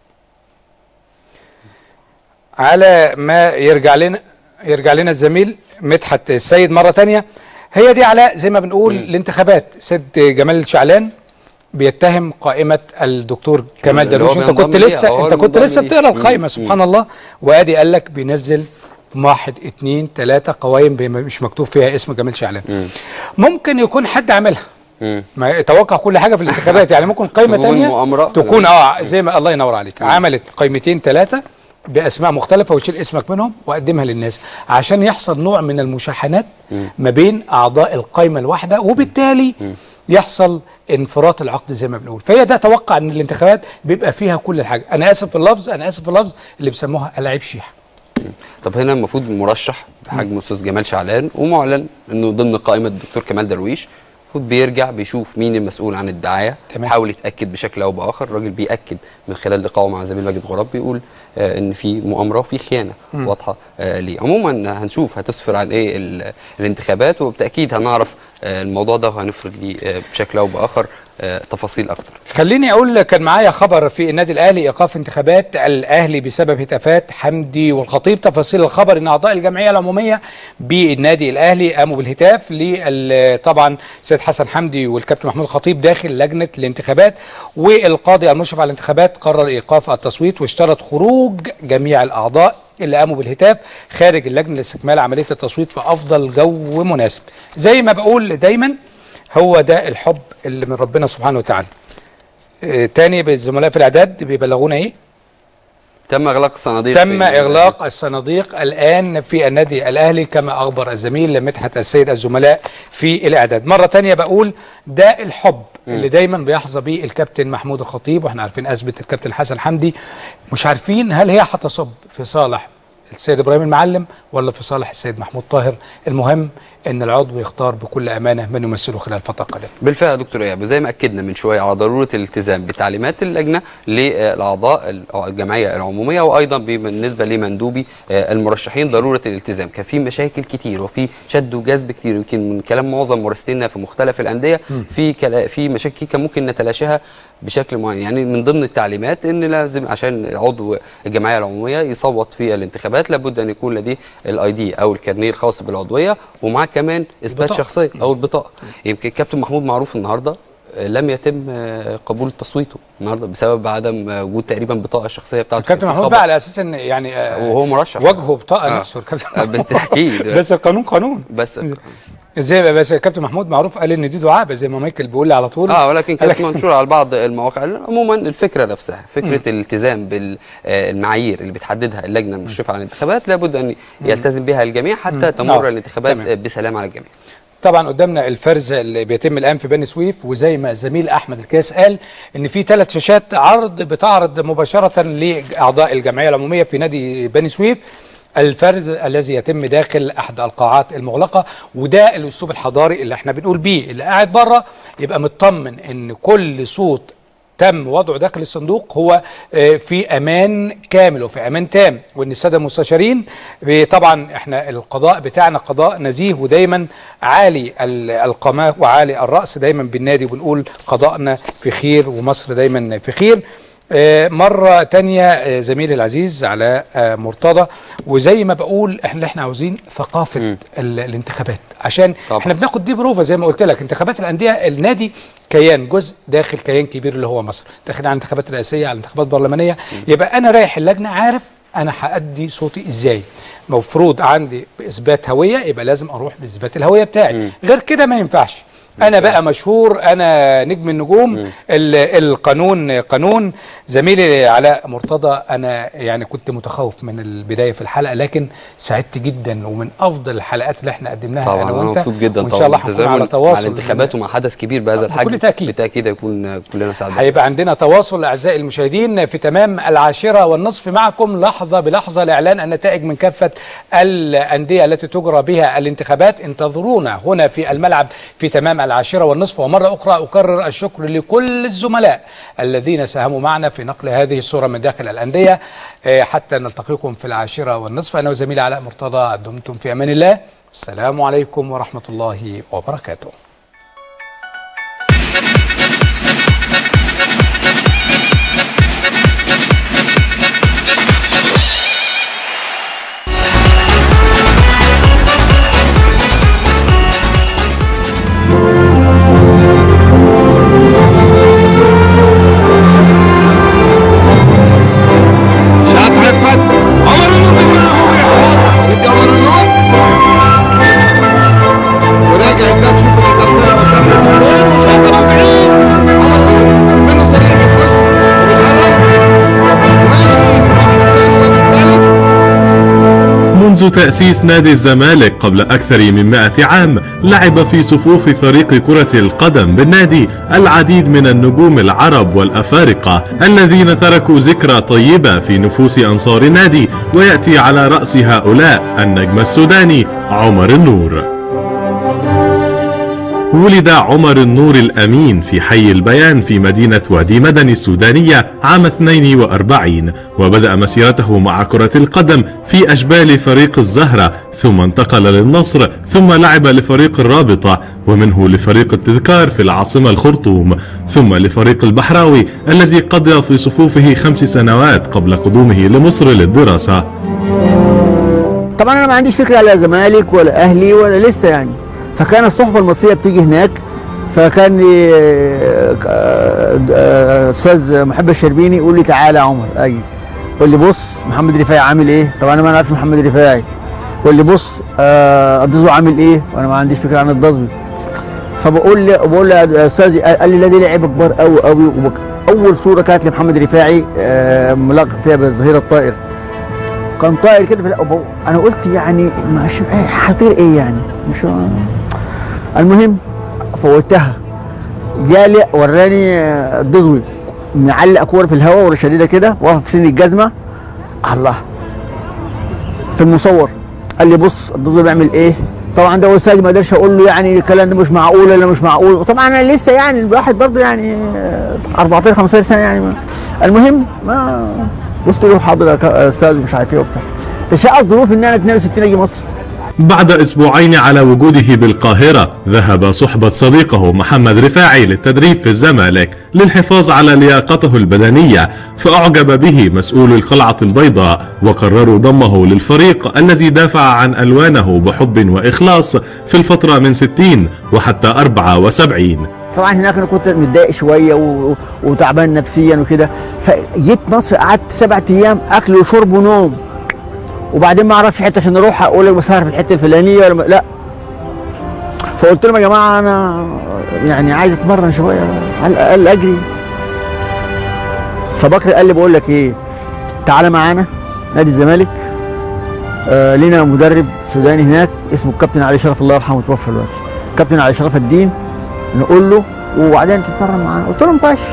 على ما يرجع لنا يرجع لنا الزميل مدحت السيد مره تانية هي دي علاء زي ما بنقول الانتخابات سيد جمال شعلان بيتهم قائمة الدكتور كمال اللي هو درويش انت بينضم كنت ليها، لسه هو انت كنت المنضم لسه ليها. بتقرا مم. القائمة مم. سبحان الله وادي قال لك بينزل واحد اتنين تلاتة قوائم بما- مش مكتوب فيها اسم جمال شعلان ممكن يكون حد عاملها ما يتوقع كل حاجه في الانتخابات يعني ممكن قائمه تكون تانية مؤامرة. تكون اه زي ما الله ينور عليك عملت قائمتين ثلاثه باسماء مختلفه وتشيل اسمك منهم وقدمها للناس عشان يحصل نوع من المشاحنات ما بين اعضاء القائمه الواحده وبالتالي يحصل انفراط العقد زي ما بنقول فهي ده توقع ان الانتخابات بيبقى فيها كل الحاجه انا اسف في اللفظ انا اسف في اللفظ اللي بيسموها العيب شيحه طب هنا المفروض مرشح بحجم استاذ جمال شعلان ومعلن انه ضمن قائمه الدكتور كمال درويش المفروض بيرجع بيشوف مين المسؤول عن الدعايه تمام. يحاول يتاكد بشكل او باخر الراجل بياكد من خلال لقائه مع زميل ماجد غراب بيقول آه ان في مؤامره وفي خيانه مم. واضحه آه ليه عموما هنشوف هتسفر عن ايه ال- الانتخابات وبالتاكيد هنعرف آه الموضوع ده وهنفرد ليه آه بشكل او باخر آه، تفاصيل اكتر خليني اقول كان معايا خبر في النادي الاهلي ايقاف انتخابات الاهلي بسبب هتافات حمدي والخطيب تفاصيل الخبر ان اعضاء الجمعيه العموميه بالنادي الاهلي قاموا بالهتاف لل- طبعا سيد حسن حمدي والكابتن محمود الخطيب داخل لجنه الانتخابات والقاضي المشرف على الانتخابات قرر ايقاف التصويت واشترط خروج جميع الاعضاء اللي قاموا بالهتاف خارج اللجنه لاستكمال عمليه التصويت في افضل جو مناسب زي ما بقول دايما هو ده الحب اللي من ربنا سبحانه وتعالى آه، تاني بالزملاء في الاعداد بيبلغونا ايه تم اغلاق الصناديق تم في- اغلاق الصناديق الان في النادي الاهلي كما اخبر الزميل مدحت السيد الزملاء في الاعداد مره تانية بقول ده الحب اللي دايما بيحظى بيه الكابتن محمود الخطيب واحنا عارفين ازمه الكابتن حسن حمدي مش عارفين هل هي هتصب في صالح السيد ابراهيم المعلم ولا في صالح السيد محمود طاهر المهم ان العضو يختار بكل امانه من يمثله خلال الفتره القادمه بالفعل يا دكتور اياب زي ما اكدنا من شويه على ضروره الالتزام بتعليمات اللجنه للاعضاء ال- الجمعيه العموميه وايضا بالنسبه لمندوبي آه، المرشحين ضروره الالتزام كان في مشاكل كتير وفي شد وجذب كتير يمكن من كلام معظم مراسليننا في مختلف الانديه مم. في كلا في مشاكل كان ممكن نتلاشاها بشكل معين يعني من ضمن التعليمات ان لازم عشان عضو الجمعيه العموميه يصوت في الانتخابات لابد ان يكون لديه الاي دي او الكارنيه الخاص بالعضويه ومعاه كمان اثبات البطاقة. شخصيه او البطاقه يمكن الكابتن محمود معروف النهارده آه، لم يتم آه، قبول تصويته النهارده بسبب عدم آه، وجود تقريبا بطاقه الشخصيه بتاعته الكابتن في محمود الخبر. بقى على اساس ان يعني آه، وهو مرشح وجهه بطاقه آه. نفسه الكابتن آه، بالتاكيد بس القانون قانون بس زي بس الكابتن محمود معروف قال ان دي دعابه زي ما مايكل بيقول لي على طول اه ولكن قال كانت لك- منشوره على بعض المواقع عموما الفكره نفسها فكره الالتزام بالمعايير اللي بتحددها اللجنه المشرفه على الانتخابات لابد ان يلتزم بها الجميع حتى تمر آه، الانتخابات تمام. بسلام على الجميع طبعا قدامنا الفرز اللي بيتم الان في بني سويف وزي ما الزميل احمد الكاس قال ان في ثلاث شاشات عرض بتعرض مباشره لاعضاء الجمعيه العموميه في نادي بني سويف الفرز الذي يتم داخل احد القاعات المغلقه وده الاسلوب الحضاري اللي احنا بنقول بيه اللي قاعد بره يبقى مطمن ان كل صوت تم وضعه داخل الصندوق هو آه، في امان كامل وفي امان تام وان الساده المستشارين ب- طبعا احنا القضاء بتاعنا قضاء نزيه ودايما عالي ال- القامه وعالي الراس دايما بالنادي وبنقول قضاءنا في خير ومصر دايما في خير آه، مرة تانية آه، زميلي العزيز علاء آه، مرتضى وزي ما بقول احنا اللي احنا عاوزين ثقافة ال- الانتخابات عشان طبعا. احنا بناخد دي بروفة زي ما قلت لك انتخابات الأندية النادي كيان جزء داخل كيان كبير اللي هو مصر داخل على انتخابات رئاسية على انتخابات برلمانية يبقى أنا رايح اللجنة عارف أنا هأدي صوتي إزاي مفروض عندي بإثبات هوية يبقى لازم أروح بإثبات الهوية بتاعي غير كده ما ينفعش انا بقى مشهور انا نجم النجوم ال- القانون قانون زميلي علاء مرتضى انا يعني كنت متخوف من البدايه في الحلقه لكن سعدت جدا ومن افضل الحلقات اللي احنا قدمناها طبعا انا انا وانت مبسوط جدا وان طبعا شاء الله هنكون بالتزامن على مع تواصل الانتخابات ومع حدث كبير بهذا الحجم بكل تأكيد. بالتاكيد هيكون كلنا سعداء هيبقى عندنا تواصل اعزائي المشاهدين في تمام العاشره والنصف معكم لحظه بلحظه لاعلان النتائج من كافه الانديه التي تجرى بها الانتخابات انتظرونا هنا في الملعب في تمام العاشره والنصف ومره اخرى اكرر الشكر لكل الزملاء الذين ساهموا معنا في نقل هذه الصوره من داخل الانديه آه، حتى نلتقيكم في العاشره والنصف انا وزميلي علاء مرتضى دمتم في امان الله السلام عليكم ورحمه الله وبركاته شهاب عفت عمر النور يدي عمر النور وراجع الباب شوف الكرتله قدام الجمهور وشاطر البعيد عمر النور منه صريح بالخش وبيتحرك ماشي الثاني والثالث منذ تأسيس نادي الزمالك قبل أكثر من مائة عام لعب في صفوف فريق كرة القدم بالنادي العديد من النجوم العرب والأفارقة الذين تركوا ذكرى طيبة في نفوس أنصار النادي ويأتي على رأس هؤلاء النجم السوداني عمر النور ولد عمر النور الأمين في حي البيان في مدينة وادي مدن السودانية عام 42 وبدأ مسيرته مع كرة القدم في أشبال فريق الزهرة ثم انتقل للنصر ثم لعب لفريق الرابطة ومنه لفريق التذكار في العاصمة الخرطوم ثم لفريق البحراوي الذي قضى في صفوفه خمس سنوات قبل قدومه لمصر للدراسة طبعا انا ما عنديش فكره لا زمالك ولا اهلي ولا لسه يعني فكان الصحبه المصريه بتيجي هناك فكان لي آه، آه، استاذ محب الشربيني يقول لي تعالى يا عمر اجي يقول لي بص محمد رفاعي عامل ايه طبعا انا ما اعرفش محمد رفاعي يقول لي بص آه، الدزوي عامل ايه وانا ما عنديش فكره عن الدزوي فبقول لي بقول له يا استاذي قال لي لا دي لعيبه كبار قوي قوي وبك- اول صوره كانت لمحمد رفاعي آه، ملقب فيها بالظهير الطائر كان طائر كده في الأبو انا قلت يعني مش إيه هطير ايه يعني مش المهم فوتها جالي وراني آه، الدزوي معلق كوره في الهواء ورا شديده كده واقف في سن الجزمه الله في المصور قال لي بص الدزوي بيعمل ايه طبعا ده وساج ما قدرش اقول له يعني الكلام ده مش معقول ولا مش معقول وطبعا انا لسه يعني الواحد برضه يعني آه، 14 15 سنه يعني ما. المهم ما قلت له حاضر يا كا- استاذ مش عارف ايه وبتاع تشاء الظروف ان انا 62 اجي مصر بعد أسبوعين على وجوده بالقاهرة ذهب صحبة صديقه محمد رفاعي للتدريب في الزمالك للحفاظ على لياقته البدنية فأعجب به مسؤول القلعة البيضاء وقرروا ضمه للفريق الذي دافع عن ألوانه بحب وإخلاص في الفترة من 60 وحتى 74 طبعا هناك انا كنت متضايق شويه و... وتعبان نفسيا وكده فجيت مصر قعدت سبع ايام اكل وشرب ونوم وبعدين ما اعرفش حته عشان اروح اقول لك بسهر في الحته الفلانيه ولا ما- لا فقلت لهم يا جماعه انا يعني عايز اتمرن شويه على الاقل اجري فبكر قال لي بقول لك ايه تعالى معانا نادي الزمالك آه لنا مدرب سوداني هناك اسمه الكابتن علي شرف الله يرحمه توفى دلوقتي كابتن علي شرف الدين نقول له وبعدين تتمرن معانا قلت لهم ماشي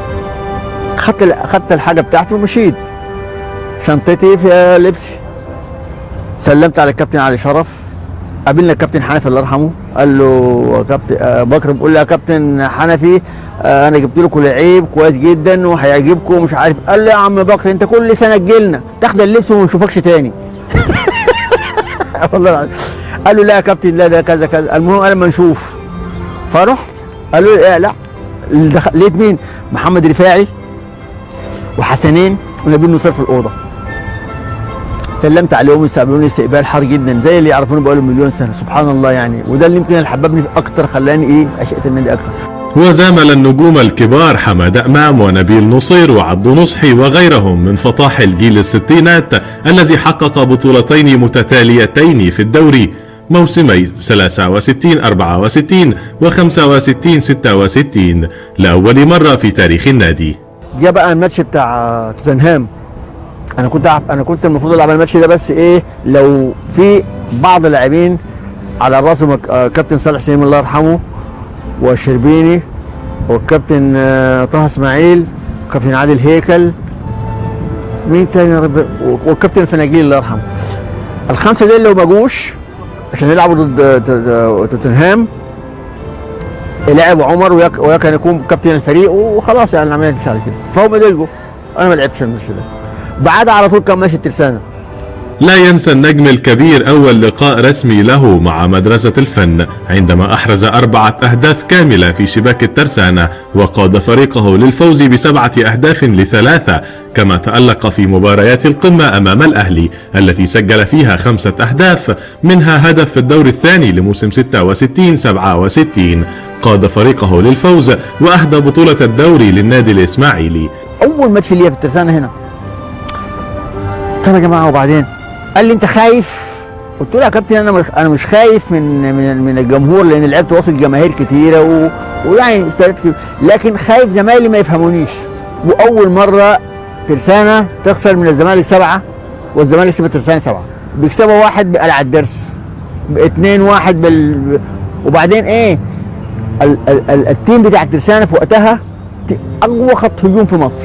خدت ال- خدت الحاجه بتاعتي ومشيت شنطتي فيها لبسي سلمت على الكابتن علي شرف قابلنا الكابتن حنفي الله يرحمه قال له يا كابتن آه بكر بيقول لي يا كابتن حنفي آه انا جبت لكم لعيب كويس جدا وهيعجبكم ومش عارف قال لي يا عم بكر انت كل سنه تجيلنا تاخد اللبس وما نشوفكش تاني والله العظيم قال له لا يا كابتن لا ده كذا كذا المهم قال ما نشوف فرحت قالوا لي ايه لا اللي دخل- لقيت مين محمد رفاعي وحسنين ونبيل نصير في الاوضه سلمت عليهم استقبلوني استقبال حار جدا زي اللي يعرفوني بقالهم مليون سنه سبحان الله يعني وده اللي يمكن اللي حببني اكتر خلاني ايه عشقت النادي اكتر وزامل النجوم الكبار حماد أمام ونبيل نصير وعبد نصحي وغيرهم من فطاحل جيل الستينات الذي حقق بطولتين متتاليتين في الدوري موسمي 63 64 و 65 66 لأول مرة في تاريخ النادي جه بقى الماتش بتاع توتنهام انا كنت ألعب انا كنت المفروض العب الماتش ده بس ايه لو في بعض اللاعبين على راسهم آه، كابتن صالح سليم الله يرحمه والشربيني والكابتن آه، طه اسماعيل وكابتن عادل هيكل مين تاني يا رب والكابتن فناجيل الله يرحمه الخمسه دول لو ما جوش عشان يلعبوا ضد ضد توتنهام لعب عمر ويا ويا كان يكون كابتن الفريق وخلاص يعني العمليه مش على كده فهم دلجوا انا ما لعبتش الماتش ده بعد على طول كان ماشي الترسانه لا ينسى النجم الكبير أول لقاء رسمي له مع مدرسة الفن عندما أحرز أربعة أهداف كاملة في شباك الترسانة وقاد فريقه للفوز بسبعة أهداف لثلاثة كما تألق في مباريات القمة أمام الأهلي التي سجل فيها خمسة أهداف منها هدف في الدور الثاني لموسم 66 67 قاد فريقه للفوز وأهدى بطولة الدوري للنادي الإسماعيلي اول ماتش ليا في الترسانه هنا طب يا جماعه وبعدين قال لي انت خايف قلت له يا كابتن انا مش انا مش خايف من من من الجمهور لان لعبت واصل جماهير كتيره و... ويعني استفدت فيه لكن خايف زمايلي ما يفهمونيش واول مره ترسانه تخسر من الزمالك سبعه والزمالك يكسب الترسانه سبعه بيكسبوا واحد بقلع الدرس اتنين واحد بال وبعدين ايه ال... ال... ال... التيم بتاع الترسانه في وقتها ت- اقوى خط هجوم في مصر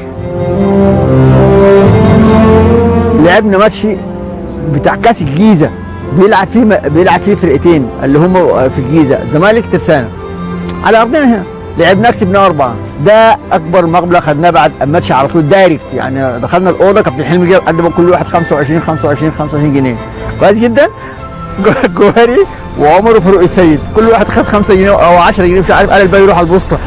لعبنا ماتش بتاع كاس الجيزه بيلعب فيه بيلعب فيه فرقتين اللي هم في الجيزه زمالك ترسانه على ارضنا هنا لعبنا كسبنا اربعه ده اكبر مبلغ خدناه بعد الماتش على طول دايركت يعني دخلنا الاوضه كابتن حلمي جاب قدم كل واحد 25 25 25 جنيه كويس جدا جو- جوهري وعمر وفاروق السيد كل واحد خد 5 جنيه او 10 جنيه مش عارف قال الباقي يروح على البوسطه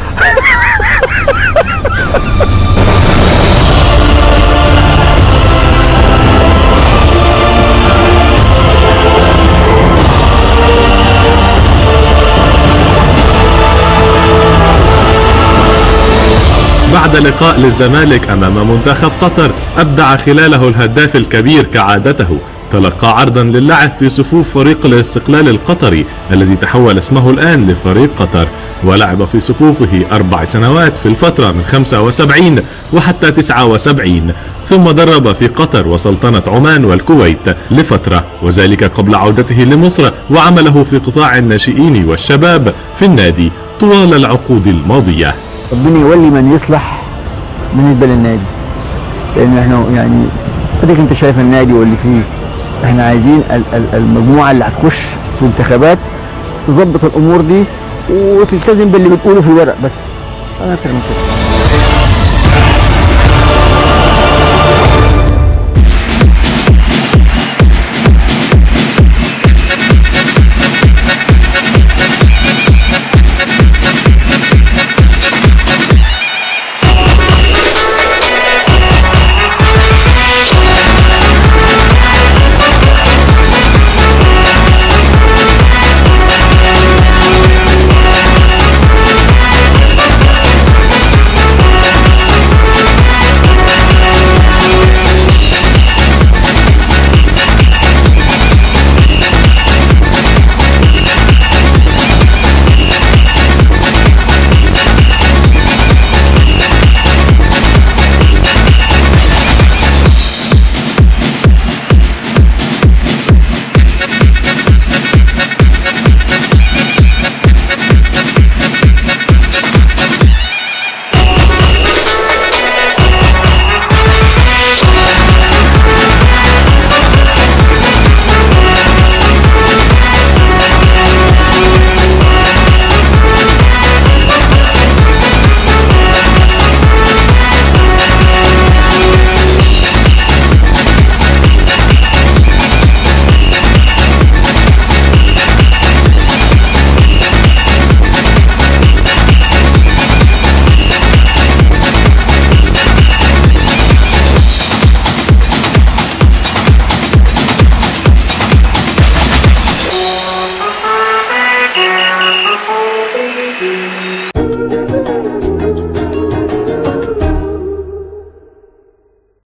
بعد لقاء للزمالك أمام منتخب قطر أبدع خلاله الهداف الكبير كعادته تلقى عرضا للعب في صفوف فريق الاستقلال القطري الذي تحول اسمه الآن لفريق قطر ولعب في صفوفه أربع سنوات في الفترة من 75 وحتى 79 ثم درب في قطر وسلطنة عمان والكويت لفترة وذلك قبل عودته لمصر وعمله في قطاع الناشئين والشباب في النادي طوال العقود الماضية ربنا يولي من يصلح بالنسبه للنادي لان احنا يعني اديك انت شايف النادي واللي فيه احنا عايزين ال- ال- المجموعه اللي هتخش في انتخابات تظبط الامور دي وتلتزم باللي بتقوله في الورق بس انا اكتر من كده